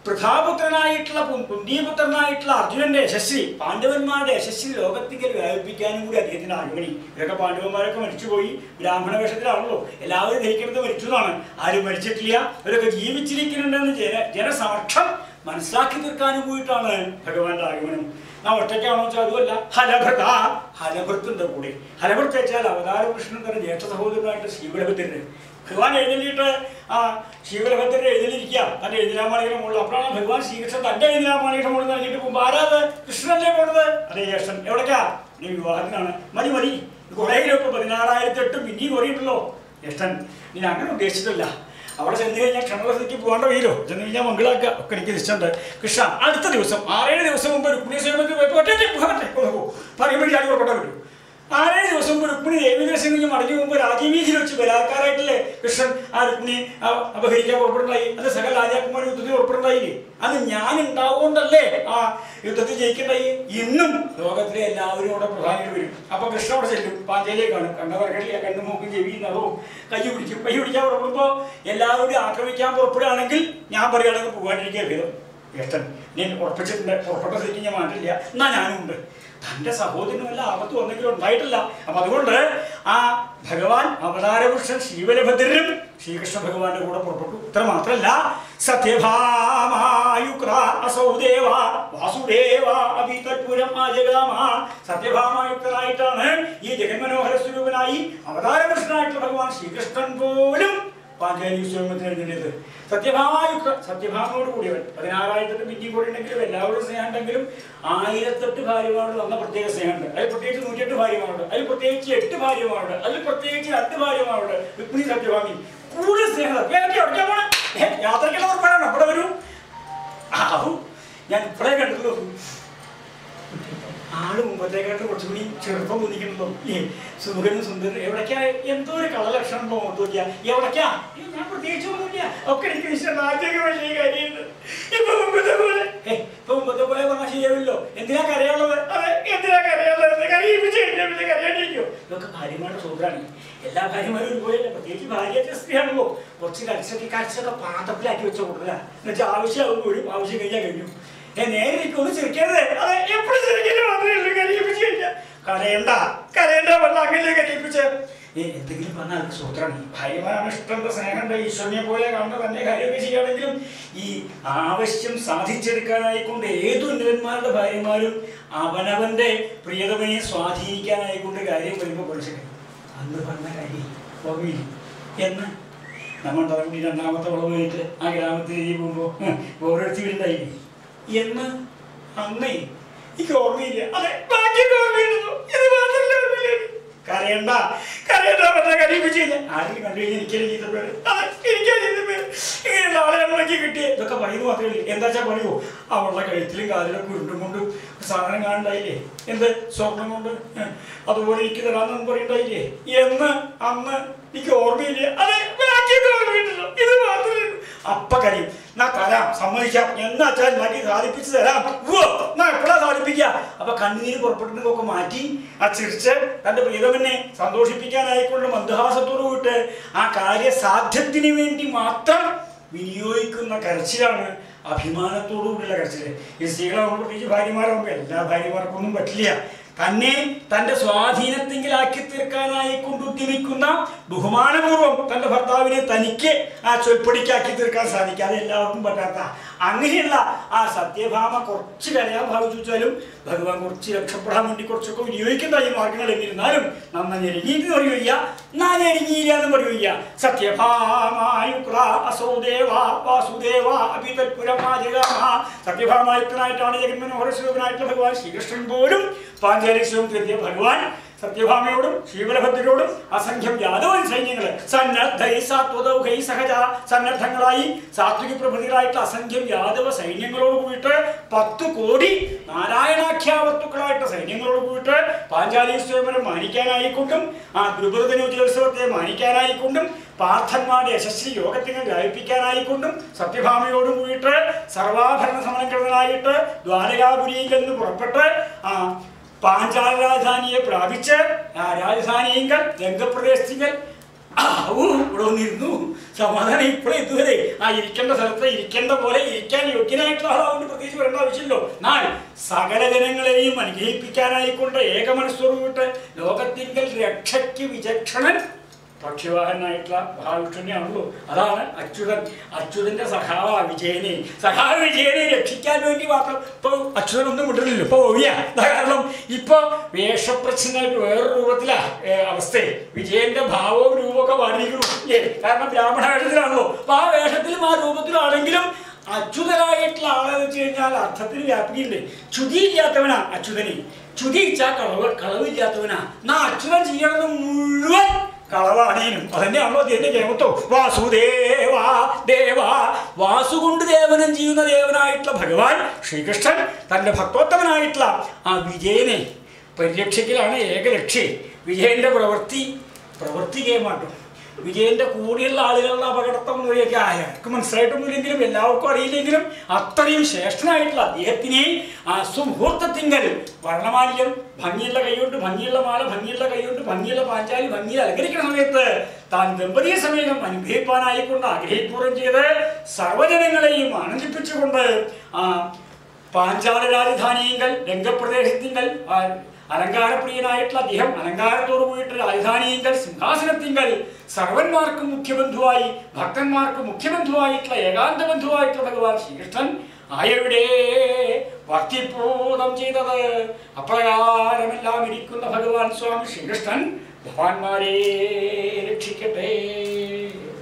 പ്രധാപുത്രനായിട്ടുള്ള പു- കുന്തിപുത്രനായിട്ടുള്ള അർജുനന്റെ യശസ്വി പാണ്ഡവന്മാരുടെ യശസ്വി ലോകത്തിങ്കൽ വ്യാപിപ്പിക്കാനും കൂടി അദ്ദേഹത്തിന്റെ ആഗ്രഹണി ഇതൊക്കെ പാണ്ഡവന്മാരൊക്കെ മരിച്ചുപോയി ബ്രാഹ്മണ വേഷത്തിലാണല്ലോ എല്ലാവരും ധരിക്കുന്നത് മരിച്ചതാണ് ആരും മരിച്ചിട്ടില്ല ഇവരൊക്കെ ജീവിച്ചിരിക്കുന്നുണ്ടെന്ന് ജന ജനസമക്ഷം മനസ്സിലാക്കി തീർക്കാനും പോയിട്ടാണ് ഭഗവാന്റെ ആഗമനം നാം ഒറ്റയ്ക്കാണോ വെച്ചാൽ അതുമല്ല ഹലഭൃത ഹലഭൃത്തിന്റെ കൂടെ ഹലഭൃത്ത് വെച്ചാൽ അവതാര കൃഷ്ണൻ തന്നെ ജ്യേഷ്ഠ സഹോദരനായിട്ട് ശ്രീവലഭദ്രന് ഭഗവാൻ എഴുന്നള്ളിയിട്ട് ആ ശിവലഭദ്രൻ എഴുന്നള്ളിരിക്കുക തന്റെ എഴുതിരാമാളിയുടെ മുകളിൽ അപ്പോഴാണ് ഭഗവാൻ ശ്രീകൃഷ്ണൻ തന്റെ എഴുതിരാമാളിയുടെ മുകളിൽ നൽകിയിട്ട് പോകുമ്പോൾ ആരാത് കൃഷ്ണനല്ലേ പോണത് അതേ ജ്യേഷ്ഠൻ എവിടേക്കാ നീ വിവാഹത്തിനാണ് മതി മതി കുറേയിലൊക്കെ പതിനാറായിരത്തി എട്ട് പിന്നെയും കുറയുണ്ടല്ലോ ജ്യേഷ്ഠൻ നീ അങ്ങനെ ഉദ്ദേശിച്ചിട്ടില്ല അവിടെ ചെന്ന് കഴിഞ്ഞാൽ ക്ഷണവസതിക്ക് പോകേണ്ട വയ്യല്ലോ ചെന്ന് കഴിഞ്ഞാൽ മംഗളാക്കുക ഒക്കെ എനിക്ക് നിശ്ചയുണ്ട് കൃഷ്ണ അടുത്ത ദിവസം ആറേഴ് ദിവസം മുമ്പ് രുക്മിണി സ്വയംവരത്തിൽ പോയപ്പോൾ ഒറ്റ പോകട്ടെ പറയുമ്പോൾ ചാടി പുറപ്പെട്ട വരും ആറേഴ് ദിവസം മുമ്പ് രുക്മിണി ദേവീദർശനം കഴിഞ്ഞ് മടങ്ങി മുമ്പ് രാജീവീതിയിൽ വെച്ച് ബലാത്കാരായിട്ടില്ലേ കൃഷ്ണൻ ആ രുക്മിണി അ- അപഹരിക്കാൻ പുറപ്പെടുണ്ടായി അത് സകല രാജാക്കന്മാർ യുദ്ധത്തിൽ പുറപ്പെടുണ്ടായില്ലേ അത് ഞാൻ ഉണ്ടാവുകൊണ്ടല്ലേ ആ യുദ്ധത്തിൽ ജയിക്കണ്ടായി ഇന്നും ലോകത്തിലെ എല്ലാവരും അവിടെ പ്രധാനികൾ വരും അപ്പൊ കൃഷ്ണ അവിടെ ചെല്ലും പാഞ്ചേലിയെ കാണും കണ്ണ പറക്കട്ടില്ല കണ്ണു മൂക്കും ചെവി നഖവും കൈ പിടിക്കും കൈ പിടിക്കാൻ പുറപ്പെടുമ്പോ എല്ലാവരും ആക്രമിക്കാൻ പുറപ്പെടുകയാണെങ്കിൽ ഞാൻ പറയുകയാണെങ്കിൽ പോകാനിരിക്കുക ഭേദം ഏട്ടൻ ഞാൻ ഉറപ്പിച്ചിട്ടുണ്ട് പുറപ്പെട്ട സ്ഥിതിക്ക് ഞാൻ മാറ്റില്ല എന്നാ ഞാനും ഉണ്ട് തൻ്റെ സഹോദരന് വല്ല ആപത്ത് വന്നെങ്കിലും ഉണ്ടായിട്ടില്ല അപ്പൊ അതുകൊണ്ട് ആ ഭഗവാൻ അവതാരപുരുഷൻ ശ്രീവലഭദ്രനും ശ്രീകൃഷ്ണ ഭഗവാന്റെ കൂടെ പുറപ്പെട്ടു ഇത്ര മാത്രമല്ല സത്യഭാമായുക്ര അസൗദേവ വാസുദേവ അഭിതത്പുരം ആജഗാമ സത്യഭാമായുക്തനായിട്ടാണ് ഈ ജഗന്മനോഹര സ്വരൂപനായി അവതാരപുരുഷനായിട്ടുള്ള ഭഗവാൻ ശ്രീകൃഷ്ണൻ പോലും പാഞ്ചാലി സ്വയംവരത്തിന് എഴുന്നേറ്റത് സത്യഭാമായുക്ത സത്യഭാമയോട് കൂടിയവൻ പതിനാറായിരത്തെട്ട് പിന്നെയും കൂടി ഉണ്ടെങ്കിലും എല്ലാവരും സ്നേഹം ഉണ്ടെങ്കിലും ആയിരത്തെട്ട് ഭാര്യമാരോട് വന്ന പ്രത്യേക സ്നേഹമുണ്ട് അതിൽ പ്രത്യേകിച്ച് നൂറ്റിയെട്ട് ഭാര്യമാരുണ്ട് അതിൽ പ്രത്യേകിച്ച് എട്ട് ഭാര്യമാരുണ്ട് അതിൽ പ്രത്യേകിച്ച് രണ്ട് ഭാര്യമാരുണ്ട് രുക്മിണി സത്യഭാമി കൂടുതൽ സ്നേഹം എവിടേക്കാ പോണേ യാത്രയ്ക്കുള്ള ഉറപ്പാണ് അവിടെ വരൂ ആവും ഞാൻ ഇപ്പോഴേ കണ്ടല്ലോ ആള് മുമ്പത്തേക്കാട്ട് കുറച്ചുകൂടി ചെറുപ്പം തോന്നിക്കണല്ലോ ഏ സുന്ദരനും സുന്ദരൻ എവിടേക്കാ എന്തോ ഒരു കളലക്ഷണം ഉണ്ടോ നോക്കിയാ എവിടേക്കാ ഏയ് ഞാൻ പ്രത്യേകിച്ച് ഒന്നുമില്ല ഒക്കെ എനിക്ക് ഇഷ്ടം ആദ്യമൊക്കെ വലിയ കാര്യമുണ്ട് ഇപ്പൊ മുമ്പത്തെ പോലെ ഏ ഇപ്പൊ മുമ്പത്തെ പോലെ പറഞ്ഞാൽ ശരിയാവില്ലോ എന്തിനാ കരയുള്ളത് അതെ എന്തിനാ കരയുള്ളത് കരയിപ്പിച്ച് കഴിഞ്ഞാൽ പിന്നെ കരയാണ്ടിരിക്കോ ഇതൊക്കെ ഭാര്യമാരുടെ സൂത്രാണ് എല്ലാ ഭാര്യമാരും ഒരുപോലെയല്ല പ്രത്യേകിച്ച് ഭാര്യ സ്ത്രീയാണല്ലോ കുറച്ച് കരച്ചൊക്കെ കരച്ചൊക്കെ പാത്രത്തിലാക്കി വെച്ച കൊടുക്കുക എന്നുവെച്ചാൽ ആവശ്യമാകുമ്പോഴും ആവശ്യം കഴിഞ്ഞാൽ കഴിഞ്ഞു ഏ നേരെ ഇരിക്കുന്നു ചിരിക്കരുത് അതെ എപ്പോഴും ചിരിക്കരുത് മാത്രമേ ഉള്ളൂ കരയിപ്പിച്ച് കഴിഞ്ഞാൽ കരയണ്ട കരയണ്ട വെള്ളം അങ്ങനെ കരയിപ്പിച്ച് ഏ എന്തെങ്കിലും പറഞ്ഞാൽ അത് സൂത്രാണ് ഈ ഭാര്യമാരാണ് ഇഷ്ടമുള്ള സ്നേഹമുണ്ട് ഈശ്വരനെ പോലെ കാണുന്ന തന്നെ കാര്യമൊക്കെ ചെയ്യുകയാണെങ്കിലും ഈ ആവശ്യം സാധിച്ചെടുക്കാനായിക്കൊണ്ട് ഏതു ഉന്നതന്മാരുടെ ഭാര്യമാരും അവനവന്റെ പ്രിയതമനെ സ്വാധീനിക്കാനായിക്കൊണ്ട് കാര്യം വരുമ്പോൾ പഠിച്ചിട്ട് അന്ന് പറഞ്ഞ കാര്യം ഓർമ്മയില്ല എന്ന് നമ്മൾ തലമുടി രണ്ടാമത്തെ വളവുമായിട്ട് ആ ഗ്രാമത്തിൽ പോകുമ്പോൾ ഓരോരുത്തർ വീടുണ്ടായില്ലേ എന്ന് അന്നേ എനിക്ക് ഓർമ്മയില്ല അതെ ബാക്കിയൊക്കെ ഓർമ്മയിരുന്നു ഇത് മാത്രമല്ല ഓർമ്മയില്ല കരയണ്ട കരയണ്ട പറഞ്ഞ കരയിപ്പിച്ചില്ല ആരെങ്കിലും കണ്ടു കഴിഞ്ഞാൽ എനിക്കല്ലേ ചെയ്ത പേര് അതെ എനിക്കാ ചെയ്ത പേര് ഇങ്ങനെയുള്ള ആളുകളൊക്കെ കിട്ടിയ ഇതൊക്കെ പറയുന്നു മാത്രമേ ഉള്ളൂ എന്താ വെച്ചാൽ പറയുമോ അവളുടെ കഴുത്തിലും കാലിലൊക്കെ ഉരുണ്ടും കൊണ്ടും സാധനം കാണണ്ടായില്ലേ എന്ത് സ്വർണം കൊണ്ട് ഏ, അതുപോലെ എനിക്ക് തരാമെന്ന് പറയണ്ടായില്ലേ എന്ന് അന്ന് എനിക്ക് ഓർമ്മയില്ല അതെ ബാക്കിയൊക്കെ ഓർമ്മയുണ്ടല്ലോ ഇത് മാത്രമേ ഉള്ളൂ. അപ്പ കഴിയും നാ തരാം സമ്മതിക്കാം എന്നാ വെച്ചാൽ മാറ്റി സാധിപ്പിച്ചു തരാം ഉവ്വ്, നാ എപ്പോഴാ സാധിപ്പിക്കുക അപ്പൊ കണ്ണുനീര് പുറപ്പെടുന്നതൊക്കെ മാറ്റി ആ ചിരിച്ച് തന്റെ പ്രീതമനെ സന്തോഷിപ്പിക്കാനായിക്കൊണ്ട് മന്ദഹാസത്തോട് വിട്ട് ആ കാര്യസാധ്യത്തിന് വേണ്ടി മാത്രം വിനിയോഗിക്കുന്ന കരച്ചിലാണ് അഭിമാനത്തോടുകൂടിയുള്ള കരച്ചില് ഈ സ്ത്രീകളാകുമ്പോൾ പ്രത്യേകിച്ച് ഭാര്യമാരാകുമ്പോൾ എല്ലാ ഭാര്യമാർക്കൊന്നും പറ്റില്ല തന്നെ തന്റെ സ്വാധീനത്തിങ്കിലാക്കി തീർക്കാനായി കൊണ്ട് ഉദ്യമിക്കുന്ന ബഹുമാനപൂർവ്വം തന്റെ ഭർത്താവിനെ തനിക്ക് ആ ചൊൽപ്പടിക്കാക്കി തീർക്കാൻ സാധിക്കാതെ എല്ലാവർക്കും പറ്റാത്ത അങ്ങനെയുള്ള ആ സത്യഭാമ കുറച്ച് കരയാൻ ഭാവിച്ചു വെച്ചാലും ഭഗവാൻ കുറച്ച് രക്ഷപ്പെടാൻ വേണ്ടി കുറച്ചൊക്കെ വിനിയോഗിക്കുന്ന ഈ മാർഗങ്ങൾ എന്നിരുന്നാലും നന്ന ഞെരുങ്ങിയിട്ട് പറയുക നാ ഞെരുങ്ങിയില്ല എന്ന് പറയുക സത്യഭാമായുക്ര അസൗദേവ വാസുദേവ അഭിതത്പുരമാജഗാമ സത്യഭാമായുക്തനായിട്ടാണ് ജഗന്മനോഹര സ്വരൂപനായിട്ടുള്ള ഭഗവാൻ ശ്രീകൃഷ്ണൻ പോലും പാഞ്ചാലി സ്വരൂപത്തിലെത്തിയ ഭഗവാൻ സത്യഭാമയോടും ശീവലഭദ്രരോടും അസംഖ്യം യാദവൻ സൈന്യങ്ങൾ സന്നദ്ധൈ സാത്വതൗഹൈ സഹജ സന്നദ്ധങ്ങളായി സാത്വിക പ്രഭൃതികളായിട്ടുള്ള അസംഖ്യം യാദവ സൈന്യങ്ങളോട് കൂടിയിട്ട് പത്ത് കോടി നാരായണാഖ്യാവത്തുക്കളായിട്ട് സൈന്യങ്ങളോട് കൂടിയിട്ട് പാഞ്ചാലി സ്വയംവരം മാനിക്കാനായിക്കൊണ്ടും ആ ദ്രുപദനോത്സവത്തെ മാനിക്കാനായിക്കൊണ്ടും പാർത്ഥന്മാരുടെ യശസ്വി യോഗത്തിനെ വ്യാപിപ്പിക്കാനായിക്കൊണ്ടും സത്യഭാമയോടും കൂടിയിട്ട് സർവാഭരണ സമലങ്കൃതനായിട്ട് ദ്വാരകാപുരിയിൽ നിന്ന് പുറപ്പെട്ട് ആ പാഞ്ചാല രാജധാനിയെ പ്രാപിച്ച് ആ രാജധാനിയെങ്കിൽ രംഗപ്രദേശത്തിങ്കൽ ആവൂ ഇവിടെ വന്നിരുന്നു സമാധാനം ഇപ്പോഴേ ഇതുവരെ ആ ഇരിക്കേണ്ട സ്ഥലത്ത് ഇരിക്കേണ്ട പോലെ ഇരിക്കാൻ യോഗ്യനായിട്ടുള്ള ആളാവുകൊണ്ട് പ്രത്യേകിച്ച് വരേണ്ട ആവശ്യമില്ലോ എന്നാൽ സകല ജനങ്ങളെയും അനുഗ്രഹിപ്പിക്കാനായിക്കൊണ്ട് ഏകമനസ്വരൂപിട്ട് ലോകത്തിങ്കൽ രക്ഷയ്ക്ക് വിചക്ഷണൻ പക്ഷിവാഹനായിട്ടുള്ള മഹാവിഷ്ണുവിനെയാണല്ലോ അതാണ് അച്യുതൻ അച്യുതന്റെ സഖാവ വിജയനെ സഖാവ വിജയനെ രക്ഷിക്കാൻ വേണ്ടി മാത്രം ഇപ്പൊ അച്യുതൻ ഒന്നും വിട്ടില്ലല്ലോ ഇപ്പൊ ഓവിയ കാരണം ഇപ്പൊ വേഷപ്രച്ഛനായിട്ട് വേറെ രൂപത്തിലാ ഏ, അവസ്ഥ വിജയന്റെ ഭാവവും രൂപമൊക്കെ മാറിയിരിക്കുന്നു ഏ, കാരണം ബ്രാഹ്മണ വേഷത്തിലാണല്ലോ അപ്പൊ ആ വേഷത്തിലും ആ രൂപത്തിലാണെങ്കിലും അച്യുതനായിട്ടുള്ള ആളെന്ന് വെച്ച് കഴിഞ്ഞാൽ അർത്ഥത്തിന് വ്യാപിക്കുന്നുണ്ട് ചുതിയില്ലാത്തവനാ അച്യുതനെ ചുതിയിച്ചാ കളവ് കളവില്ലാത്തവനാ എന്നാ അച്യുതൻ ചെയ്യണത് മുഴുവൻ കളവാണേനും അതന്നെയാണല്ലോ അദ്ദേഹത്തിന്റെ കേമത്തോ വാസുദേവ ദേവ വാസുകൊണ്ട് ദേവനം ചെയ്യുന്ന ദേവനായിട്ടുള്ള ഭഗവാൻ ശ്രീകൃഷ്ണൻ തന്റെ ഭക്തോത്തമനായിട്ടുള്ള ആ വിജയനെ പരിരക്ഷിക്കലാണ് ഏക ലക്ഷ്യം വിജയന്റെ പ്രവൃത്തി പ്രവൃത്തി കേമാട്ടോ വിജയന്റെ കൂടെയുള്ള ആളുകളുടെ അപകടത്വം വഴിയൊക്കെ ആർക്ക് മനസ്സിലായിട്ടൊന്നുമില്ലെങ്കിലും എല്ലാവർക്കും അറിയില്ലെങ്കിലും അത്രയും ശ്രേഷ്ഠനായിട്ടുള്ള അദ്ദേഹത്തിനെ ആ സുമുഹൂർത്തത്തിങ്കൽ വർണ്ണമാല്യം ഭംഗിയുള്ള കൈകൊണ്ട് ഭംഗിയുള്ള മാല ഭംഗിയുള്ള കൈകൊണ്ട് ഭംഗിയുള്ള പാഞ്ചാലി ഭംഗിയിൽ അലങ്കരിക്കുന്ന സമയത്ത് താൻ ദമ്പതിയെ സമേതം അനുഗ്രഹിപ്പാനായിക്കൊണ്ട് ആഗ്രഹിപ്പൂർവ്വം ചെയ്ത് സർവ്വജനങ്ങളെയും ആനന്ദിപ്പിച്ചുകൊണ്ട് ആ പാഞ്ചാല രാജധാനിയങ്കൽ രംഗപ്രദേശത്തിങ്കൽ ആ, അലങ്കാരപ്രിയനായിട്ടുള്ള അദ്ദേഹം അലങ്കാരത്തോടു പോയിട്ട് രാജധാനിയങ്കൽ സിംഹാസനത്തിങ്കൽ സർവന്മാർക്കും മുഖ്യബന്ധുവായി ഭക്തന്മാർക്ക് മുഖ്യബന്ധുവായിട്ടുള്ള ഏകാന്ത ബന്ധുവായിട്ടുള്ള ഭഗവാൻ ശ്രീകൃഷ്ണൻ ആയവിടെ ഭക്തിപൂതം ചെയ്തത് അപ്രകാരമെല്ലാം ഇരിക്കുന്ന ഭഗവാൻ സ്വാമി ശ്രീകൃഷ്ണൻ ഭഗവാന്മാരെ രക്ഷിക്കട്ടെ